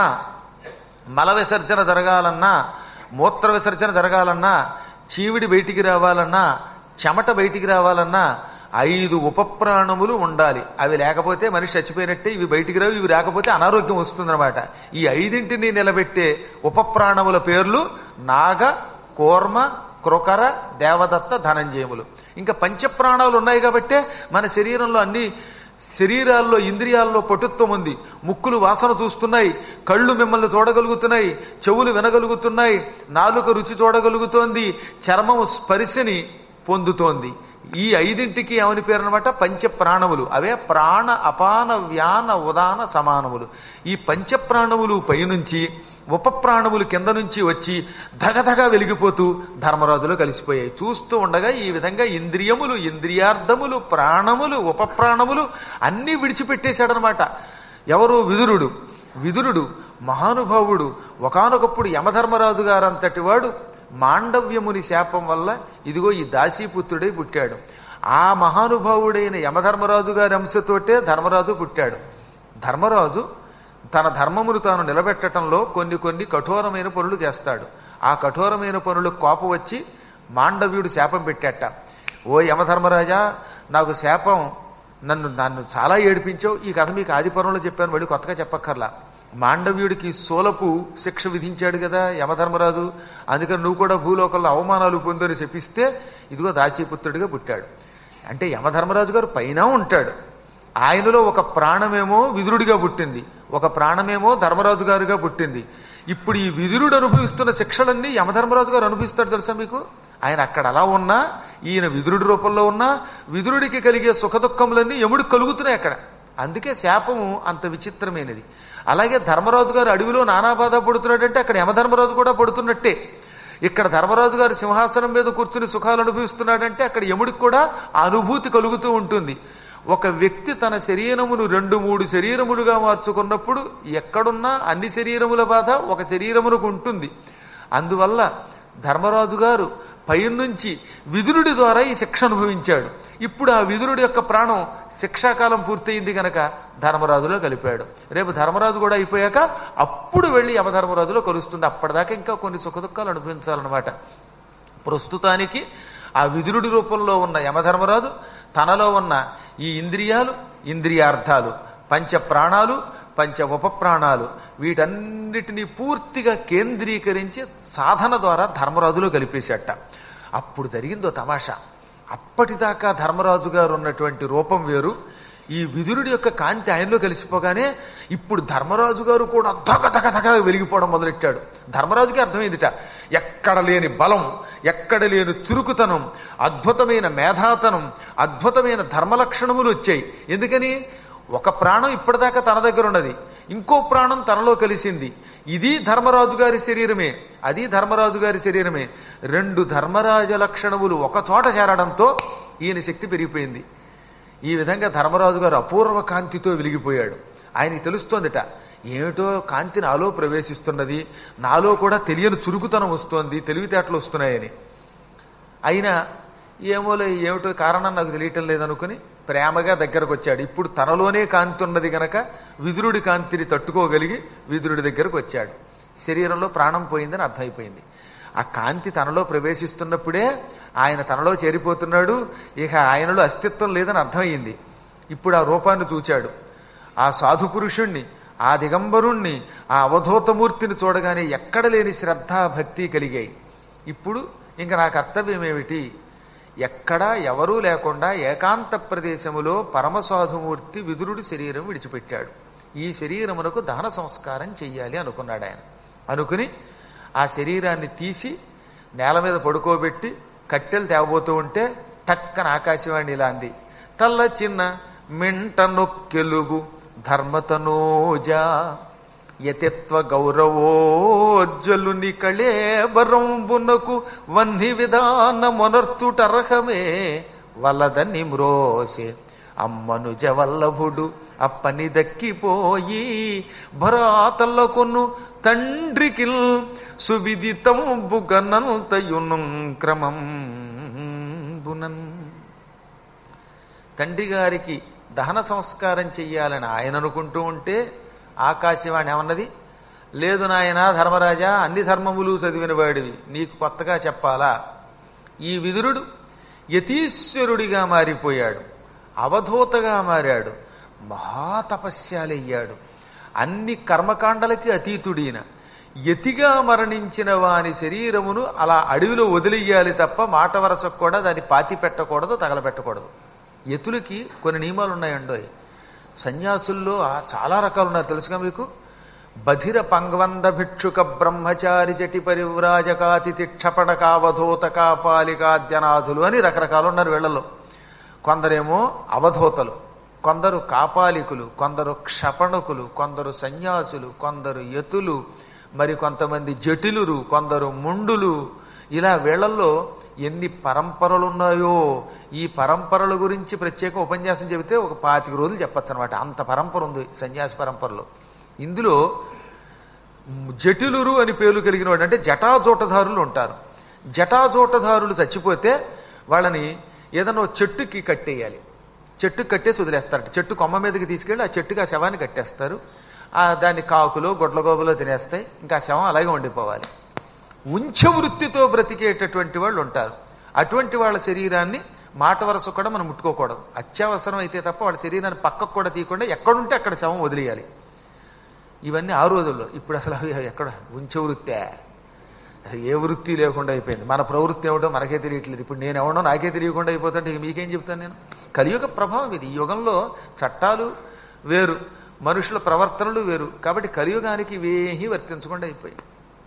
మల విసర్జన జరగాలన్నా మూత్ర విసర్జన జరగాలన్నా చీవిడి బయటికి రావాలన్నా చెమట బయటికి రావాలన్నా ఐదు ఉపప్రాణములు ఉండాలి అవి లేకపోతే మనిషి చచ్చిపోయినట్టే ఇవి బయటికి రావు ఇవి రాకపోతే అనారోగ్యం వస్తుందన్నమాట ఈ ఐదింటిని నిలబెట్టే ఉపప్రాణముల పేర్లు నాగ కూర్మ కృకర దేవదత్త ధనంజయములు ఇంకా పంచప్రాణాలు ఉన్నాయి కాబట్టే మన శరీరంలో అన్ని శరీరాల్లో ఇంద్రియాల్లో పటుత్వం ఉంది ముక్కులు వాసన చూస్తున్నాయి కళ్ళు మిమ్మల్ని చూడగలుగుతున్నాయి చెవులు వినగలుగుతున్నాయి నాలుక రుచి చూడగలుగుతోంది చర్మము స్పర్శని పొందుతోంది ఈ ఐదింటికి ఏమని పేరు అనమాట పంచ ప్రాణములు అవే ప్రాణ అపాన వ్యాన ఉదాన సమానములు ఈ పంచ ప్రాణములు పైనుంచి ఉపప్రాణములు కింద నుంచి వచ్చి ధగధగ వెలిగిపోతూ ధర్మరాజులో కలిసిపోయాయి చూస్తూ ఉండగా ఈ విధంగా ఇంద్రియములు ఇంద్రియార్థములు ప్రాణములు ఉపప్రాణములు అన్నీ విడిచిపెట్టేశాడనమాట ఎవరు విదురుడు విదురుడు మహానుభావుడు ఒకనొకప్పుడు యమధర్మరాజు గారంతటి వాడు మాండవ్యముని శాపం వల్ల ఇదిగో ఈ దాసీపుత్రుడై పుట్టాడు ఆ మహానుభావుడైన యమధర్మరాజు గారి అంశతోటే ధర్మరాజు పుట్టాడు ధర్మరాజు తన ధర్మమును తాను నిలబెట్టడంలో కొన్ని కొన్ని కఠోరమైన పనులు చేస్తాడు ఆ కఠోరమైన పనులు కోపం వచ్చి మాండవ్యుడు శాపం పెట్టాట ఓ యమధర్మరాజా నాకు శాపం నన్ను నన్ను చాలా ఏడిపించావు ఈ కథ మీకు ఆది పర్వంలో చెప్పాను మళ్ళీ కొత్తగా చెప్పక్కర్లా మాండవ్యుడికి సోలపు శిక్ష విధించాడు కదా యమధర్మరాజు అందుకని నువ్వు కూడా భూలోకంలో అవమానాలు పొందని చెప్పిస్తే ఇదిగో దాసీపుత్రుడిగా పుట్టాడు అంటే యమధర్మరాజు గారు పైన ఉంటాడు ఆయనలో ఒక ప్రాణమేమో విదురుడిగా పుట్టింది ఒక ప్రాణమేమో ధర్మరాజు గారుగా పుట్టింది ఇప్పుడు ఈ విదురుడు అనుభవిస్తున్న శిక్షలన్నీ యమధర్మరాజు గారు అనుభవిస్తాడు తెలుసా మీకు ఆయన అక్కడ అలా ఉన్నా ఈయన విదురుడి రూపంలో ఉన్నా విదురుడికి కలిగే సుఖదుఖములన్నీ యముడికి కలుగుతున్నాయి అక్కడ అందుకే శాపము అంత విచిత్రమైనది అలాగే ధర్మరాజు గారు అడవిలో నానా బాధ పడుతున్నాడంటే అక్కడ యమధర్మరాజు కూడా పడుతున్నట్టే ఇక్కడ ధర్మరాజు గారు సింహాసనం మీద కూర్చుని సుఖాలు అనుభవిస్తున్నాడంటే అక్కడ యముడికి కూడా ఆ అనుభూతి కలుగుతూ ఉంటుంది ఒక వ్యక్తి తన శరీరమును రెండు మూడు శరీరములుగా మార్చుకున్నప్పుడు ఎక్కడున్నా అన్ని శరీరముల బాధ ఒక శరీరమునకు ఉంటుంది అందువల్ల ధర్మరాజు గారు పైనుంచి విదురుడి ద్వారా ఈ శిక్ష అనుభవించాడు ఇప్పుడు ఆ విదురుడి యొక్క ప్రాణం శిక్షాకాలం పూర్తయింది గనక ధర్మరాజులో కలిపాడు రేపు ధర్మరాజు కూడా అయిపోయాక అప్పుడు వెళ్ళి యమధర్మరాజులో కలుస్తుంది అప్పటిదాకా ఇంకా కొన్ని సుఖదుఖాలు అనుభవించాలన్నమాట ప్రస్తుతానికి ఆ విదురుడి రూపంలో ఉన్న యమధర్మరాజు తనలో ఉన్న ఈ ఇంద్రియాలు ఇంద్రియార్థాలు పంచ ప్రాణాలు పంచ ఉపప్రాణాలు వీటన్నిటినీ పూర్తిగా కేంద్రీకరించి సాధన ద్వారా ధర్మరాజులో కలిపేశాట అప్పుడు జరిగిందో తమాషా అప్పటిదాకా ధర్మరాజు గారు ఉన్నటువంటి రూపం వేరు ఈ విదురుడి యొక్క కాంతి ఆయనలో కలిసిపోగానే ఇప్పుడు ధర్మరాజు గారు కూడా ధగ ధగ ధగ వెలిగిపోవడం మొదలెట్టాడు ధర్మరాజుకి అర్థమైందిట ఎక్కడ లేని బలం ఎక్కడ లేని చురుకుతనం అద్భుతమైన మేధాతనం అద్భుతమైన ధర్మలక్షణములు వచ్చాయి ఎందుకని ఒక ప్రాణం ఇప్పటిదాకా తన దగ్గర ఉన్నది ఇంకో ప్రాణం తనలో కలిసింది ఇది ధర్మరాజు గారి శరీరమే అది ధర్మరాజు గారి శరీరమే రెండు ధర్మరాజ లక్షణములు ఒక చోట చేరడంతో ఈయన శక్తి పెరిగిపోయింది ఈ విధంగా ధర్మరాజు గారు అపూర్వ కాంతితో వెలిగిపోయాడు ఆయనకి తెలుస్తోందిట ఏమిటో కాంతి నాలో ప్రవేశిస్తున్నది నాలో కూడా తెలియని చురుకుతనం వస్తోంది తెలివితేటలు వస్తున్నాయని అయినా ఏమోలే ఏమిటో కారణం నాకు తెలియటం లేదనుకుని ప్రేమగా దగ్గరకు వచ్చాడు ఇప్పుడు తనలోనే కాంతి ఉన్నది గనక విదురుడి కాంతిని తట్టుకోగలిగి విదురుడి దగ్గరకు వచ్చాడు శరీరంలో ప్రాణం పోయిందని అర్థమైపోయింది ఆ కాంతి తనలో ప్రవేశిస్తున్నప్పుడే ఆయన తనలో చేరిపోతున్నాడు ఇక ఆయనలో అస్తిత్వం లేదని అర్థమయ్యింది ఇప్పుడు ఆ రూపాన్ని చూచాడు ఆ సాధు పురుషుణ్ణి ఆ దిగంబరుణ్ణి ఆ అవధూతమూర్తిని చూడగానే ఎక్కడ లేని శ్రద్ధ భక్తి కలిగాయి ఇప్పుడు ఇంక నా కర్తవ్యం ఏమిటి ఎక్కడా ఎవరూ లేకుండా ఏకాంత ప్రదేశములో పరమసాధుమూర్తి విదురుడి శరీరం విడిచిపెట్టాడు ఈ శరీరమునకు దహన సంస్కారం చెయ్యాలి అనుకున్నాడు ఆయన అనుకుని ఆ శరీరాన్ని తీసి నేల మీద పడుకోబెట్టి కట్టెలు తేవబోతూ ఉంటే టక్కన ఆకాశవాణి ఇలా అంది తల్ల చిన్న మింట నొక్కెలుగు ధర్మతనోజా యతిత్వ గౌరవోజ్వలుని కళేబరంబునకు వన్ని విధానమొనర్చుటర్హమే వలదని మ్రోసే అమ్మనుజ వల్లభుడు అప్పని దక్కిపోయి భరాతల్లకొను తండ్రికిల్ సువిదితంబుగనంతయును క్రమం బునన్ తండ్రి గారికి దహన సంస్కారం చెయ్యాలని ఆయన అనుకుంటూ ఉంటే ఆకాశవాణి ఏమన్నది లేదు నాయన ధర్మరాజా అన్ని ధర్మములు చదివిన వాడివి నీకు కొత్తగా చెప్పాలా ఈ విదురుడు యతీశ్వరుడిగా మారిపోయాడు అవధూతగా మారాడు మహాతపస్యాలయ్యాడు అన్ని కర్మకాండలకి అతీతుడీన యతిగా మరణించిన వాని శరీరమును అలా అడవిలో వదిలేయాలి తప్ప మాట వరసకు కూడా దాన్ని పాతి పెట్టకూడదు తగలబెట్టకూడదు యతులకి కొన్ని నియమాలు ఉన్నాయండో సన్యాసుల్లో ఆ చాలా రకాలు ఉన్నారు తెలుసుగా మీకు బధిర పంగవంద భిక్షుక బ్రహ్మచారి జటి పరివ్రాజకాతిథి క్షపణకావధూత కాపాలికాద్యనాథులు అని రకరకాలు ఉన్నారు వీళ్ళలో కొందరేమో అవధూతలు కొందరు కాపాలికులు కొందరు క్షపణకులు కొందరు సన్యాసులు కొందరు యతులు మరి కొంతమంది జటిలురు కొందరు ముండులు ఇలా వీళ్ళల్లో ఎన్ని పరంపరలు ఉన్నాయో ఈ పరంపరల గురించి ప్రత్యేక ఉపన్యాసం చెబితే ఒక పాతిక రోజులు చెప్పచ్చు అనమాట అంత పరంపర ఉంది సన్యాసి పరంపరలో ఇందులో జటిలురు అని పేర్లు కలిగిన వాడు అంటే జటాజోటధారులు ఉంటారు జటాజోటధారులు చచ్చిపోతే వాళ్ళని ఏదైనా ఓ చెట్టుకి కట్టేయాలి చెట్టుకి కట్టేసి వదిలేస్తారట చెట్టు కొమ్మ మీదకి తీసుకెళ్ళి ఆ చెట్టుకి ఆ శవాన్ని కట్టేస్తారు ఆ దాన్ని కాకులు గొడ్లగోబులో తినేస్తాయి ఇంకా ఆ శవం అలాగే ఉండిపోవాలి ఉంచ వృత్తితో బ్రతికేటటువంటి వాళ్ళు ఉంటారు అటువంటి వాళ్ళ శరీరాన్ని మాట వరస కూడా మనం ముట్టుకోకూడదు అత్యవసరం అయితే తప్ప వాళ్ళ శరీరాన్ని పక్కకు కూడా తీయకుండా ఎక్కడుంటే అక్కడ శవం వదిలేయాలి ఇవన్నీ ఆ రోజుల్లో ఇప్పుడు అసలు అవి ఎక్కడ ఉంచ వృత్తే ఏ వృత్తి లేకుండా అయిపోయింది మన ప్రవృత్తి ఏమిటో మనకే తెలియట్లేదు ఇప్పుడు నేను ఎవడో నాకే తెలియకుండా అయిపోతుంటే ఇక మీకేం చెప్తాను నేను కలియుగ ప్రభావం ఇది ఈ యుగంలో చట్టాలు వేరు మనుషుల ప్రవర్తనలు వేరు కాబట్టి కలియుగానికి ఇవేమీ వర్తించకుండా అయిపోయి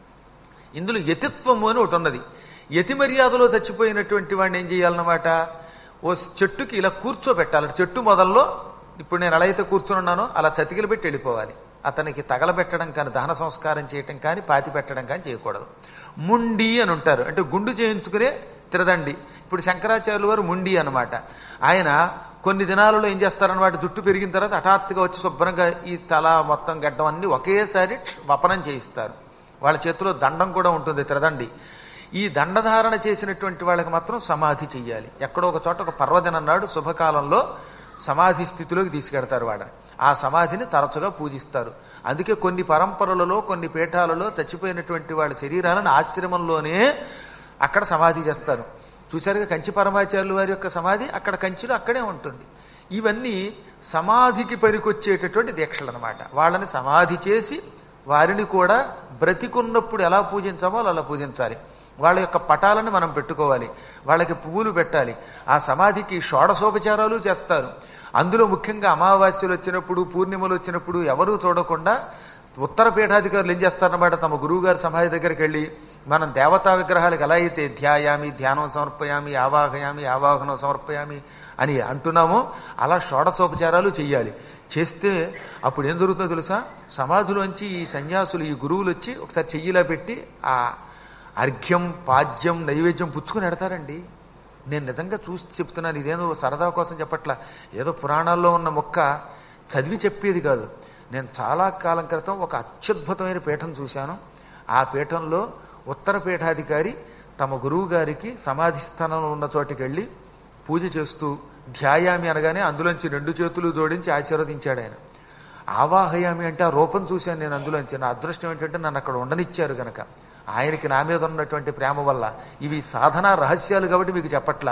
ఇందులో యతిత్వము అని ఒకటి ఉన్నది యతి మర్యాదలో చచ్చిపోయినటువంటి వాడిని ఏం చేయాలన్నమాట ఓ చెట్టుకి ఇలా కూర్చోబెట్టాలి చెట్టు మొదల్లో ఇప్పుడు నేను ఎలా అయితే కూర్చున్నానో అలా చతికిలు పెట్టి వెళ్ళిపోవాలి అతనికి తగలబెట్టడం కానీ దహన సంస్కారం చేయటం కానీ పాతి పెట్టడం కానీ చేయకూడదు ముండి అని ఉంటారు అంటే గుండు చేయించుకునే తిరదండి ఇప్పుడు శంకరాచార్యులు వారు ముండి అన్నమాట ఆయన కొన్ని దినాలలో ఏం చేస్తారన్నమాట జుట్టు పెరిగిన తర్వాత హఠాత్తుగా వచ్చి శుభ్రంగా ఈ తల మొత్తం గడ్డం అన్ని ఒకేసారి వపనం చేయిస్తారు వాళ్ళ చేతిలో దండం కూడా ఉంటుంది తిరదండి ఈ దండధారణ చేసినటువంటి వాళ్ళకి మాత్రం సమాధి చెయ్యాలి ఎక్కడో ఒక చోట ఒక పర్వదినం నాడు శుభకాలంలో సమాధి స్థితిలోకి తీసుకెడతారు వాడని ఆ సమాధిని తరచుగా పూజిస్తారు అందుకే కొన్ని పరంపరలలో కొన్ని పీఠాలలో చచ్చిపోయినటువంటి వాళ్ళ శరీరాలను ఆశ్రమంలోనే అక్కడ సమాధి చేస్తారు చూశారుగా కంచి పరమాచార్యులు వారి యొక్క సమాధి అక్కడ కంచిలో అక్కడే ఉంటుంది ఇవన్నీ సమాధికి పనికొచ్చేటటువంటి దీక్షలు అనమాట వాళ్ళని సమాధి చేసి వారిని కూడా బ్రతికున్నప్పుడు ఎలా పూజించామో అలా పూజించాలి వాళ్ళ యొక్క పటాలను మనం పెట్టుకోవాలి వాళ్ళకి పువ్వులు పెట్టాలి ఆ సమాధికి షోడశోపచారాలు చేస్తారు అందులో ముఖ్యంగా అమావాస్యలు వచ్చినప్పుడు పూర్ణిమలు వచ్చినప్పుడు ఎవరూ చూడకుండా ఉత్తర పీఠాధికారులు ఏం చేస్తారన్నమాట తమ గురువు గారి సమాధి దగ్గరికి వెళ్ళి మనం దేవతా విగ్రహాలకు ఎలా అయితే ధ్యాయామి ధ్యానం సమర్పయామి ఆవాహయామి ఆవాహనం సమర్పయామి అని అంటున్నామో అలా షోడశోపచారాలు చెయ్యాలి చేస్తే అప్పుడు ఏం జరుగుతుందో తెలుసా సమాధిలోంచి ఈ సన్యాసులు ఈ గురువులు వచ్చి ఒకసారి చెయ్యిలా పెట్టి ఆ అర్ఘ్యం పాద్యం నైవేద్యం పుచ్చుకుని ఎడతారండి నేను నిజంగా చూసి చెప్తున్నాను ఇదేదో సరదా కోసం చెప్పట్లా ఏదో పురాణాల్లో ఉన్న మొక్క చదివి చెప్పేది కాదు నేను చాలా కాలం క్రితం ఒక అత్యద్భుతమైన పీఠం చూశాను ఆ పీఠంలో ఉత్తర పీఠాధికారి తమ గురువు గారికి సమాధి స్థానంలో ఉన్న చోటికి వెళ్ళి పూజ చేస్తూ ధ్యాయామి అనగానే అందులోంచి రెండు చేతులు జోడించి ఆశీర్వదించాడు ఆయన ఆవాహయామి అంటే ఆ రూపం చూశాను నేను అందులోంచి నా అదృష్టం ఏంటంటే నన్ను అక్కడ ఉండనిచ్చారు గనక ఆయనకి నా మీద ఉన్నటువంటి ప్రేమ వల్ల ఇవి సాధనా రహస్యాలు కాబట్టి మీకు చెప్పట్లా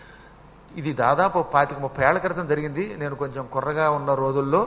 ఇది దాదాపు పాతిక ముప్పై ఏళ్ల క్రితం జరిగింది నేను కొంచెం కుర్రగా ఉన్న రోజుల్లో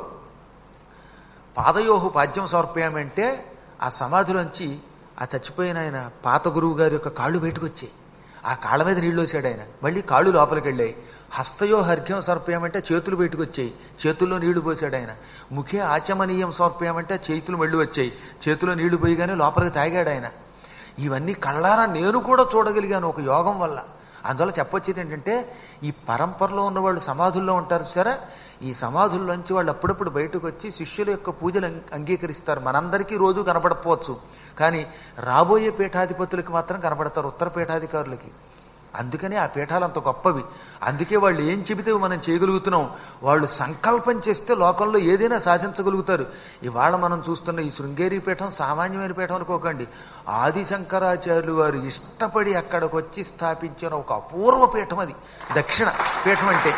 పాదయోహు పాద్యం సమర్పయామంటే ఆ సమాధిలోంచి ఆ చచ్చిపోయిన ఆయన పాత గురువు గారి యొక్క కాళ్ళు బయటకు వచ్చాయి ఆ కాళ్ళ మీద నీళ్లు వచ్చాడు ఆయన మళ్ళీ కాళ్ళు లోపలికి వెళ్ళాయి హస్తయో హర్ఘ్యం సమర్పయామంటే చేతులు బయటకు వచ్చాయి చేతుల్లో నీళ్లు పోసాడు ఆయన ముఖే ఆచమనీయం సమర్పయామంటే చేతులు మళ్ళీ వచ్చాయి చేతిలో నీళ్లు పోయిగానే లోపలికి తాగాడు ఆయన ఇవన్నీ కళ్ళారా నేను కూడా చూడగలిగాను ఒక యోగం వల్ల అందువల్ల చెప్పొచ్చేది ఏంటంటే ఈ పరంపరలో ఉన్న వాళ్ళు సమాధుల్లో ఉంటారు సరే ఈ సమాధుల్లోంచి వాళ్ళు అప్పుడప్పుడు బయటకు వచ్చి శిష్యుల యొక్క పూజలు అంగ- అంగీకరిస్తారు మనందరికీ రోజు కనపడకపోవచ్చు కానీ రాబోయే పీఠాధిపతులకి మాత్రం కనపడతారు ఉత్తర పీఠాధికారులకి అందుకనే ఆ పీఠాలు అంత గొప్పవి అందుకే వాళ్ళు ఏం చెబితే మనం చేయగలుగుతున్నాం వాళ్ళు సంకల్పం చేస్తే లోకంలో ఏదైనా సాధించగలుగుతారు ఇవాళ మనం చూస్తున్న ఈ శృంగేరి పీఠం సామాన్యమైన పీఠం అనుకోకండి ఆది శంకరాచార్యులు వారు ఇష్టపడి అక్కడికి వచ్చి స్థాపించిన ఒక అపూర్వ పీఠం అది దక్షిణ పీఠం అంటే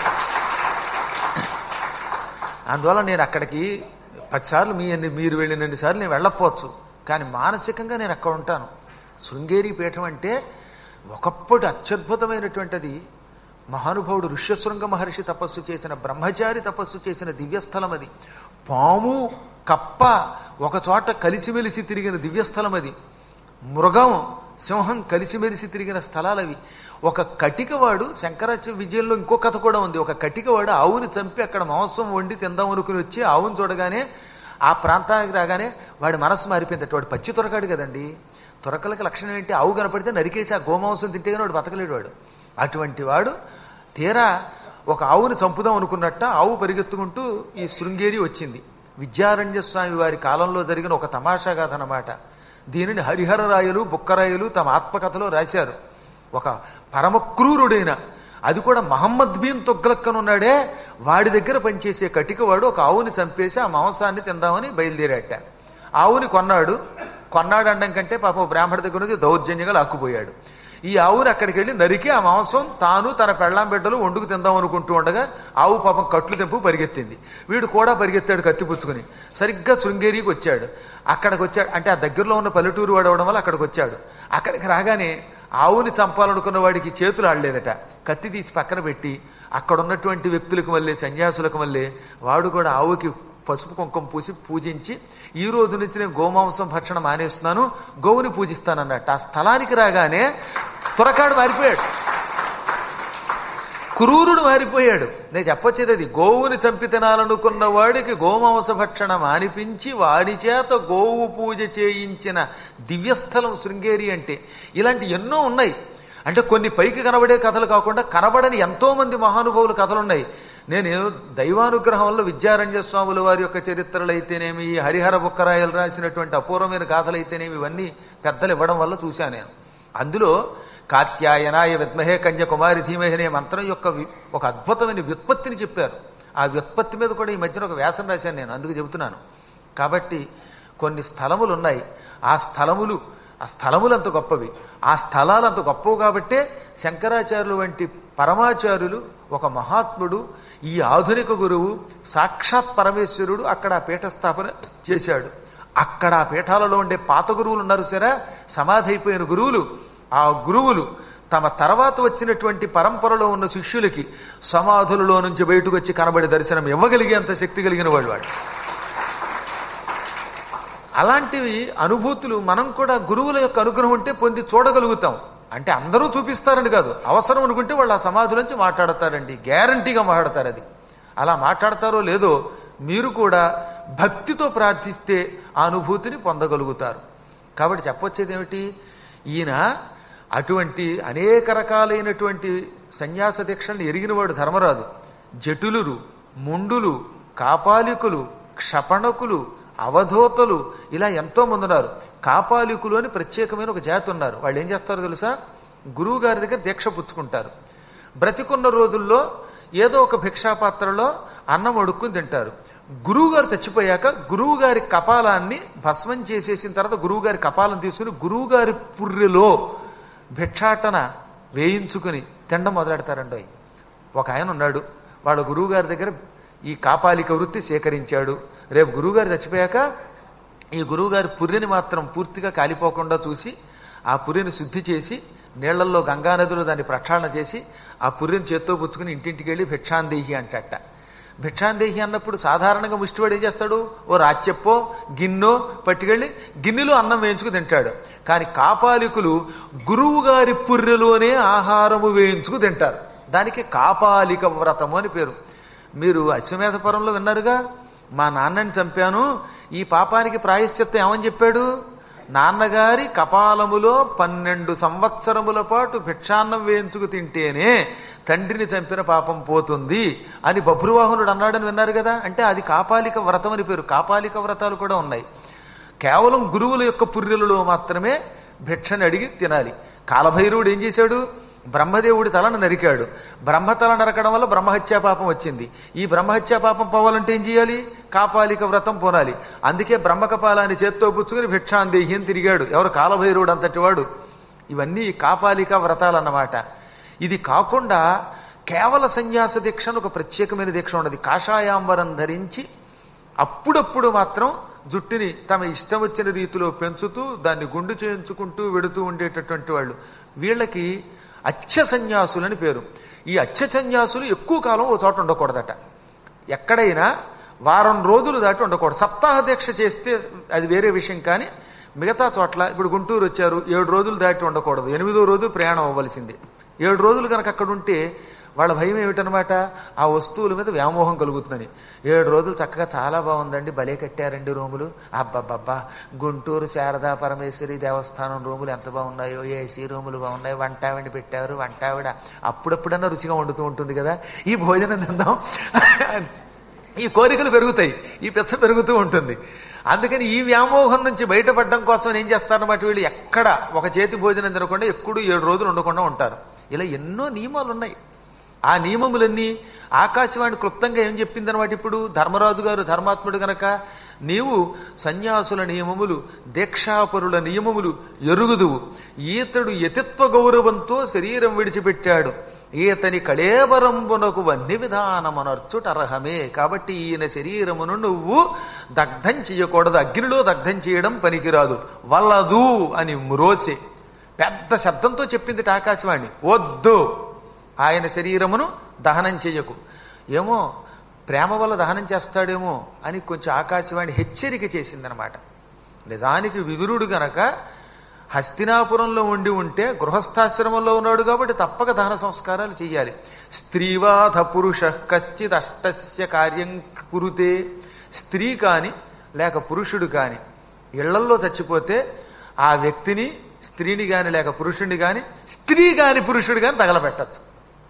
అందువల్ల నేను అక్కడికి పదిసార్లు మీ అన్ని మీరు వెళ్ళినన్ని సార్లు నేను వెళ్ళకపోవచ్చు కానీ మానసికంగా నేను అక్కడ ఉంటాను శృంగేరి పీఠం అంటే ఒకప్పటి అత్యద్భుతమైనటువంటిది మహానుభావుడు ఋష్యశృంగ మహర్షి తపస్సు చేసిన బ్రహ్మచారి తపస్సు చేసిన దివ్యస్థలం అది పాము కప్ప ఒక చోట కలిసిమెలిసి తిరిగిన దివ్యస్థలం అది మృగం సింహం కలిసిమెలిసి తిరిగిన స్థలాలవి ఒక కటికవాడు శంకరాచార్య విజయంలో ఇంకో కథ కూడా ఉంది ఒక కటికవాడు ఆవుని చంపి అక్కడ మాంసం వండి తిందాం అనుకుని వచ్చి ఆవుని చూడగానే ఆ ప్రాంతానికి రాగానే వాడి మనస్సు మారిపోయింది వాడు పచ్చి తొరకాడు కదండి తొరకలకి లక్షణం ఏంటి ఆవు కనపడితే నరికేసి ఆ గోమాంసం తింటే కానీ వాడు బతకలేడు వాడు అటువంటి వాడు తీరా ఒక ఆవుని చంపుదాం అనుకున్నట్ట ఆవు పరిగెత్తుకుంటూ ఈ శృంగేరి వచ్చింది విద్యారణ్య స్వామి వారి కాలంలో జరిగిన ఒక తమాషా కథ అన్నమాట దీనిని హరిహర రాయలు బుక్కరాయలు తమ ఆత్మకథలో రాశారు ఒక పరమ క్రూరుడైన అది కూడా మహమ్మద్ బీన్ తొగ్గలక్కనున్నాడే వాడి దగ్గర పనిచేసే కటికవాడు ఒక ఆవుని చంపేసి ఆ మాంసాన్ని తిందామని బయలుదేరాట ఆవుని కొన్నాడు కొన్నాడు అనడం కంటే పాపం బ్రాహ్మణ దగ్గర నుంచి దౌర్జన్యంగా లాక్కుపోయాడు ఈ ఆవుని అక్కడికి వెళ్ళి నరికి ఆ మాంసం తాను తన పెళ్ళాం బిడ్డలు వండుకు తిందాం అనుకుంటూ ఉండగా ఆవు పాపం కట్లు తెంపు పరిగెత్తింది వీడు కూడా పరిగెత్తాడు కత్తి పుచ్చుకుని సరిగ్గా శృంగేరికి వచ్చాడు అక్కడికి వచ్చాడు అంటే ఆ దగ్గరలో ఉన్న పల్లెటూరు వాడు అవడం వల్ల అక్కడికి వచ్చాడు అక్కడికి రాగానే ఆవుని చంపాలనుకున్న వాడికి చేతులు ఆడలేదట కత్తి తీసి పక్కన పెట్టి అక్కడ ఉన్నటువంటి వ్యక్తులకు మళ్ళీ సన్యాసులకు మళ్ళీ వాడు కూడా ఆవుకి పసుపు కుంకుమ పూసి పూజించి ఈ రోజు నుంచి నేను గోమాంసం భక్షణ మానేస్తున్నాను గోవుని పూజిస్తానన్నట్టు ఆ స్థలానికి రాగానే తురకాడు మారిపోయాడు క్రూరుడు మారిపోయాడు నేను చెప్పొచ్చేది అది గోవుని చంపి తినాలనుకున్న వాడికి గోమాంస భక్షణ మానిపించి వారి చేత గోవు పూజ చేయించిన దివ్యస్థలం శృంగేరి అంటే ఇలాంటి ఎన్నో ఉన్నాయి అంటే కొన్ని పైకి కనబడే కథలు కాకుండా కనబడని ఎంతో మంది మహానుభావుల కథలు ఉన్నాయి నేను దైవానుగ్రహం వల్ల విద్యారణ్య స్వాముల వారి యొక్క చరిత్రలు అయితేనేమి ఈ హరిహర బుక్కరాయలు రాసినటువంటి అపూర్వమైన గాథలు అయితేనేమి ఇవన్నీ పెద్దలు ఇవ్వడం వల్ల చూశాను నేను అందులో కాత్యాయనాయ విద్మహే కన్యకుమారి ధీమహి అనే మంత్రం యొక్క వి- ఒక అద్భుతమైన వ్యుత్పత్తిని చెప్పారు ఆ వ్యుత్పత్తి మీద కూడా ఈ మధ్యన ఒక వ్యాసం రాశాను నేను అందుకు చెబుతున్నాను కాబట్టి కొన్ని స్థలములు ఉన్నాయి ఆ స్థలములు ఆ స్థలములు అంత గొప్పవి ఆ స్థలాలు అంత గొప్పవి కాబట్టే శంకరాచార్యులు వంటి పరమాచార్యులు ఒక మహాత్ముడు ఈ ఆధునిక గురువు సాక్షాత్ పరమేశ్వరుడు అక్కడ ఆ పీఠ స్థాపన చేశాడు అక్కడ ఆ పీఠాలలో ఉండే పాత గురువులు ఉన్నారు సరే సమాధి అయిపోయిన గురువులు ఆ గురువులు తమ తర్వాత వచ్చినటువంటి పరంపరలో ఉన్న శిష్యులకి సమాధులలో నుంచి బయటకు వచ్చి కనబడి దర్శనం ఇవ్వగలిగేంత శక్తి కలిగిన వాళ్ళు వాళ్ళు అలాంటివి అనుభూతులు మనం కూడా గురువుల యొక్క అనుగ్రహం ఉంటే పొంది చూడగలుగుతాం అంటే అందరూ చూపిస్తారని కాదు అవసరం అనుకుంటే వాళ్ళు ఆ సమాధి నుంచి మాట్లాడతారండి గ్యారంటీగా మాట్లాడతారు అది అలా మాట్లాడతారో లేదో మీరు కూడా భక్తితో ప్రార్థిస్తే ఆ అనుభూతిని పొందగలుగుతారు కాబట్టి చెప్పొచ్చేది ఏమిటి ఈయన అటువంటి అనేక రకాలైనటువంటి సన్యాస దీక్షలను ఎరిగినవాడు ధర్మరాజు జటులురు ముండులు కాపాలికులు క్షపణకులు అవధూతలు ఇలా ఎంతో మంది ఉన్నారు కాపాలికులు అని ప్రత్యేకమైన ఒక జాతి ఉన్నారు వాళ్ళు ఏం చేస్తారో తెలుసా గురువు గారి దగ్గర దీక్ష పుచ్చుకుంటారు బ్రతికున్న రోజుల్లో ఏదో ఒక భిక్షాపాత్రలో అన్నం అడుక్కుని తింటారు గురువు గారు చచ్చిపోయాక గురువు గారి కపాలాన్ని భస్మం చేసేసిన తర్వాత గురువు గారి కపాలం తీసుకుని గురువు గారి పుర్రెలో భిక్షాటన వేయించుకుని తినడం మొదలెడతారండి ఒక ఆయన ఉన్నాడు వాళ్ళ గురువు గారి దగ్గర ఈ కాపాలిక వృత్తి సేకరించాడు రేపు గురువుగారు చచ్చిపోయాక ఈ గురువుగారి పుర్రెని మాత్రం పూర్తిగా కాలిపోకుండా చూసి ఆ పుర్రెని శుద్ధి చేసి నీళ్లలో గంగానదిలో దాన్ని ప్రక్షాళన చేసి ఆ పుర్రెని చేత్తో పుచ్చుకుని ఇంటింటికి వెళ్ళి భిక్షాందేహి అంటట భిక్షాందేహి అన్నప్పుడు సాధారణంగా ముష్టివాడు ఏం చేస్తాడు ఓ రాచెప్పో గిన్నో పట్టుకెళ్ళి గిన్నెలో అన్నం వేయించుకు తింటాడు కానీ కాపాలికులు గురువు గారి పుర్రెలోనే ఆహారము వేయించుకు తింటారు దానికి కాపాలిక వ్రతము అని పేరు మీరు అశ్వమేధపురంలో విన్నారుగా మా నాన్నని చంపాను ఈ పాపానికి ప్రాయశ్చిత్తం ఏమని చెప్పాడు నాన్నగారి కపాలములో పన్నెండు సంవత్సరముల పాటు భిక్షాన్నం వేయించుకు తింటేనే తండ్రిని చంపిన పాపం పోతుంది అని బభ్రువాహనుడు అన్నాడని విన్నారు కదా అంటే అది కాపాలిక వ్రతం అని పేరు కాపాలిక వ్రతాలు కూడా ఉన్నాయి కేవలం గురువుల యొక్క పుర్రెలలో మాత్రమే భిక్షని అడిగి తినాలి కాలభైరవుడు ఏం చేశాడు బ్రహ్మదేవుడి తలను నరికాడు బ్రహ్మతల నరకడం వల్ల బ్రహ్మహత్యా పాపం వచ్చింది ఈ బ్రహ్మహత్యా పాపం పోవాలంటే ఏం చేయాలి కాపాలిక వ్రతం పోనాలి అందుకే బ్రహ్మకపాలాన్ని చేత్తో పుచ్చుకుని భిక్షాందేహి అని తిరిగాడు ఎవరు కాలభైరవుడు అంతటి వాడు ఇవన్నీ కాపాలిక వ్రతాలన్నమాట ఇది కాకుండా కేవల సన్యాస దీక్షను ఒక ప్రత్యేకమైన దీక్ష ఉన్నది కాషాయాంబరం ధరించి అప్పుడప్పుడు మాత్రం జుట్టుని తమ ఇష్టం వచ్చిన రీతిలో పెంచుతూ దాన్ని గుండు చేయించుకుంటూ వెడుతూ ఉండేటటువంటి వాళ్ళు వీళ్ళకి అచ్చ సన్యాసులని పేరు ఈ అచ్చ సన్యాసులు ఎక్కువ కాలం ఓ చోట ఉండకూడదట ఎక్కడైనా వారం రోజులు దాటి ఉండకూడదు సప్తాహ దీక్ష చేస్తే అది వేరే విషయం కానీ మిగతా చోట్ల ఇప్పుడు గుంటూరు వచ్చారు ఏడు రోజులు దాటి ఉండకూడదు ఎనిమిదో రోజు ప్రయాణం అవ్వవలసింది ఏడు రోజులు కనుక అక్కడ ఉంటే వాళ్ళ భయం ఏమిటనమాట ఆ వస్తువుల మీద వ్యామోహం కలుగుతుందని ఏడు రోజులు చక్కగా చాలా బాగుందండి భలే కట్టారండి రూములు అబ్బబ్బబ్బా గుంటూరు శారదా పరమేశ్వరి దేవస్థానం రూములు ఎంత బాగున్నాయో ఏసీ రూములు బాగున్నాయి వంటావిడి పెట్టారు వంటావిడ అప్పుడప్పుడన్నా రుచిగా వండుతూ ఉంటుంది కదా ఈ భోజనం తిందాం ఈ కోరికలు పెరుగుతాయి ఈ పెచ్చ పెరుగుతూ ఉంటుంది అందుకని ఈ వ్యామోహం నుంచి బయటపడడం కోసం ఏం చేస్తారన్నమాట వీళ్ళు ఎక్కడ ఒక చేతి భోజనం తినకుండా ఎప్పుడు ఏడు రోజులు ఉండకుండా ఉంటారు ఇలా ఎన్నో నియమాలు ఉన్నాయి ఆ నియమములన్నీ ఆకాశవాణి క్లుప్తంగా ఏం చెప్పిందనమాట ఇప్పుడు ధర్మరాజు గారు ధర్మాత్ముడు గనక నీవు సన్యాసుల నియమములు దీక్షాపరుల నియమములు ఎరుగుదువు ఈతడు యతిత్వ గౌరవంతో శరీరం విడిచిపెట్టాడు ఈతని కళేబరంబునకు వన్ని విధానమనర్చుట అర్హమే కాబట్టి ఈయన శరీరమును నువ్వు దగ్ధం చేయకూడదు అగ్నిలో దగ్ధం చేయడం పనికిరాదు వల్లదు అని మ్రోసే పెద్ద శబ్దంతో చెప్పింది ఆకాశవాణి వద్దు ఆయన శరీరమును దహనం చెయ్యకు ఏమో ప్రేమ వల్ల దహనం చేస్తాడేమో అని కొంచెం ఆకాశవాణి హెచ్చరిక చేసిందనమాట నిజానికి విదురుడు గనక హస్తినాపురంలో ఉండి ఉంటే గృహస్థాశ్రమంలో ఉన్నాడు కాబట్టి తప్పక దహన సంస్కారాలు చేయాలి స్త్రీవాధ పురుష కశ్చిత్ అష్టస్య కార్యం కురుతే స్త్రీ కాని లేక పురుషుడు కాని ఇళ్లల్లో చచ్చిపోతే ఆ వ్యక్తిని స్త్రీని గాని లేక పురుషుడిని గాని స్త్రీ గాని పురుషుడు గాని తగలబెట్టచ్చు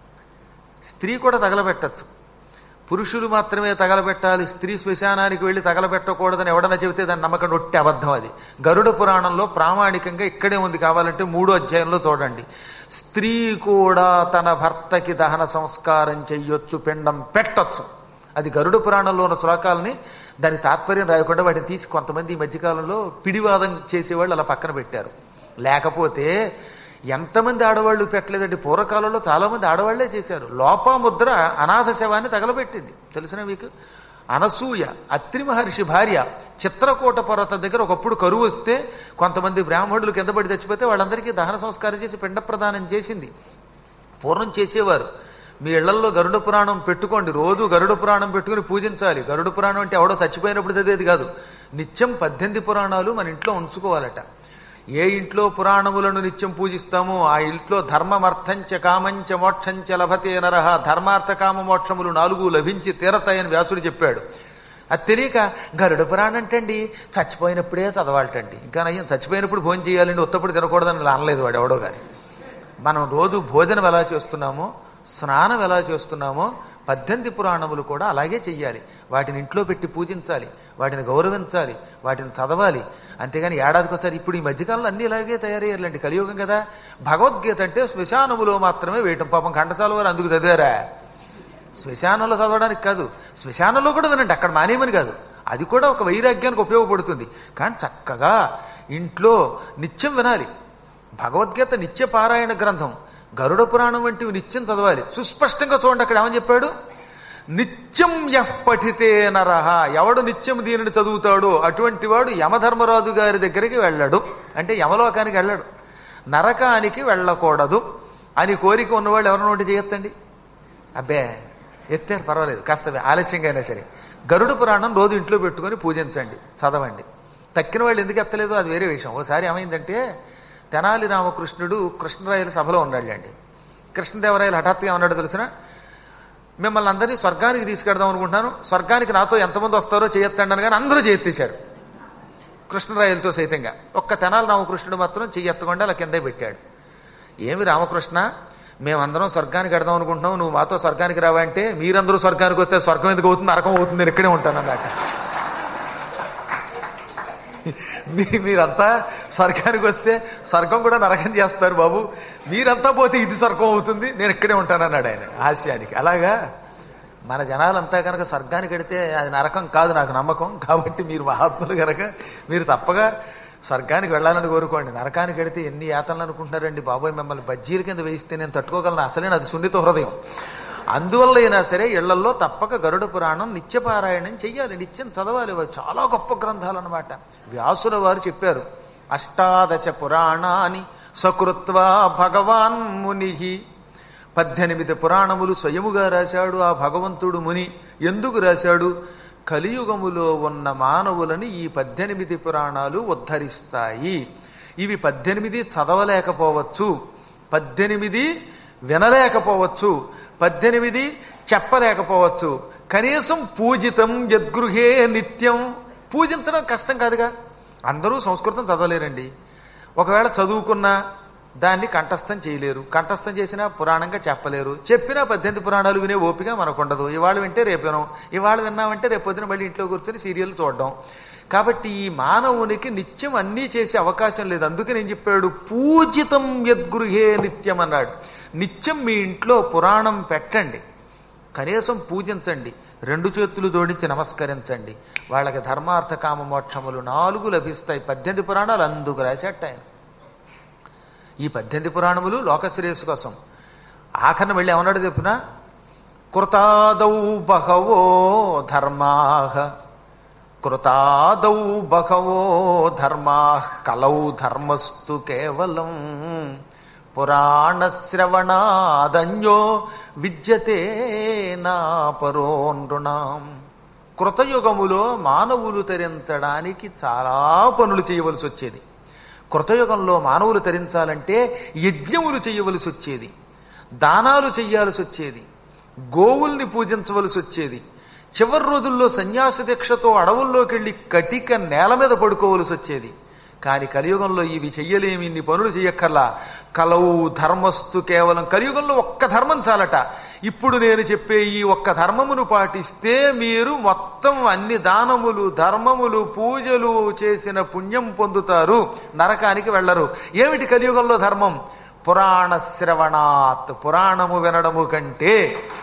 స్త్రీ కూడా తగలబెట్టచ్చు పురుషులు మాత్రమే తగలబెట్టాలి స్త్రీ శ్మశానానికి వెళ్లి తగలబెట్టకూడదని ఎవడన్నా చెబితే దాని నమ్మకం ఒట్టి అబద్ధం అది గరుడ పురాణంలో ప్రామాణికంగా ఇక్కడే ఉంది కావాలంటే మూడో అధ్యాయంలో చూడండి స్త్రీ కూడా తన భర్తకి దహన సంస్కారం చెయ్యొచ్చు పిండం పెట్టొచ్చు అది గరుడ పురాణంలో ఉన్న శ్లోకాలని దాని తాత్పర్యం రాయకుండా వాటిని తీసి కొంతమంది ఈ మధ్యకాలంలో పిడివాదం చేసేవాళ్ళు అలా పక్కన పెట్టారు లేకపోతే ఎంతమంది ఆడవాళ్ళు పెట్టలేదండి పూర్వకాలంలో చాలా మంది ఆడవాళ్లే చేశారు లోపాముద్ర అనాథ శవాన్ని తగలబెట్టింది తెలిసిన మీకు అనసూయ అత్రి మహర్షి భార్య చిత్రకూట పర్వత దగ్గర ఒకప్పుడు కరువు వస్తే కొంతమంది బ్రాహ్మణులు కింద పడి చచ్చిపోతే వాళ్ళందరికీ దహన సంస్కారం చేసి పిండ ప్రదానం చేసింది పూర్వం చేసేవారు మీ ఇళ్లలో గరుడ పురాణం పెట్టుకోండి రోజు గరుడ పురాణం పెట్టుకుని పూజించాలి గరుడ పురాణం అంటే ఎవడో చచ్చిపోయినప్పుడు చదివేది కాదు నిత్యం పద్దెనిమిది పురాణాలు మన ఇంట్లో ఉంచుకోవాలట ఏ ఇంట్లో పురాణములను నిత్యం పూజిస్తామో ఆ ఇంట్లో ధర్మమర్థంచ కామంచ మోక్షంచ లభతే నరహ ధర్మార్థ కామ మోక్షములు నాలుగు లభించి తీరతాయని వ్యాసుడు చెప్పాడు అది తెలియక గరుడ పురాణం అంటండి చచ్చిపోయినప్పుడే చదవాలటండి ఇంకా నయ్యం చచ్చిపోయినప్పుడు భోజనం చేయాలండి ఉత్తప్పుడు తినకూడదని ఇలా అనలేదు వాడు ఎవడో కానీ మనం రోజు భోజనం ఎలా చేస్తున్నామో స్నానం ఎలా చేస్తున్నామో పద్దెనిమిది పురాణములు కూడా అలాగే చెయ్యాలి వాటిని ఇంట్లో పెట్టి పూజించాలి వాటిని గౌరవించాలి వాటిని చదవాలి అంతేగాని ఏడాదికోసారి ఇప్పుడు ఈ మధ్యకాలంలో అన్ని ఇలాగే తయారయ్యారులేండి కలియుగం కదా భగవద్గీత అంటే శ్మశానములో మాత్రమే వేయటం పాపం ఘంటసాల వారు అందుకు చదివారా శ్మశానంలో చదవడానికి కాదు శ్మశానంలో కూడా వినండి అక్కడ మానేయమని కాదు అది కూడా ఒక వైరాగ్యానికి ఉపయోగపడుతుంది కానీ చక్కగా ఇంట్లో నిత్యం వినాలి భగవద్గీత నిత్య పారాయణ గ్రంథం గరుడ పురాణం వంటివి నిత్యం చదవాలి సుస్పష్టంగా చూడండి అక్కడ ఏమని చెప్పాడు నిత్యం యః పఠితే నరహ ఎవడు నిత్యం దీనిని చదువుతాడో అటువంటి వాడు యమధర్మరాజు గారి దగ్గరికి వెళ్ళడు అంటే యమలోకానికి వెళ్ళడు నరకానికి వెళ్ళకూడదు అని కోరిక ఉన్నవాళ్ళు ఎవరినో ఒకటి చేయొద్దండి అబ్బే ఎత్తారు పర్వాలేదు కాస్త ఆలస్యంగా అయినా సరే గరుడ పురాణం రోజు ఇంట్లో పెట్టుకొని పూజించండి చదవండి తక్కిన వాళ్ళు ఎందుకు ఎత్తలేదు అది వేరే విషయం ఒకసారి ఏమైందంటే తెనాలి రామకృష్ణుడు కృష్ణరాయల సభలో ఉన్నాడులేండి కృష్ణదేవరాయలు హఠాత్తుగా ఉన్నాడు తెలిసిన మిమ్మల్ని అందరినీ స్వర్గానికి తీసుకెడదాం అనుకుంటున్నాను స్వర్గానికి నాతో ఎంతమంది వస్తారో చేయొత్తండి కానీ అందరూ చేయెత్తేశారు కృష్ణరాయలతో సైతంగా ఒక్క తెనాలి రామకృష్ణుడు మాత్రం చెయ్యెత్తకుండా అలా కిందే పెట్టాడు ఏమి రామకృష్ణ మేమందరం స్వర్గానికి వెడదాం అనుకుంటున్నాం నువ్వు మాతో స్వర్గానికి రావా అంటే మీరందరూ స్వర్గానికి వస్తే స్వర్గం ఎందుకు అవుతుంది నరకం అవుతుంది నేను ఇక్కడే ఉంటాను అన్నట్టు మీ మీరంతా స్వర్గానికి వస్తే స్వర్గం కూడా నరకం చేస్తారు బాబు మీరంతా పోతే ఇది స్వర్గం అవుతుంది నేను ఇక్కడే ఉంటానన్నాడు ఆయన హాస్యానికి అలాగా మన జనాలంతా కనుక స్వర్గానికి వెడితే అది నరకం కాదు నాకు నమ్మకం కాబట్టి మీరు మహాత్ములు కనుక మీరు తప్పగా స్వర్గానికి వెళ్ళాలని కోరుకోండి నరకానికి వెడితే ఎన్ని యాతనలు అనుకుంటున్నారండి బాబోయ్ మిమ్మల్ని బజ్జీల కింద వేయిస్తే నేను తట్టుకోగలను అసలే అది సున్నిత హృదయం అందువల్ల అయినా సరే ఇళ్లలో తప్పక గరుడ పురాణం నిత్యపారాయణం చెయ్యాలి నిత్యం చదవాలి అవి చాలా గొప్ప గ్రంథాలు అనమాట వ్యాసుల వారు చెప్పారు అష్టాదశ పురాణాని సకృత్వా భగవాన్ ముని పద్దెనిమిది పురాణములు స్వయముగా రాశాడు ఆ భగవంతుడు ముని ఎందుకు రాశాడు కలియుగములో ఉన్న మానవులని ఈ పద్దెనిమిది పురాణాలు ఉద్ధరిస్తాయి ఇవి పద్దెనిమిది చదవలేకపోవచ్చు పద్దెనిమిది వినలేకపోవచ్చు పద్దెనిమిది చెప్పలేకపోవచ్చు కనీసం పూజితం యద్గృహే నిత్యం పూజించడం కష్టం కాదుగా అందరూ సంస్కృతం చదవలేరండి ఒకవేళ చదువుకున్నా దాన్ని కంఠస్థం చేయలేరు కంఠస్థం చేసినా పురాణంగా చెప్పలేరు చెప్పినా పద్దెనిమిది పురాణాలు వినే ఓపిక మనకుండదు ఇవాళ వింటే రేపు వినం ఇవాళ విన్నామంటే రేపు పొద్దున మళ్ళీ ఇంట్లో కూర్చొని సీరియల్ చూడడం కాబట్టి ఈ మానవునికి నిత్యం అన్నీ చేసే అవకాశం లేదు అందుకే నేను చెప్పాడు పూజితం యద్గృహే నిత్యం అన్నాడు నిత్యం మీ ఇంట్లో పురాణం పెట్టండి కనీసం పూజించండి రెండు చేతులు జోడించి నమస్కరించండి వాళ్ళకి ధర్మార్థ కామ మోక్షములు నాలుగు లభిస్తాయి పద్దెనిమిది పురాణాలు అందుకు రాసేట ఆయన ఈ పద్దెనిమిది పురాణములు లోకశ్రేయస్సు కోసం ఆఖరణ వెళ్ళి ఏమన్నాడు చెప్పిన కృతాదౌ బహవో ధర్మాహ కృతాదౌ బహవో ధర్మా కలౌ ధర్మస్తు కేవలం పురాణ శ్రవణాదన్యో విద్యతే నా పరోనృణాం కృతయుగములో మానవులు తరించడానికి చాలా పనులు చేయవలసి వచ్చేది కృతయుగంలో మానవులు తరించాలంటే యజ్ఞములు చేయవలసి వచ్చేది దానాలు చెయ్యాల్సి వచ్చేది గోవుల్ని పూజించవలసి వచ్చేది చివరి రోజుల్లో సన్యాస దీక్షతో అడవుల్లోకి వెళ్ళి కటిక నేల మీద పడుకోవలసి వచ్చేది కానీ కలియుగంలో ఇవి చెయ్యలేమి ఇన్ని పనులు చెయ్యక్కర్లా కలవు ధర్మస్తు కేవలం కలియుగంలో ఒక్క ధర్మం చాలట ఇప్పుడు నేను చెప్పే ఈ ఒక్క ధర్మమును పాటిస్తే మీరు మొత్తం అన్ని దానములు ధర్మములు పూజలు చేసిన పుణ్యం పొందుతారు నరకానికి వెళ్ళరు ఏమిటి కలియుగంలో ధర్మం పురాణ శ్రవణాత్ పురాణము వినడము కంటే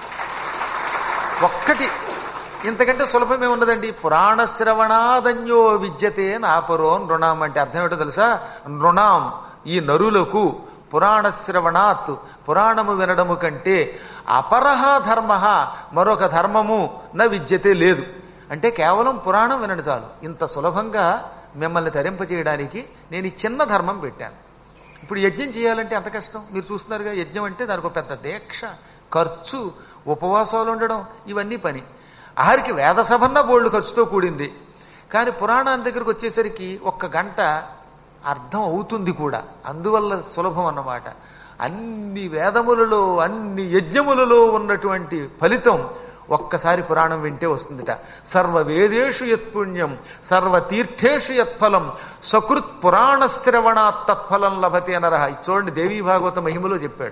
ఒక్కటి ఇంతకంటే సులభమే ఉన్నదండి పురాణ శ్రవణాదన్యో విద్యతే నాపరో నృణాం అంటే అర్థం ఏంటో తెలుసా నృణాం ఈ నరులకు పురాణ శ్రవణాత్ పురాణము వినడము కంటే అపరహ ధర్మ మరొక ధర్మము నా విద్యతే లేదు అంటే కేవలం పురాణం వినడం చాలు ఇంత సులభంగా మిమ్మల్ని తరింపజేయడానికి నేను ఈ చిన్న ధర్మం పెట్టాను ఇప్పుడు యజ్ఞం చేయాలంటే ఎంత కష్టం మీరు చూస్తున్నారుగా యజ్ఞం అంటే దానికి ఒక పెద్ద దీక్ష ఖర్చు ఉపవాసాలు ఉండడం ఇవన్నీ పని ఆఖరికి వేద సభన్న బోల్డ్ ఖర్చుతో కూడింది కానీ పురాణాన్ని దగ్గరకు వచ్చేసరికి ఒక్క గంట అర్థం అవుతుంది కూడా అందువల్ల సులభం అన్నమాట అన్ని వేదములలో అన్ని యజ్ఞములలో ఉన్నటువంటి ఫలితం ఒక్కసారి పురాణం వింటే వస్తుందిట సర్వ వేదేషు యత్పుణ్యం సర్వ తీర్థేషు యత్ఫలం సకృత్ పురాణ శ్రవణాత్ తత్ఫలం లభతే నరహ ఇది చూడండి దేవీ భాగవత మహిమలో చెప్పాడు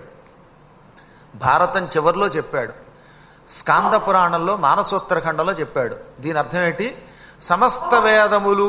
భారతం చివరిలో చెప్పాడు స్కాంద పురాణంలో మానసోత్తరఖండంలో చెప్పాడు దీని అర్థం ఏంటి సమస్త వేదములు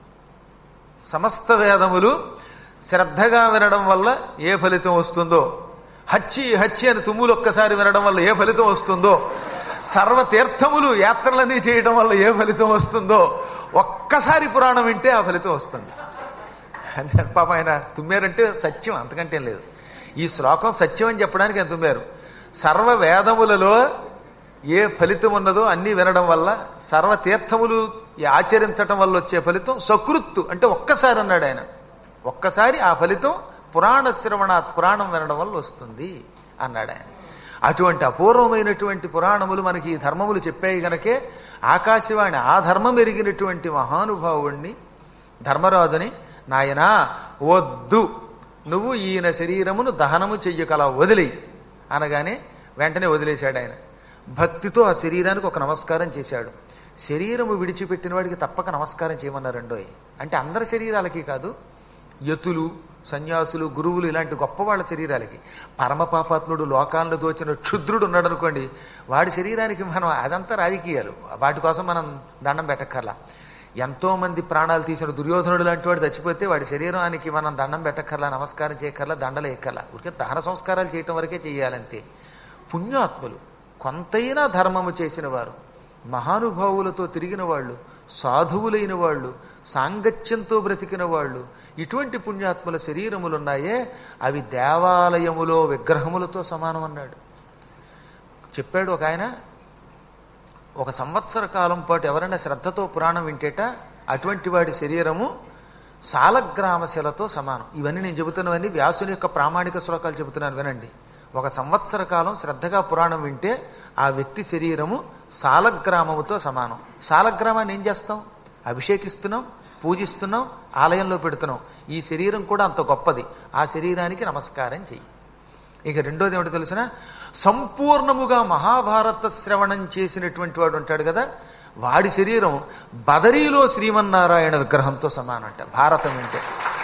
సమస్త వేదములు శ్రద్ధగా వినడం వల్ల ఏ ఫలితం వస్తుందో హచ్చి హచ్చి అని తుమ్ములు ఒక్కసారి వినడం వల్ల ఏ ఫలితం వస్తుందో సర్వ తీర్థములు యాత్రలన్నీ చేయడం వల్ల ఏ ఫలితం వస్తుందో ఒక్కసారి పురాణం వింటే ఆ ఫలితం వస్తుంది అంతే పాప ఆయన తుమ్మారంటే సత్యం అంతకంటే ఏం లేదు ఈ శ్లోకం సత్యం అని చెప్పడానికి ఆయన తుమ్మారు సర్వ వేదములలో ఏ ఫలితం ఉన్నదో అన్నీ వినడం వల్ల సర్వ తీర్థములు ఈ ఆచరించటం వల్ల వచ్చే ఫలితం సకృత్తు అంటే ఒక్కసారి అన్నాడు ఆయన ఒక్కసారి ఆ ఫలితం పురాణ శ్రవణాత్ పురాణం వినడం వల్ల వస్తుంది అన్నాడు ఆయన అటువంటి అపూర్వమైనటువంటి పురాణములు మనకి ఈ ధర్మములు చెప్పాయి గనకే ఆకాశవాణి ఆ ధర్మం ఎరిగినటువంటి మహానుభావుణ్ణి ధర్మరాజుని నాయనా వద్దు నువ్వు ఈయన శరీరమును దహనము చెయ్యకలా వదిలి అనగానే వెంటనే వదిలేశాడు ఆయన భక్తితో ఆ శరీరానికి ఒక నమస్కారం చేశాడు శరీరము విడిచిపెట్టిన వాడికి తప్పక నమస్కారం చేయమన్నారండోయ్ అంటే అందరి శరీరాలకి కాదు యతులు సన్యాసులు గురువులు ఇలాంటి గొప్ప వాళ్ళ శరీరాలకి పరమపాపాత్ముడు లోకాలను దోచిన క్షుద్రుడు ఉన్నాడు అనుకోండి వాడి శరీరానికి మనం అదంతా రాజకీయాలు వాటి కోసం మనం దండం పెట్టక్కర్లా ఎంతో మంది ప్రాణాలు తీసిన దుర్యోధనుడు లాంటి వాడు చచ్చిపోతే వాడి శరీరానికి మనం దండం పెట్టక్కర్లా నమస్కారం చేయక్కర్లా దండలు ఎక్కర్లా ఊరికే దహన సంస్కారాలు చేయటం వరకే చేయాలంతే పుణ్యాత్ములు కొంతైనా ధర్మము చేసిన వారు మహానుభావులతో తిరిగిన వాళ్ళు సాధువులైన వాళ్ళు సాంగత్యంతో బ్రతికిన వాళ్ళు ఇటువంటి పుణ్యాత్ముల శరీరములున్నాయే అవి దేవాలయములో విగ్రహములతో సమానం అన్నాడు చెప్పాడు ఒక ఆయన ఒక సంవత్సర కాలం పాటు ఎవరైనా శ్రద్ధతో పురాణం వింటేట అటువంటి వాడి శరీరము సాలగ్రామ శిలతో సమానం ఇవన్నీ నేను చెబుతున్నవన్నీ వ్యాసుని యొక్క ప్రామాణిక శ్లోకాలు చెబుతున్నాను వినండి ఒక సంవత్సర కాలం శ్రద్ధగా పురాణం వింటే ఆ వ్యక్తి శరీరము సాలగ్రామముతో సమానం సాలగ్రామాన్ని ఏం చేస్తాం అభిషేకిస్తున్నాం పూజిస్తున్నాం ఆలయంలో పెడుతున్నాం ఈ శరీరం కూడా అంత గొప్పది ఆ శరీరానికి నమస్కారం చెయ్యి ఇక రెండోది ఏమిటో తెలిసిన సంపూర్ణముగా మహాభారత శ్రవణం చేసినటువంటి వాడు ఉంటాడు కదా వాడి శరీరం బదరీలో శ్రీమన్నారాయణ విగ్రహంతో సమానంట భారతం అంటే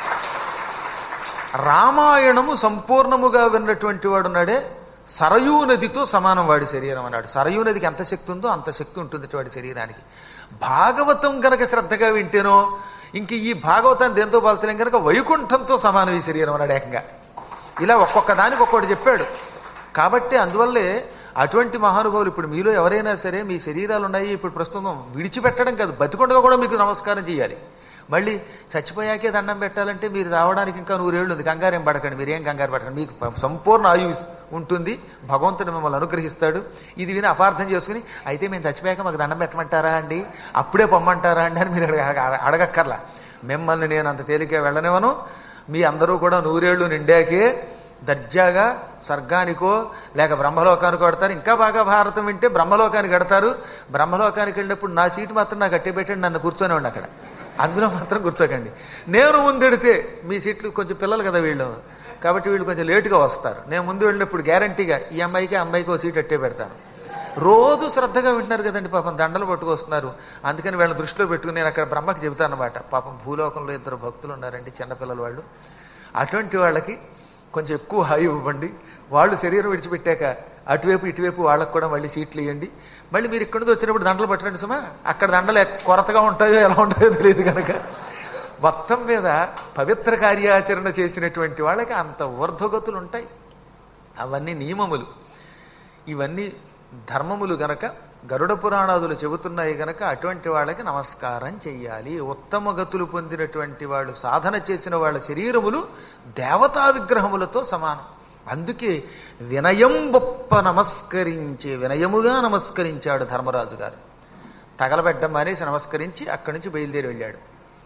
రామాయణము సంపూర్ణముగా విన్నటువంటి వాడు ఉన్నాడే సరయూ నదితో సమానం వాడి శరీరం అన్నాడు సరయూ నదికి ఎంత శక్తి ఉందో అంత శక్తి ఉంటుంది వాడి శరీరానికి భాగవతం గనక శ్రద్ధగా వింటేనో ఇంక ఈ భాగవతాన్ని దేంతో పాల్చలేం కనుక వైకుంఠంతో సమానం ఈ శరీరం అన్నాడు ఏకంగా ఇలా ఒక్కొక్క దానికి ఒక్కొక్కటి చెప్పాడు కాబట్టి అందువల్లే అటువంటి మహానుభావులు ఇప్పుడు మీలో ఎవరైనా సరే మీ శరీరాలు ఉన్నాయి ఇప్పుడు ప్రస్తుతం విడిచిపెట్టడం కాదు బతికొండగా కూడా మీకు నమస్కారం చేయాలి మళ్ళీ చచ్చిపోయాకే దండం పెట్టాలంటే మీరు రావడానికి ఇంకా నూరేళ్ళు ఉంది కంగారేం పడకండి మీరేం కంగారు పడకండి మీకు ప- సంపూర్ణ ఆయు ఉంటుంది భగవంతుడు మిమ్మల్ని అనుగ్రహిస్తాడు ఇది విని అపార్థం చేసుకుని అయితే మేము చచ్చిపోయాక మాకు దండం పెట్టమంటారా అండి అప్పుడే పొమ్మంటారా అండి అని మీరు అడగ- అడగ- అడగక్కర్లా మిమ్మల్ని నేను అంత తేలిక వెళ్ళనివ్వను మీ అందరూ కూడా నూరేళ్లు నిండాకే దర్జాగా స్వర్గానికో లేక బ్రహ్మలోకానికో కడతారు ఇంకా బాగా భారతం వింటే బ్రహ్మలోకానికి కడతారు బ్రహ్మలోకానికి వెళ్ళినప్పుడు నా సీటు మాత్రం నాకు అట్టే పెట్టండి నన్ను కూర్చొని ఉండి అక్కడ అందులో మాత్రం కూర్చోకండి నేను ముందెడితే మీ సీట్లు కొంచెం పిల్లలు కదా వీళ్ళు కాబట్టి వీళ్ళు కొంచెం లేటుగా వస్తారు నేను ముందు వెళ్ళినప్పుడు గ్యారంటీగా ఈ అమ్మాయికి ఆ అమ్మాయికి ఓ సీట్ అట్టే పెడతాను రోజు శ్రద్ధగా వింటున్నారు కదండి పాపం దండలు పట్టుకొస్తున్నారు అందుకని వీళ్ళని దృష్టిలో పెట్టుకుని నేను అక్కడ బ్రహ్మకి చెబుతాను అనమాట పాపం భూలోకంలో ఇద్దరు భక్తులు ఉన్నారండి చిన్నపిల్లల వాళ్ళు అటువంటి వాళ్ళకి కొంచెం ఎక్కువ హాయి ఇవ్వండి వాళ్ళు శరీరం విడిచిపెట్టాక అటువైపు ఇటువైపు వాళ్ళకు కూడా మళ్ళీ సీట్లు ఇవ్వండి మళ్ళీ మీరు ఇక్కడి నుంచి వచ్చినప్పుడు దండలు పట్టండి సుమా అక్కడ దండలు ఎక్- కొరతగా ఉంటాయో ఎలా ఉంటాయో తెలియదు కనుక మొత్తం మీద పవిత్ర కార్యాచరణ చేసినటువంటి వాళ్ళకి అంత ఊర్ధ్వగతులు ఉంటాయి అవన్నీ నియమములు ఇవన్నీ ధర్మములు గనక గరుడ పురాణాదులు చెబుతున్నాయి గనక అటువంటి వాళ్ళకి నమస్కారం చెయ్యాలి ఉత్తమ గతులు పొందినటువంటి వాళ్ళు సాధన చేసిన వాళ్ళ శరీరములు దేవతా విగ్రహములతో సమానం అందుకే వినయం గొప్ప నమస్కరించి వినయముగా నమస్కరించాడు ధర్మరాజు గారు తగలబెట్టం మానేసి నమస్కరించి అక్కడి నుంచి బయలుదేరి వెళ్ళాడు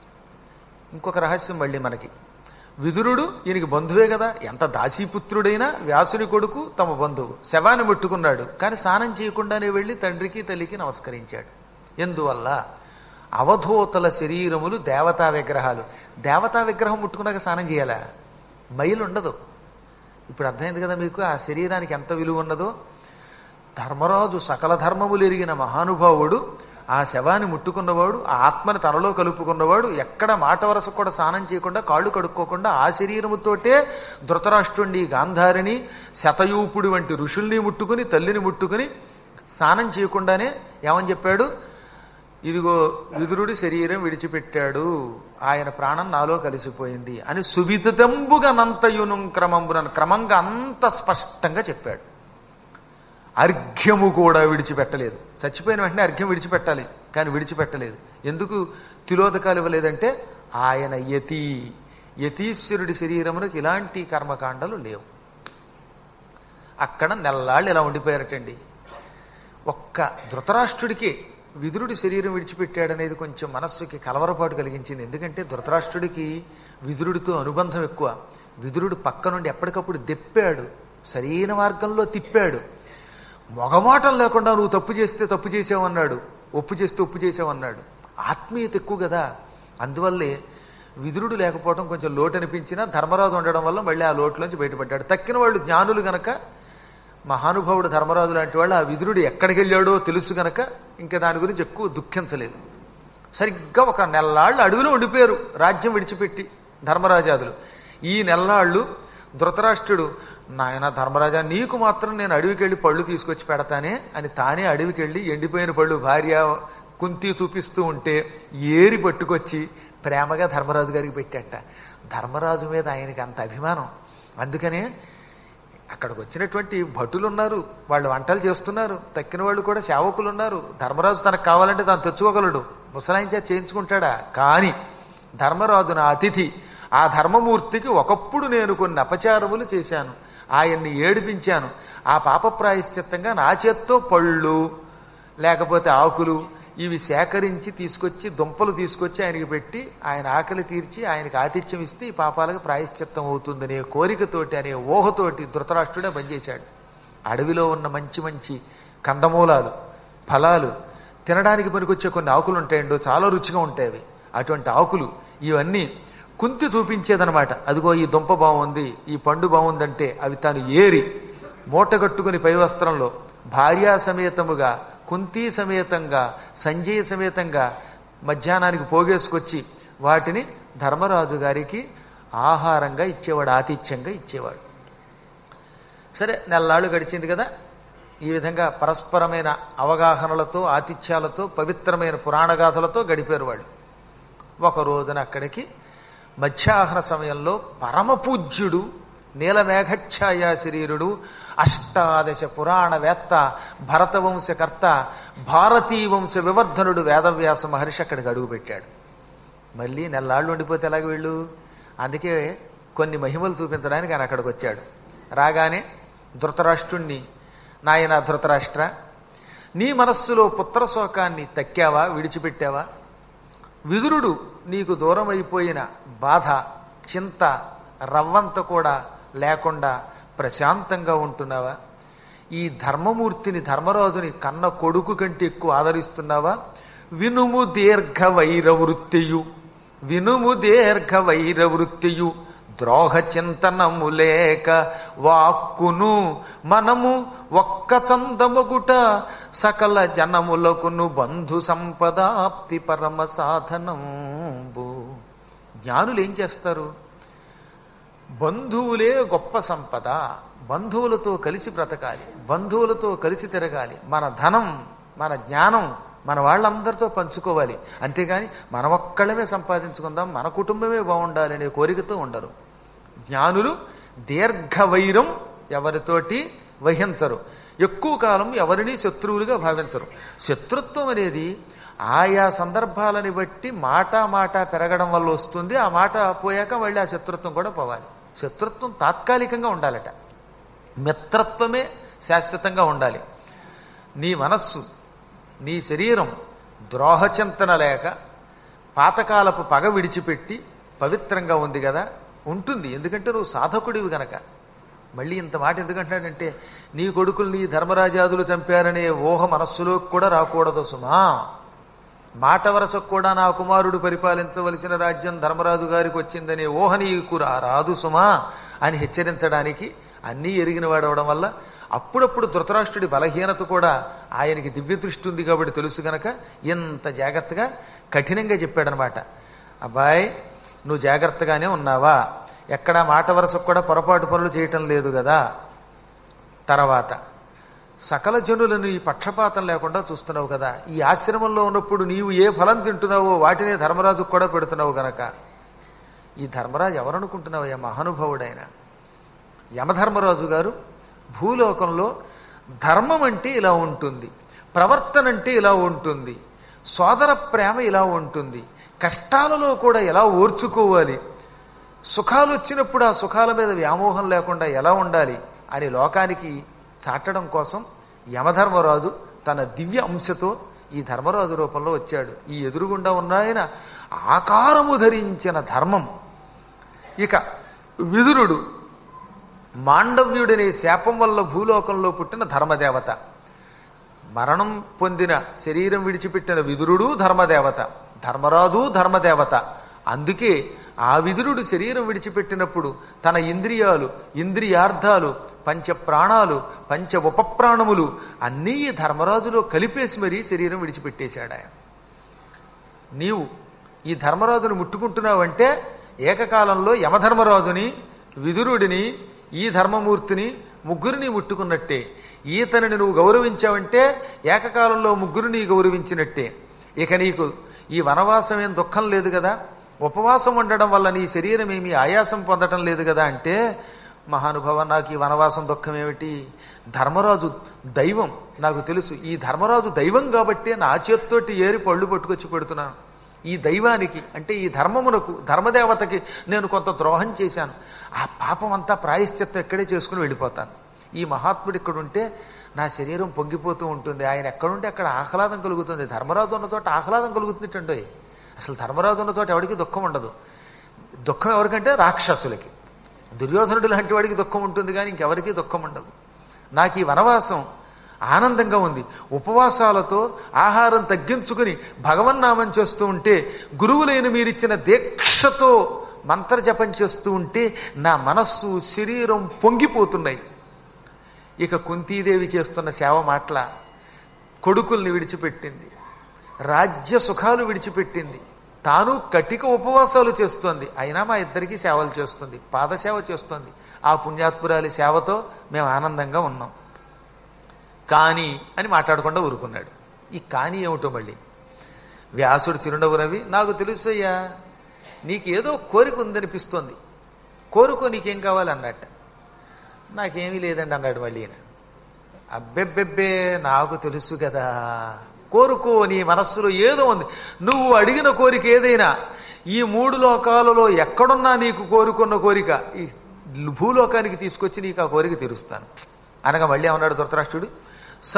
ఇంకొక రహస్యం మళ్ళీ మనకి విదురుడు ఈయనకి బంధువే కదా ఎంత దాసీపుత్రుడైనా వ్యాసుని కొడుకు తమ బంధువు శవాన్ని ముట్టుకున్నాడు కానీ స్నానం చేయకుండానే వెళ్ళి తండ్రికి తల్లికి నమస్కరించాడు ఎందువల్ల అవధూతల శరీరములు దేవతా విగ్రహాలు దేవతా విగ్రహం ముట్టుకున్నాక స్నానం చేయాలా మైలు ఉండదు ఇప్పుడు అర్థమైంది కదా మీకు ఆ శరీరానికి ఎంత విలువ ఉన్నదో ధర్మరాజు సకల ధర్మములు ఎరిగిన మహానుభావుడు ఆ శవాన్ని ముట్టుకున్నవాడు ఆ ఆత్మని తనలో కలుపుకున్నవాడు ఎక్కడ మాట వరస కూడా స్నానం చేయకుండా కాళ్ళు కడుక్కోకుండా ఆ శరీరముతోటే ధృతరాష్ట్రుణ్ణి గాంధారిని శతయూపుడు వంటి ఋషుల్ని ముట్టుకుని తల్లిని ముట్టుకుని స్నానం చేయకుండానే ఏమని చెప్పాడు ఇదిగో విదురుడి శరీరం విడిచిపెట్టాడు ఆయన ప్రాణం నాలో కలిసిపోయింది అని సువిదితంబుగా నంతయును క్రమంబున క్రమంగా అంత స్పష్టంగా చెప్పాడు అర్ఘ్యము కూడా విడిచిపెట్టలేదు చచ్చిపోయిన వెంటనే అర్ఘ్యం విడిచిపెట్టాలి కానీ విడిచిపెట్టలేదు ఎందుకు తిలోదకాలు ఇవ్వలేదంటే ఆయన యతి యతీశ్వరుడి శరీరమునకు ఇలాంటి కర్మకాండలు లేవు అక్కడ నెల్లాళ్ళు ఇలా ఉండిపోయారటండి ఒక్క ధృతరాష్ట్రుడికి విదురుడి శరీరం విడిచిపెట్టాడనేది కొంచెం మనస్సుకి కలవరపాటు కలిగించింది ఎందుకంటే ధృతరాష్ట్రుడికి విదురుడితో అనుబంధం ఎక్కువ విదురుడు పక్క నుండి ఎప్పటికప్పుడు దెప్పాడు సరైన మార్గంలో తిప్పాడు మొగమాటం లేకుండా నువ్వు తప్పు చేస్తే తప్పు చేసావన్నాడు ఒప్పు చేస్తే ఒప్పు చేసావన్నాడు ఆత్మీయత ఎక్కువ కదా అందువల్లే విదురుడు లేకపోవడం కొంచెం లోటు అనిపించినా ధర్మరాజు ఉండడం వల్ల మళ్ళీ ఆ లోటులోంచి బయటపడ్డాడు తక్కిన వాళ్ళు జ్ఞానులు గనక మహానుభావుడు ధర్మరాజు లాంటి వాళ్ళు ఆ విదురుడు ఎక్కడికి వెళ్ళాడో తెలుసు గనక ఇంకా దాని గురించి ఎక్కువ దుఃఖించలేదు సరిగ్గా ఒక నెల్లాళ్ళు అడవిలో ఉండిపోయారు రాజ్యం విడిచిపెట్టి ధర్మరాజాదులు ఈ నెల్లాళ్ళు ధృతరాష్ట్రుడు నాయన ధర్మరాజా నీకు మాత్రం నేను అడవికి వెళ్ళి పళ్ళు తీసుకొచ్చి పెడతానే అని తానే అడవికి వెళ్ళి ఎండిపోయిన పళ్ళు భార్య కుంతి చూపిస్తూ ఉంటే ఏరి పట్టుకొచ్చి ప్రేమగా ధర్మరాజు గారికి పెట్టాట ధర్మరాజు మీద ఆయనకి అంత అభిమానం అందుకనే అక్కడికి వచ్చినటువంటి భటులు ఉన్నారు వాళ్ళు వంటలు చేస్తున్నారు తక్కిన వాళ్ళు కూడా సేవకులు ఉన్నారు ధర్మరాజు తనకు కావాలంటే తాను తెచ్చుకోగలడు ముసలాయిన్ చేత చేయించుకుంటాడా కానీ ధర్మరాజు నా అతిథి ఆ ధర్మమూర్తికి ఒకప్పుడు నేను కొన్ని అపచారములు చేశాను ఆయన్ని ఏడిపించాను ఆ పాప ప్రాయశ్చిత్తంగా నా చేత్తో పళ్ళు లేకపోతే ఆకులు ఇవి సేకరించి తీసుకొచ్చి దుంపలు తీసుకొచ్చి ఆయనకి పెట్టి ఆయన ఆకలి తీర్చి ఆయనకి ఆతిథ్యం ఇస్తే ఈ పాపాలకు ప్రాయశ్చిత్తం అవుతుందనే కోరికతోటి అనే ఊహతోటి ధృతరాష్ట్రుడే పనిచేశాడు అడవిలో ఉన్న మంచి మంచి కందమూలాలు ఫలాలు తినడానికి పనికొచ్చే కొన్ని ఆకులు ఉంటాయండో చాలా రుచిగా ఉంటాయి అవి అటువంటి ఆకులు ఇవన్నీ కుంతి చూపించేదనమాట అదిగో ఈ దుంప బాగుంది ఈ పండు బాగుందంటే అవి తాను ఏరి మూట కట్టుకుని పై వస్త్రంలో భార్యా సమేతముగా కుంతి సమేతంగా సంజయ్ సమేతంగా మధ్యాహ్నానికి పోగేసుకొచ్చి వాటిని ధర్మరాజు గారికి ఆహారంగా ఇచ్చేవాడు ఆతిథ్యంగా ఇచ్చేవాడు సరే నెల్లాళ్ళు గడిచింది కదా ఈ విధంగా పరస్పరమైన అవగాహనలతో ఆతిథ్యాలతో పవిత్రమైన పురాణగాథలతో గడిపారు వాళ్ళు ఒక రోజున అక్కడికి మధ్యాహ్న సమయంలో పరమపూజ్యుడు నీలమేఘఛాయ శరీరుడు అష్టాదశ పురాణవేత్త భరతవంశకర్త భారతీ వంశ వివర్ధనుడు వేదవ్యాస మహర్షి అక్కడికి అడుగుపెట్టాడు మళ్ళీ నెల్లాళ్ళు ఉండిపోతే ఎలాగ వీళ్ళు అందుకే కొన్ని మహిమలు చూపించడానికి ఆయన అక్కడికి వచ్చాడు రాగానే ధృతరాష్ట్రుణ్ణి నాయన ధృతరాష్ట్ర నీ మనస్సులో పుత్రశోకాన్ని తక్కావా విడిచిపెట్టావా విదురుడు నీకు దూరం అయిపోయిన బాధ చింత రవ్వంత కూడా లేకుండా ప్రశాంతంగా ఉంటున్నావా ఈ ధర్మమూర్తిని ధర్మరాజుని కన్న కొడుకు కంటే ఎక్కువ ఆదరిస్తున్నావా వినుము దీర్ఘ వైరవృత్తియు వినుము దీర్ఘ వైరవృత్తియు ద్రోహ చింతనము లేక వాక్కును మనము ఒక్క చందముగుట సకల జనములకును బంధు సంపదాప్తి పరమ సాధనంబు జ్ఞానులు ఏం చేస్తారు బంధువులే గొప్ప సంపద బంధువులతో కలిసి బ్రతకాలి బంధువులతో కలిసి తిరగాలి మన ధనం మన జ్ఞానం మన వాళ్ళందరితో పంచుకోవాలి అంతేగాని మన ఒక్కళ్ళమే సంపాదించుకుందాం మన కుటుంబమే బాగుండాలి అనే కోరికతో ఉండరు జ్ఞానులు దీర్ఘవైరం ఎవరితోటి వహించరు ఎక్కువ కాలం ఎవరిని శత్రువులుగా భావించరు శత్రుత్వం అనేది ఆయా సందర్భాలని బట్టి మాట మాట పెరగడం వల్ల వస్తుంది ఆ మాట పోయాక మళ్ళీ ఆ శత్రుత్వం కూడా పోవాలి శత్రుత్వం తాత్కాలికంగా ఉండాలట మిత్రత్వమే శాశ్వతంగా ఉండాలి నీ మనస్సు నీ శరీరం ద్రోహచింతన లేక పాతకాలపు పగ విడిచిపెట్టి పవిత్రంగా ఉంది కదా ఉంటుంది ఎందుకంటే నువ్వు సాధకుడివి గనక మళ్ళీ ఇంత మాట ఎందుకంటున్నాడంటే నీ కొడుకులు నీ ధర్మరాజాదులు చంపారనే ఊహ మనస్సులోకి కూడా రాకూడదు సుమా మాట వరసకు కూడా నా కుమారుడు పరిపాలించవలసిన రాజ్యం ధర్మరాజు గారికి వచ్చిందనే ఊహ నీకు రా రాదు సుమా అని హెచ్చరించడానికి అన్నీ ఎరిగిన వాడవడం వల్ల అప్పుడప్పుడు ధృతరాష్ట్రుడి బలహీనత కూడా ఆయనకి దివ్య దృష్టి ఉంది కాబట్టి తెలుసు గనక ఎంత జాగ్రత్తగా కఠినంగా చెప్పాడనమాట అబ్బాయి నువ్వు జాగ్రత్తగానే ఉన్నావా ఎక్కడా మాట వరసకు కూడా పొరపాటు పనులు చేయటం లేదు కదా తర్వాత సకల జనులను ఈ పక్షపాతం లేకుండా చూస్తున్నావు కదా ఈ ఆశ్రమంలో ఉన్నప్పుడు నీవు ఏ ఫలం తింటున్నావో వాటినే ధర్మరాజుకు కూడా పెడుతున్నావు గనక ఈ ధర్మరాజు ఎవరనుకుంటున్నావయ్యా మహానుభావుడైన యమధర్మరాజు గారు భూలోకంలో ధర్మం అంటే ఇలా ఉంటుంది ప్రవర్తన అంటే ఇలా ఉంటుంది సోదర ప్రేమ ఇలా ఉంటుంది కష్టాలలో కూడా ఎలా ఓర్చుకోవాలి సుఖాలు వచ్చినప్పుడు ఆ సుఖాల మీద వ్యామోహం లేకుండా ఎలా ఉండాలి అని లోకానికి చాటడం కోసం యమధర్మరాజు తన దివ్య అంశతో ఈ ధర్మరాజు రూపంలో వచ్చాడు ఈ ఎదురుగుండా ఉన్న ఆయన ఆకారము ధరించిన ధర్మం ఇక విదురుడు మాండవ్యుడనే శాపం వల్ల భూలోకంలో పుట్టిన ధర్మదేవత మరణం పొందిన శరీరం విడిచిపెట్టిన విదురుడు ధర్మదేవత ధర్మరాజు ధర్మదేవత అందుకే ఆ విదురుడు శరీరం విడిచిపెట్టినప్పుడు తన ఇంద్రియాలు ఇంద్రియార్థాలు పంచ ప్రాణాలు పంచ ఉపప్రాణములు అన్నీ ఈ ధర్మరాజులో కలిపేసి మరీ శరీరం విడిచిపెట్టేశాడు ఆయన నీవు ఈ ధర్మరాజును ముట్టుకుంటున్నావంటే ఏకకాలంలో యమధర్మరాజుని విదురుడిని ఈ ధర్మమూర్తిని ముగ్గురిని ముట్టుకున్నట్టే ఈతనిని నువ్వు గౌరవించావంటే ఏకకాలంలో ముగ్గురిని గౌరవించినట్టే ఇక నీకు ఈ వనవాసం ఏం దుఃఖం లేదు కదా ఉపవాసం ఉండడం వల్ల నీ శరీరం ఏమీ ఆయాసం పొందటం లేదు కదా అంటే మహానుభావ నాకు ఈ వనవాసం దుఃఖం ఏమిటి ధర్మరాజు దైవం నాకు తెలుసు ఈ ధర్మరాజు దైవం కాబట్టే నా చేత్తోటి ఏరి పళ్ళు పట్టుకొచ్చి పెడుతున్నాను ఈ దైవానికి అంటే ఈ ధర్మమునకు ధర్మదేవతకి నేను కొంత ద్రోహం చేశాను ఆ పాపం అంతా ప్రాయశ్చిత్తం ఇక్కడే చేసుకుని వెళ్ళిపోతాను ఈ మహాత్ముడు ఇక్కడ ఉంటే నా శరీరం పొంగిపోతూ ఉంటుంది ఆయన ఎక్కడుంటే అక్కడ ఆహ్లాదం కలుగుతుంది ధర్మరాజు ఉన్న చోట ఆహ్లాదం కలుగుతుందండి అసలు ధర్మరాజు ఉన్న చోట ఎవరికి దుఃఖం ఉండదు దుఃఖం ఎవరికంటే రాక్షసులకి దుర్యోధనుడు లాంటి వాడికి దుఃఖం ఉంటుంది కానీ ఇంకెవరికీ దుఃఖం ఉండదు నాకు ఈ వనవాసం ఆనందంగా ఉంది ఉపవాసాలతో ఆహారం తగ్గించుకుని భగవన్నామం చేస్తూ ఉంటే గురువులైన మీరిచ్చిన దీక్షతో మంత్రజపం చేస్తూ ఉంటే నా మనస్సు శరీరం పొంగిపోతున్నాయి ఇక కుంతీదేవి చేస్తున్న సేవ మాటల కొడుకుల్ని విడిచిపెట్టింది రాజ్య సుఖాలు విడిచిపెట్టింది తాను కటిక ఉపవాసాలు చేస్తోంది అయినా మా ఇద్దరికి సేవలు చేస్తుంది పాదసేవ చేస్తోంది ఆ పుణ్యాత్పురాలి సేవతో మేము ఆనందంగా ఉన్నాం కానీ అని మాట్లాడకుండా ఊరుకున్నాడు ఈ కానీ ఏమిటో మళ్ళీ వ్యాసుడు చిరునవ్వు రవి నాకు తెలుసయ్యా నీకేదో కోరిక ఉందనిపిస్తోంది కోరుకో నీకేం కావాలి అన్నట్ట నాకేమీ లేదండి అన్నాడు మళ్ళీ ఈయన. అబ్బెబ్బెబ్బే నాకు తెలుసు కదా కోరుకో నీ మనస్సులో ఏదో ఉంది నువ్వు అడిగిన కోరిక ఏదైనా ఈ మూడు లోకాలలో ఎక్కడున్నా నీకు కోరుకున్న కోరిక ఈ భూలోకానికి తీసుకొచ్చి నీకు ఆ కోరిక తీరుస్తాను అనగా మళ్ళీ ఏమన్నాడు ధృతరాష్ట్రుడు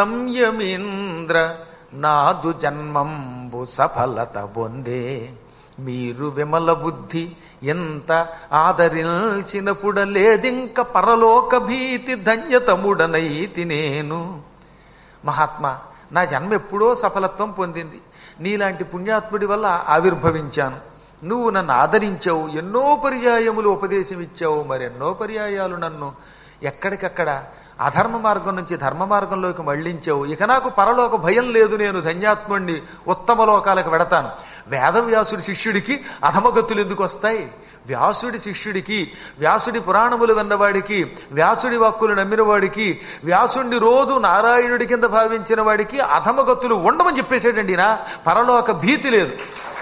సంయమీంద్ర నాదు జన్మంబు సఫలత బొందే మీరు విమల బుద్ధి ఎంత ఆదరించినప్పుడ లేదింక పరలోక భీతి ధన్యతముడనైతి నేను మహాత్మా నా జన్మ ఎప్పుడో సఫలత్వం పొందింది నీలాంటి పుణ్యాత్ముడి వల్ల ఆవిర్భవించాను నువ్వు నన్ను ఆదరించావు ఎన్నో పర్యాయములు ఉపదేశం ఇచ్చావు మరెన్నో పర్యాయాలు నన్ను ఎక్కడికక్కడ అధర్మ మార్గం నుంచి ధర్మ మార్గంలోకి మళ్లించావు ఇక నాకు పరలోక భయం లేదు నేను ధన్యాత్ముణ్ణి ఉత్తమ లోకాలకు వెడతాను వేదవ్యాసుడి శిష్యుడికి అధమగతులు ఎందుకు వస్తాయి వ్యాసుడి శిష్యుడికి వ్యాసుడి పురాణములు విన్నవాడికి వ్యాసుడి వాక్కులు నమ్మిన వాడికి వ్యాసుడిని రోజు నారాయణుడి కింద భావించిన వాడికి అధమగతులు ఉండమని చెప్పేసాడండి నా పరలోక భీతి లేదు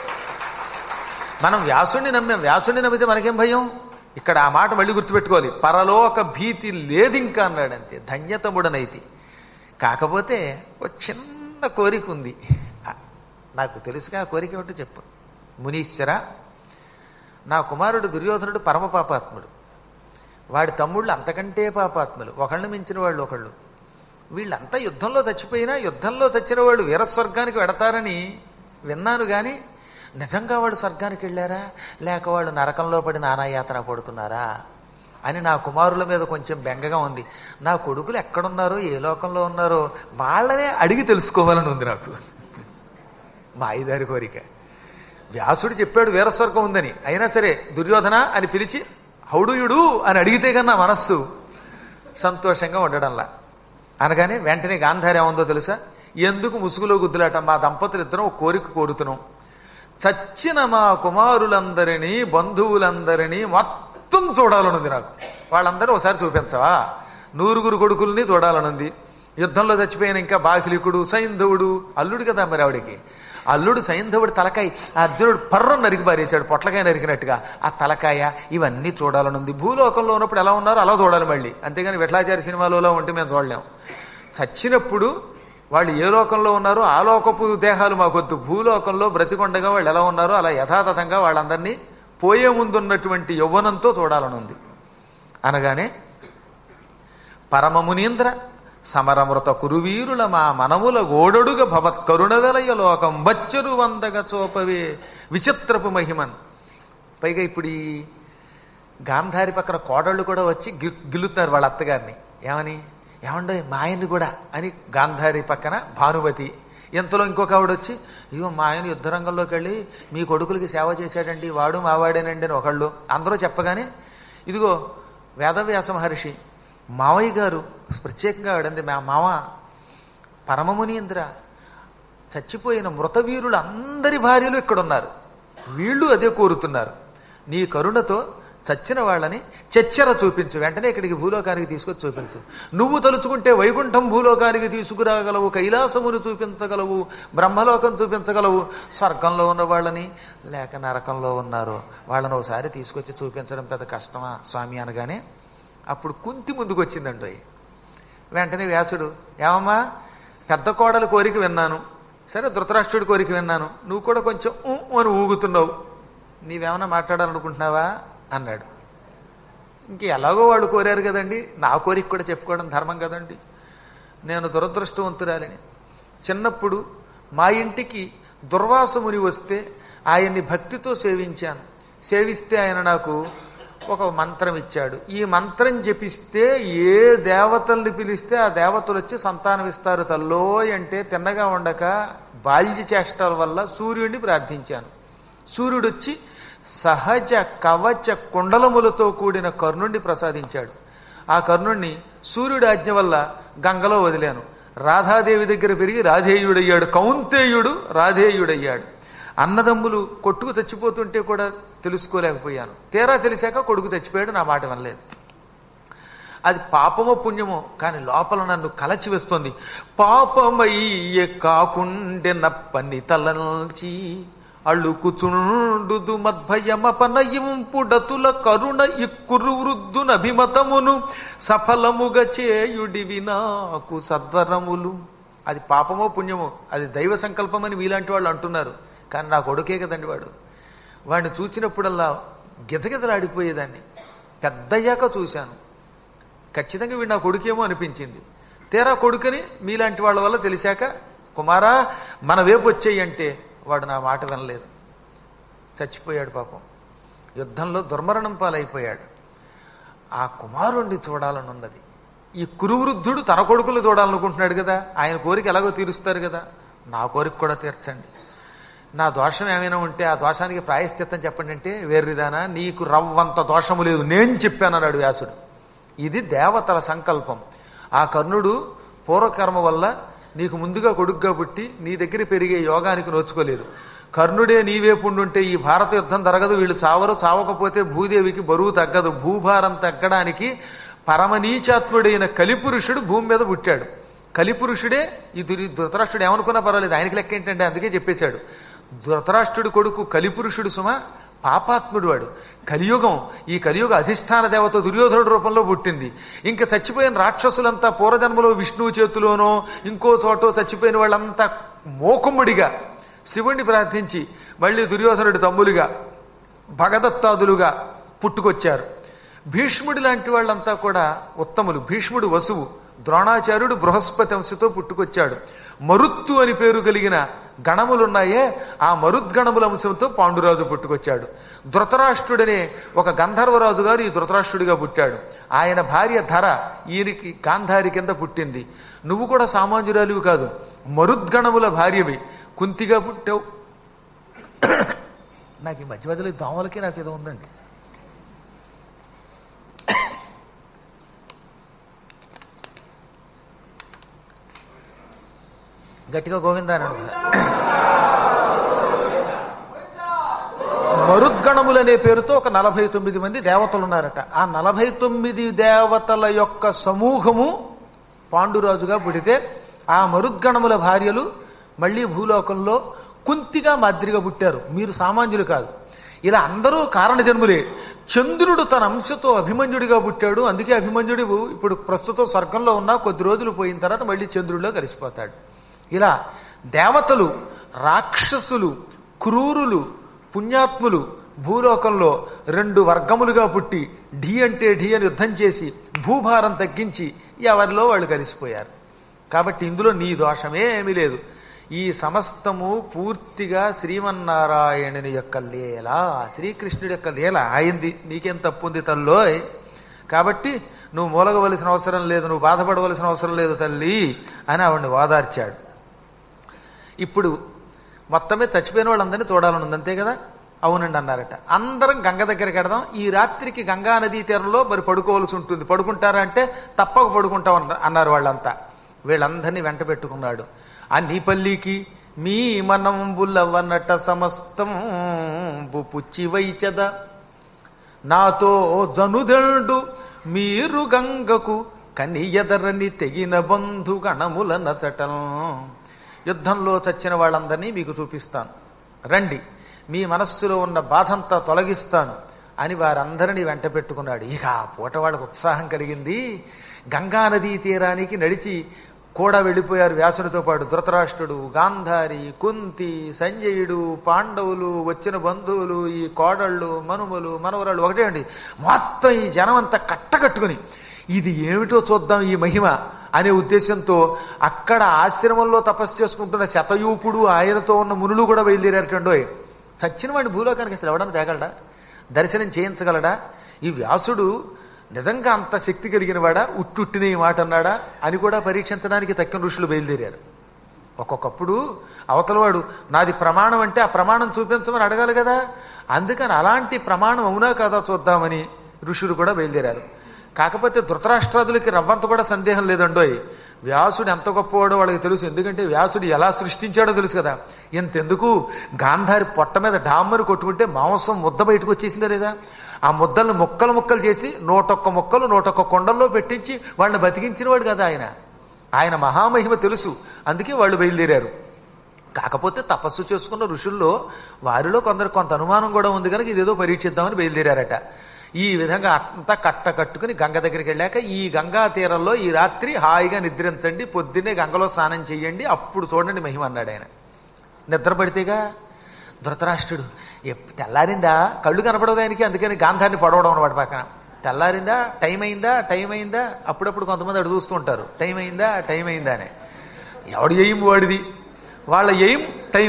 మనం వ్యాసుడిని నమ్మాం వ్యాసుడిని నమ్మితే మనకేం భయం ఇక్కడ ఆ మాట మళ్ళీ గుర్తుపెట్టుకోవాలి పరలోక భీతి లేదు ఇంకా అన్నాడు అంతే ధన్యతముడనైతి కాకపోతే ఒక చిన్న కోరిక ఉంది ఆ, నాకు తెలుసుగా ఆ కోరిక ఏమిటో చెప్పు మునీశ్వర నా కుమారుడు దుర్యోధనుడు పరమ పాపాత్ముడు వాడి తమ్ముళ్ళు అంతకంటే పాపాత్ములు ఒకళ్ళని మించిన వాళ్ళు ఒకళ్ళు వీళ్ళంతా యుద్ధంలో చచ్చిపోయినా యుద్ధంలో చచ్చిన వాళ్ళు వీరస్వర్గానికి వెడతారని విన్నాను గాని నిజంగా వాళ్ళు స్వర్గానికి వెళ్ళారా లేక వాళ్ళు నరకంలో పడి నానాయాతన పడుతున్నారా అని నా కుమారుల మీద కొంచెం బెంగగా ఉంది నా కొడుకులు ఎక్కడున్నారో ఏ లోకంలో ఉన్నారో వాళ్ళనే అడిగి తెలుసుకోవాలని ఉంది నాకు మా ఐదారి కోరిక వ్యాసుడు చెప్పాడు వీరస్వర్గం ఉందని అయినా సరే దుర్యోధన అని పిలిచి హౌడుయుడు అని అడిగితే కన్నా మనస్సు సంతోషంగా ఉండడంలా అనగానే వెంటనే గాంధారి ఏముందో తెలుసా ఎందుకు ముసుగులో గుద్దులాట మా దంపతులు ఇద్దరం ఒక కోరిక కోరుతున్నాం చచ్చిన మా కుమారులందరినీ బంధువులందరినీ మొత్తం చూడాలనుంది నాకు వాళ్ళందరూ ఒకసారి చూపించవా నూరుగురు కొడుకుల్ని చూడాలనుంది యుద్ధంలో చచ్చిపోయిన ఇంకా బాకిలికుడు సైంధవుడు అల్లుడు కదా మరి ఆవిడికి అల్లుడు సైంధవుడు తలకాయ ఆ అర్జునుడు పర్రం నరికి పారేశాడు పొట్లకాయ నరికినట్టుగా ఆ తలకాయ ఇవన్నీ చూడాలనుంది భూలోకంలో ఉన్నప్పుడు ఎలా ఉన్నారో అలా చూడాలి మళ్ళీ అంతేగాని విఠలాచారి సినిమాలలో ఉంటే మేము చూడలేం చచ్చినప్పుడు వాళ్ళు ఏ లోకంలో ఉన్నారో ఆ లోకపు దేహాలు మాకొద్దు భూలోకంలో బ్రతికొండగా వాళ్ళు ఎలా ఉన్నారో అలా యథాతథంగా వాళ్ళందరినీ పోయే ముందున్నటువంటి యవ్వనంతో చూడాలనుంది అనగానే పరమమునీంద్ర సమరమృత కురువీరుల మా మనముల గోడడుగ భవత్ కరుణవెలయ లోకం బచ్చరు వందగ చోపవే విచిత్రపు మహిమన్ పైగా ఇప్పుడు ఈ గాంధారి పక్కన కోడళ్ళు కూడా వచ్చి గి- గిల్లుతున్నారు వాళ్ళ అత్తగారిని ఏమని ఏమండో మా ఆయన్ని కూడా అని గాంధారి పక్కన భానుమతి ఎంతలో ఇంకొక ఆవిడ వచ్చి ఇదిగో మా ఆయన యుద్ధరంగంలోకి వెళ్ళి మీ కొడుకులకి సేవ చేశాడండి వాడు మావాడేనండి అని ఒకళ్ళు అందరూ చెప్పగానే ఇదిగో వేదవ్యాస మహర్షి మావయ్య గారు ప్రత్యేకంగా ఆవిడంది మా మామ పరమమునీంద్ర చచ్చిపోయిన మృతవీరులు అందరి భార్యలు ఇక్కడ ఉన్నారు వీళ్ళు అదే కోరుతున్నారు నీ కరుణతో చచ్చిన వాళ్ళని చెచ్చెర చూపించు వెంటనే ఇక్కడికి భూలోకానికి తీసుకొచ్చి చూపించు నువ్వు తలుచుకుంటే వైకుంఠం భూలోకానికి తీసుకురాగలవు కైలాసమును చూపించగలవు బ్రహ్మలోకం చూపించగలవు స్వర్గంలో ఉన్న వాళ్ళని లేక నరకంలో ఉన్నారు వాళ్ళని ఒకసారి తీసుకొచ్చి చూపించడం పెద్ద కష్టమా స్వామి అనగానే అప్పుడు కుంతి ముందుకు వచ్చిందండి వెంటనే వ్యాసుడు ఏమమ్మా పెద్ద కోడలు కోరిక విన్నాను సరే ధృతరాష్ట్రుడి కోరిక విన్నాను నువ్వు కూడా కొంచెం ఊ అని ఊగుతున్నావు నీవేమన్నా మాట్లాడాలనుకుంటున్నావా అన్నాడు ఇంక ఎలాగో వాళ్ళు కోరారు కదండి నా కోరిక కూడా చెప్పుకోవడం ధర్మం కదండి నేను దురదృష్టవంతురాలిని చిన్నప్పుడు మా ఇంటికి దుర్వాసముని వస్తే ఆయన్ని భక్తితో సేవించాను సేవిస్తే ఆయన నాకు ఒక మంత్రం ఇచ్చాడు ఈ మంత్రం జపిస్తే ఏ దేవతల్ని పిలిస్తే ఆ దేవతలు వచ్చి సంతానం ఇస్తారు తల్లోయ్ అంటే తిన్నగా ఉండక బాల్య చేష్టల వల్ల సూర్యుడిని ప్రార్థించాను సూర్యుడు వచ్చి సహజ కవచ కుండలములతో కూడిన కర్ణుణ్ణి ప్రసాదించాడు ఆ కర్ణుణ్ణి సూర్యుడి ఆజ్ఞ వల్ల గంగలో వదిలాను రాధాదేవి దగ్గర పెరిగి రాధేయుడయ్యాడు కౌంతేయుడు రాధేయుడయ్యాడు అన్నదమ్ములు కొట్టుకు చచ్చిపోతుంటే కూడా తెలుసుకోలేకపోయాను తీరా తెలిసాక కొడుకు చచ్చిపోయాడు నా మాట వినలేదు అది పాపమో పుణ్యమో కానీ లోపల నన్ను కలచి వేస్తోంది పాపమయ్యే కాకుండే నప్పని తలల్చి అళ్ళుకుచుండుదు మద్భయమపనయింపుడతుల కరుణ ఇక్కురు వృద్ధునభిమతమును సఫలముగా చేయుడివి నాకు సద్వరములు అది పాపమో పుణ్యమో అది దైవ సంకల్పమని మీలాంటి వాళ్ళు అంటున్నారు కానీ నా కొడుకే కదండి వాడు వాడిని చూచినప్పుడల్లా గిజగిజలాడిపోయేదాన్ని పెద్దయ్యాక చూశాను ఖచ్చితంగా వీడు నా కొడుకేమో అనిపించింది తీరా కొడుకుని మీలాంటి వాళ్ళ వల్ల తెలిసాక కుమారా మన వైపు వచ్చేయి అంటే వాడు నా మాట వినలేదు చచ్చిపోయాడు పాపం యుద్ధంలో దుర్మరణం పాలైపోయాడు ఆ కుమారుణ్ణి చూడాలని ఉన్నది ఈ కురువృద్ధుడు తన కొడుకులు చూడాలనుకుంటున్నాడు కదా ఆయన కోరిక ఎలాగో తీరుస్తారు కదా నా కోరిక కూడా తీర్చండి నా దోషం ఏమైనా ఉంటే ఆ దోషానికి ప్రాయశ్చిత్తం చెప్పండి అంటే వేర్రిదానా నీకు రవ్వంత దోషము లేదు నేను చెప్పాను అన్నాడు వ్యాసుడు ఇది దేవతల సంకల్పం ఆ కర్ణుడు పూర్వకర్మ వల్ల నీకు ముందుగా కొడుగ్గా పుట్టి నీ దగ్గర పెరిగే యోగానికి నోచుకోలేదు కర్ణుడే నీవే పుండుంటే ఈ భారత యుద్ధం జరగదు వీళ్ళు చావరు చావకపోతే భూదేవికి బరువు తగ్గదు భూభారం తగ్గడానికి పరమనీచాత్ముడైన కలిపురుషుడు భూమి మీద పుట్టాడు కలిపురుషుడే ఈ దురి ధృతరాష్ట్రుడు ఏమనుకున్నా పర్వాలేదు ఆయనకి లెక్క ఏంటంటే అందుకే చెప్పేశాడు ధృతరాష్ట్రుడు కొడుకు కలిపురుషుడు సుమ పాపాత్ముడు వాడు కలియుగం ఈ కలియుగ అధిష్టాన దేవత దుర్యోధనుడు రూపంలో పుట్టింది ఇంకా చచ్చిపోయిన రాక్షసులంతా పూర్వజన్మలో విష్ణువు చేతిలోనో ఇంకో చోటో చచ్చిపోయిన వాళ్ళంతా మోకుమ్ముడిగా శివుణ్ణి ప్రార్థించి మళ్ళీ దుర్యోధనుడి తమ్ములుగా భగదత్తాదులుగా పుట్టుకొచ్చారు భీష్ముడి లాంటి వాళ్ళంతా కూడా ఉత్తములు భీష్ముడు వసువు ద్రోణాచార్యుడు బృహస్పతి అంశతో పుట్టుకొచ్చాడు మరుత్తు అని పేరు కలిగిన గణములున్నాయే ఆ మరుద్గణముల అంశంతో పాండురాజు పుట్టుకొచ్చాడు ధృతరాష్ట్రుడనే ఒక గంధర్వరాజు గారు ఈ ధృతరాష్ట్రుడిగా పుట్టాడు ఆయన భార్య ధర ఈయనకి గాంధారి కింద పుట్టింది నువ్వు కూడా సామాన్యురాలివి కాదు మరుద్గణముల భార్యవి కుంతిగా పుట్టావు నాకు ఈ మధ్య మధ్యలో ఈ దోమలకి నాకు ఏదో ఉందండి గట్టిగా గోవిందానండి మరుద్గణములనే పేరుతో ఒక నలభై తొమ్మిది మంది దేవతలు ఉన్నారట ఆ నలభై తొమ్మిది దేవతల యొక్క సమూహము పాండురాజుగా పుడితే ఆ మరుద్గణముల భార్యలు మళ్ళీ భూలోకంలో కుంతిగా మాదిరిగా పుట్టారు మీరు సామాన్యులు కాదు ఇలా అందరూ కారణ జన్ములే చంద్రుడు తన అంశతో అభిమన్యుడిగా పుట్టాడు అందుకే అభిమన్యుడు ఇప్పుడు ప్రస్తుతం స్వర్గంలో ఉన్న కొద్ది రోజులు పోయిన తర్వాత మళ్ళీ చంద్రుడిలో కలిసిపోతాడు ఇలా దేవతలు రాక్షసులు క్రూరులు పుణ్యాత్ములు భూలోకంలో రెండు వర్గములుగా పుట్టి ఢీ అంటే ఢీ అని యుద్ధం చేసి భూభారం తగ్గించి ఎవరిలో వాళ్ళు కలిసిపోయారు కాబట్టి ఇందులో నీ దోషమే ఏమీ లేదు ఈ సమస్తము పూర్తిగా శ్రీమన్నారాయణుని యొక్క లీల శ్రీకృష్ణుడి యొక్క లీల ఆయింది నీకేం తప్పుంది తల్లోయ్ కాబట్టి నువ్వు మూలగవలసిన అవసరం లేదు నువ్వు బాధపడవలసిన అవసరం లేదు తల్లి అని ఆవిడ్ని వాదార్చాడు ఇప్పుడు మొత్తమే చచ్చిపోయిన వాళ్ళందరినీ చూడాలని ఉంది అంతే కదా అవునండి అన్నారట అందరం గంగ దగ్గరికి వెడదాం ఈ రాత్రికి గంగా నదీ తీరంలో మరి పడుకోవాల్సి ఉంటుంది పడుకుంటారా అంటే తప్పక పడుకుంటాం అన్న- అన్నారు వాళ్ళంతా వీళ్ళందరినీ వెంట పెట్టుకున్నాడు అన్నిపల్లికి మీ మనంబులవన్నట సమస్తం పుచ్చి వైచద నాతో జనుదెండు మీరు గంగకు కనియదరని తెగిన బంధు గణముల నచటం యుద్ధంలో చచ్చిన వాళ్ళందరినీ మీకు చూపిస్తాను రండి మీ మనస్సులో ఉన్న బాధంతా తొలగిస్తాను అని వారందరినీ వెంట పెట్టుకున్నాడు ఇక ఆ పూట వాళ్ళకు ఉత్సాహం కలిగింది గంగా నదీ తీరానికి నడిచి కూడా వెళ్ళిపోయారు వ్యాసుడితో పాటు ధృతరాష్ట్రుడు గాంధారి కుంతి సంజయుడు పాండవులు వచ్చిన బంధువులు ఈ కోడళ్ళు మనుమలు మనవరాళ్ళు ఒకటే అండి మొత్తం ఈ జనం అంతా కట్టకట్టుకుని ఇది ఏమిటో చూద్దాం ఈ మహిమ అనే ఉద్దేశంతో అక్కడ ఆశ్రమంలో తపస్సు చేసుకుంటున్న శతయూపుడు ఆయనతో ఉన్న మునులు కూడా బయలుదేరారటండోయ్ చచ్చిన వాడి భూలోకానికి అసలు ఎవడన్నా తేగలడా దర్శనం చేయించగలడా ఈ వ్యాసుడు నిజంగా అంత శక్తి కలిగిన వాడా ఉట్టుట్టిన ఈ మాట అన్నాడా అని కూడా పరీక్షించడానికి తక్కిన ఋషులు బయలుదేరారు ఒక్కొక్కప్పుడు అవతలవాడు నాది ప్రమాణం అంటే ఆ ప్రమాణం చూపించమని అడగాలి కదా అందుకని అలాంటి ప్రమాణం అవునా కాదా చూద్దామని ఋషులు కూడా బయలుదేరారు కాకపోతే ధృతరాష్ట్రాదులకి రవ్వంత కూడా సందేహం లేదండోయ్ వ్యాసుడు ఎంత గొప్పవాడో వాళ్ళకి తెలుసు ఎందుకంటే వ్యాసుడు ఎలా సృష్టించాడో తెలుసు కదా ఎంతెందుకు గాంధారి పొట్ట మీద డామ్మని కొట్టుకుంటే మాంసం ముద్ద బయటకు వచ్చేసిందా లేదా ఆ ముద్దలను ముక్కలు ముక్కలు చేసి నూటొక్క ముక్కలు నూటొక్క కొండల్లో పెట్టించి వాళ్ళని బతికించిన వాడు కదా ఆయన ఆయన మహామహిమ తెలుసు అందుకే వాళ్ళు బయలుదేరారు కాకపోతే తపస్సు చేసుకున్న ఋషుల్లో వారిలో కొందరు కొంత అనుమానం కూడా ఉంది కనుక ఇదేదో పరీక్షిద్దామని బయలుదేరారట ఈ విధంగా అంతా కట్ట కట్టుకుని గంగ దగ్గరికి వెళ్ళాక ఈ గంగా తీరంలో ఈ రాత్రి హాయిగా నిద్రించండి పొద్దున్నే గంగలో స్నానం చేయండి అప్పుడు చూడండి మహిమ అన్నాడు ఆయన నిద్ర పడితేగా ధృతరాష్ట్రుడు ఎప్- తెల్లారిందా కళ్ళు కనపడవు ఆయనకి అందుకని గాంధాన్ని పడవడం అనమాట పక్కన తెల్లారిందా టైం అయిందా టైం అయిందా అప్పుడప్పుడు కొంతమంది అడు చూస్తూ ఉంటారు టైం అయిందా టైం అయిందా అని ఎవడి ఎయిం వాడిది వాళ్ళ ఎయిం టైం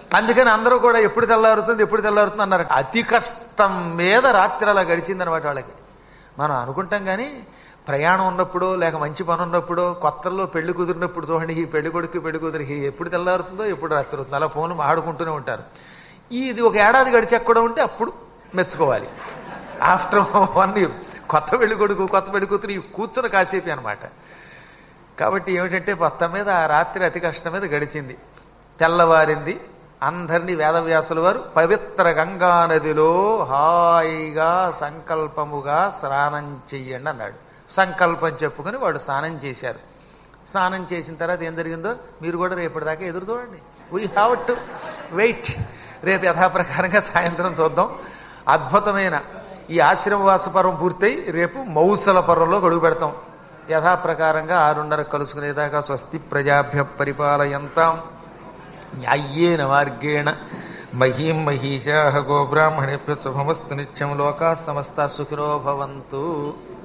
అందుకని అందరూ కూడా ఎప్పుడు తెల్లారుతుంది ఎప్పుడు తెల్లారుతుంది అన్నారు అతి కష్టం మీద రాత్రి అలా గడిచింది అనమాట వాళ్ళకి మనం అనుకుంటాం కానీ ప్రయాణం ఉన్నప్పుడు లేక మంచి పని ఉన్నప్పుడు కొత్తల్లో పెళ్లి కుదిరినప్పుడు చూడండి ఈ పెళ్లి కొడుకు పెళ్లి కుదిరికి ఎప్పుడు తెల్లారుతుందో ఎప్పుడు రాత్రి అవుతుందో అలా ఫోన్ మాడుకుంటూనే ఉంటారు ఈ ఇది ఒక ఏడాది గడిచాక కూడా ఉంటే అప్పుడు మెచ్చుకోవాలి ఆఫ్టర్ వన్ ఇయర్ కొత్త పెళ్లి కొడుకు కొత్త పెళ్లి కూతురు ఈ కూర్చుని కాసేపే అనమాట కాబట్టి ఏమిటంటే మొత్తం మీద ఆ రాత్రి అతి కష్టం మీద గడిచింది తెల్లవారింది అందరినీ వేదవ్యాసుల వారు పవిత్ర గంగా నదిలో హాయిగా సంకల్పముగా స్నానం చెయ్యండి అన్నాడు సంకల్పం చెప్పుకొని వాడు స్నానం చేశారు స్నానం చేసిన తర్వాత ఏం జరిగిందో మీరు కూడా రేపటిదాకా ఎదురు చూడండి వీ హ్యావ్ టు వెయిట్ రేపు యథాప్రకారంగా సాయంత్రం చూద్దాం అద్భుతమైన ఈ ఆశ్రమవాస పర్వం పూర్తయి రేపు మౌసల పర్వంలో గడుగు పెడతాం యథాప్రకారంగా ఆరున్నర కలుసుకునేదాకా స్వస్తి ప్రజాభ్య పరిపాలయంతాం న్యాయ్యేన మార్గేణ మహీం మహిషా గోబ్రాహ్మణేభ్య శుభమస్తు నిత్యం లోకా సమస్త సుఖినో భవంతు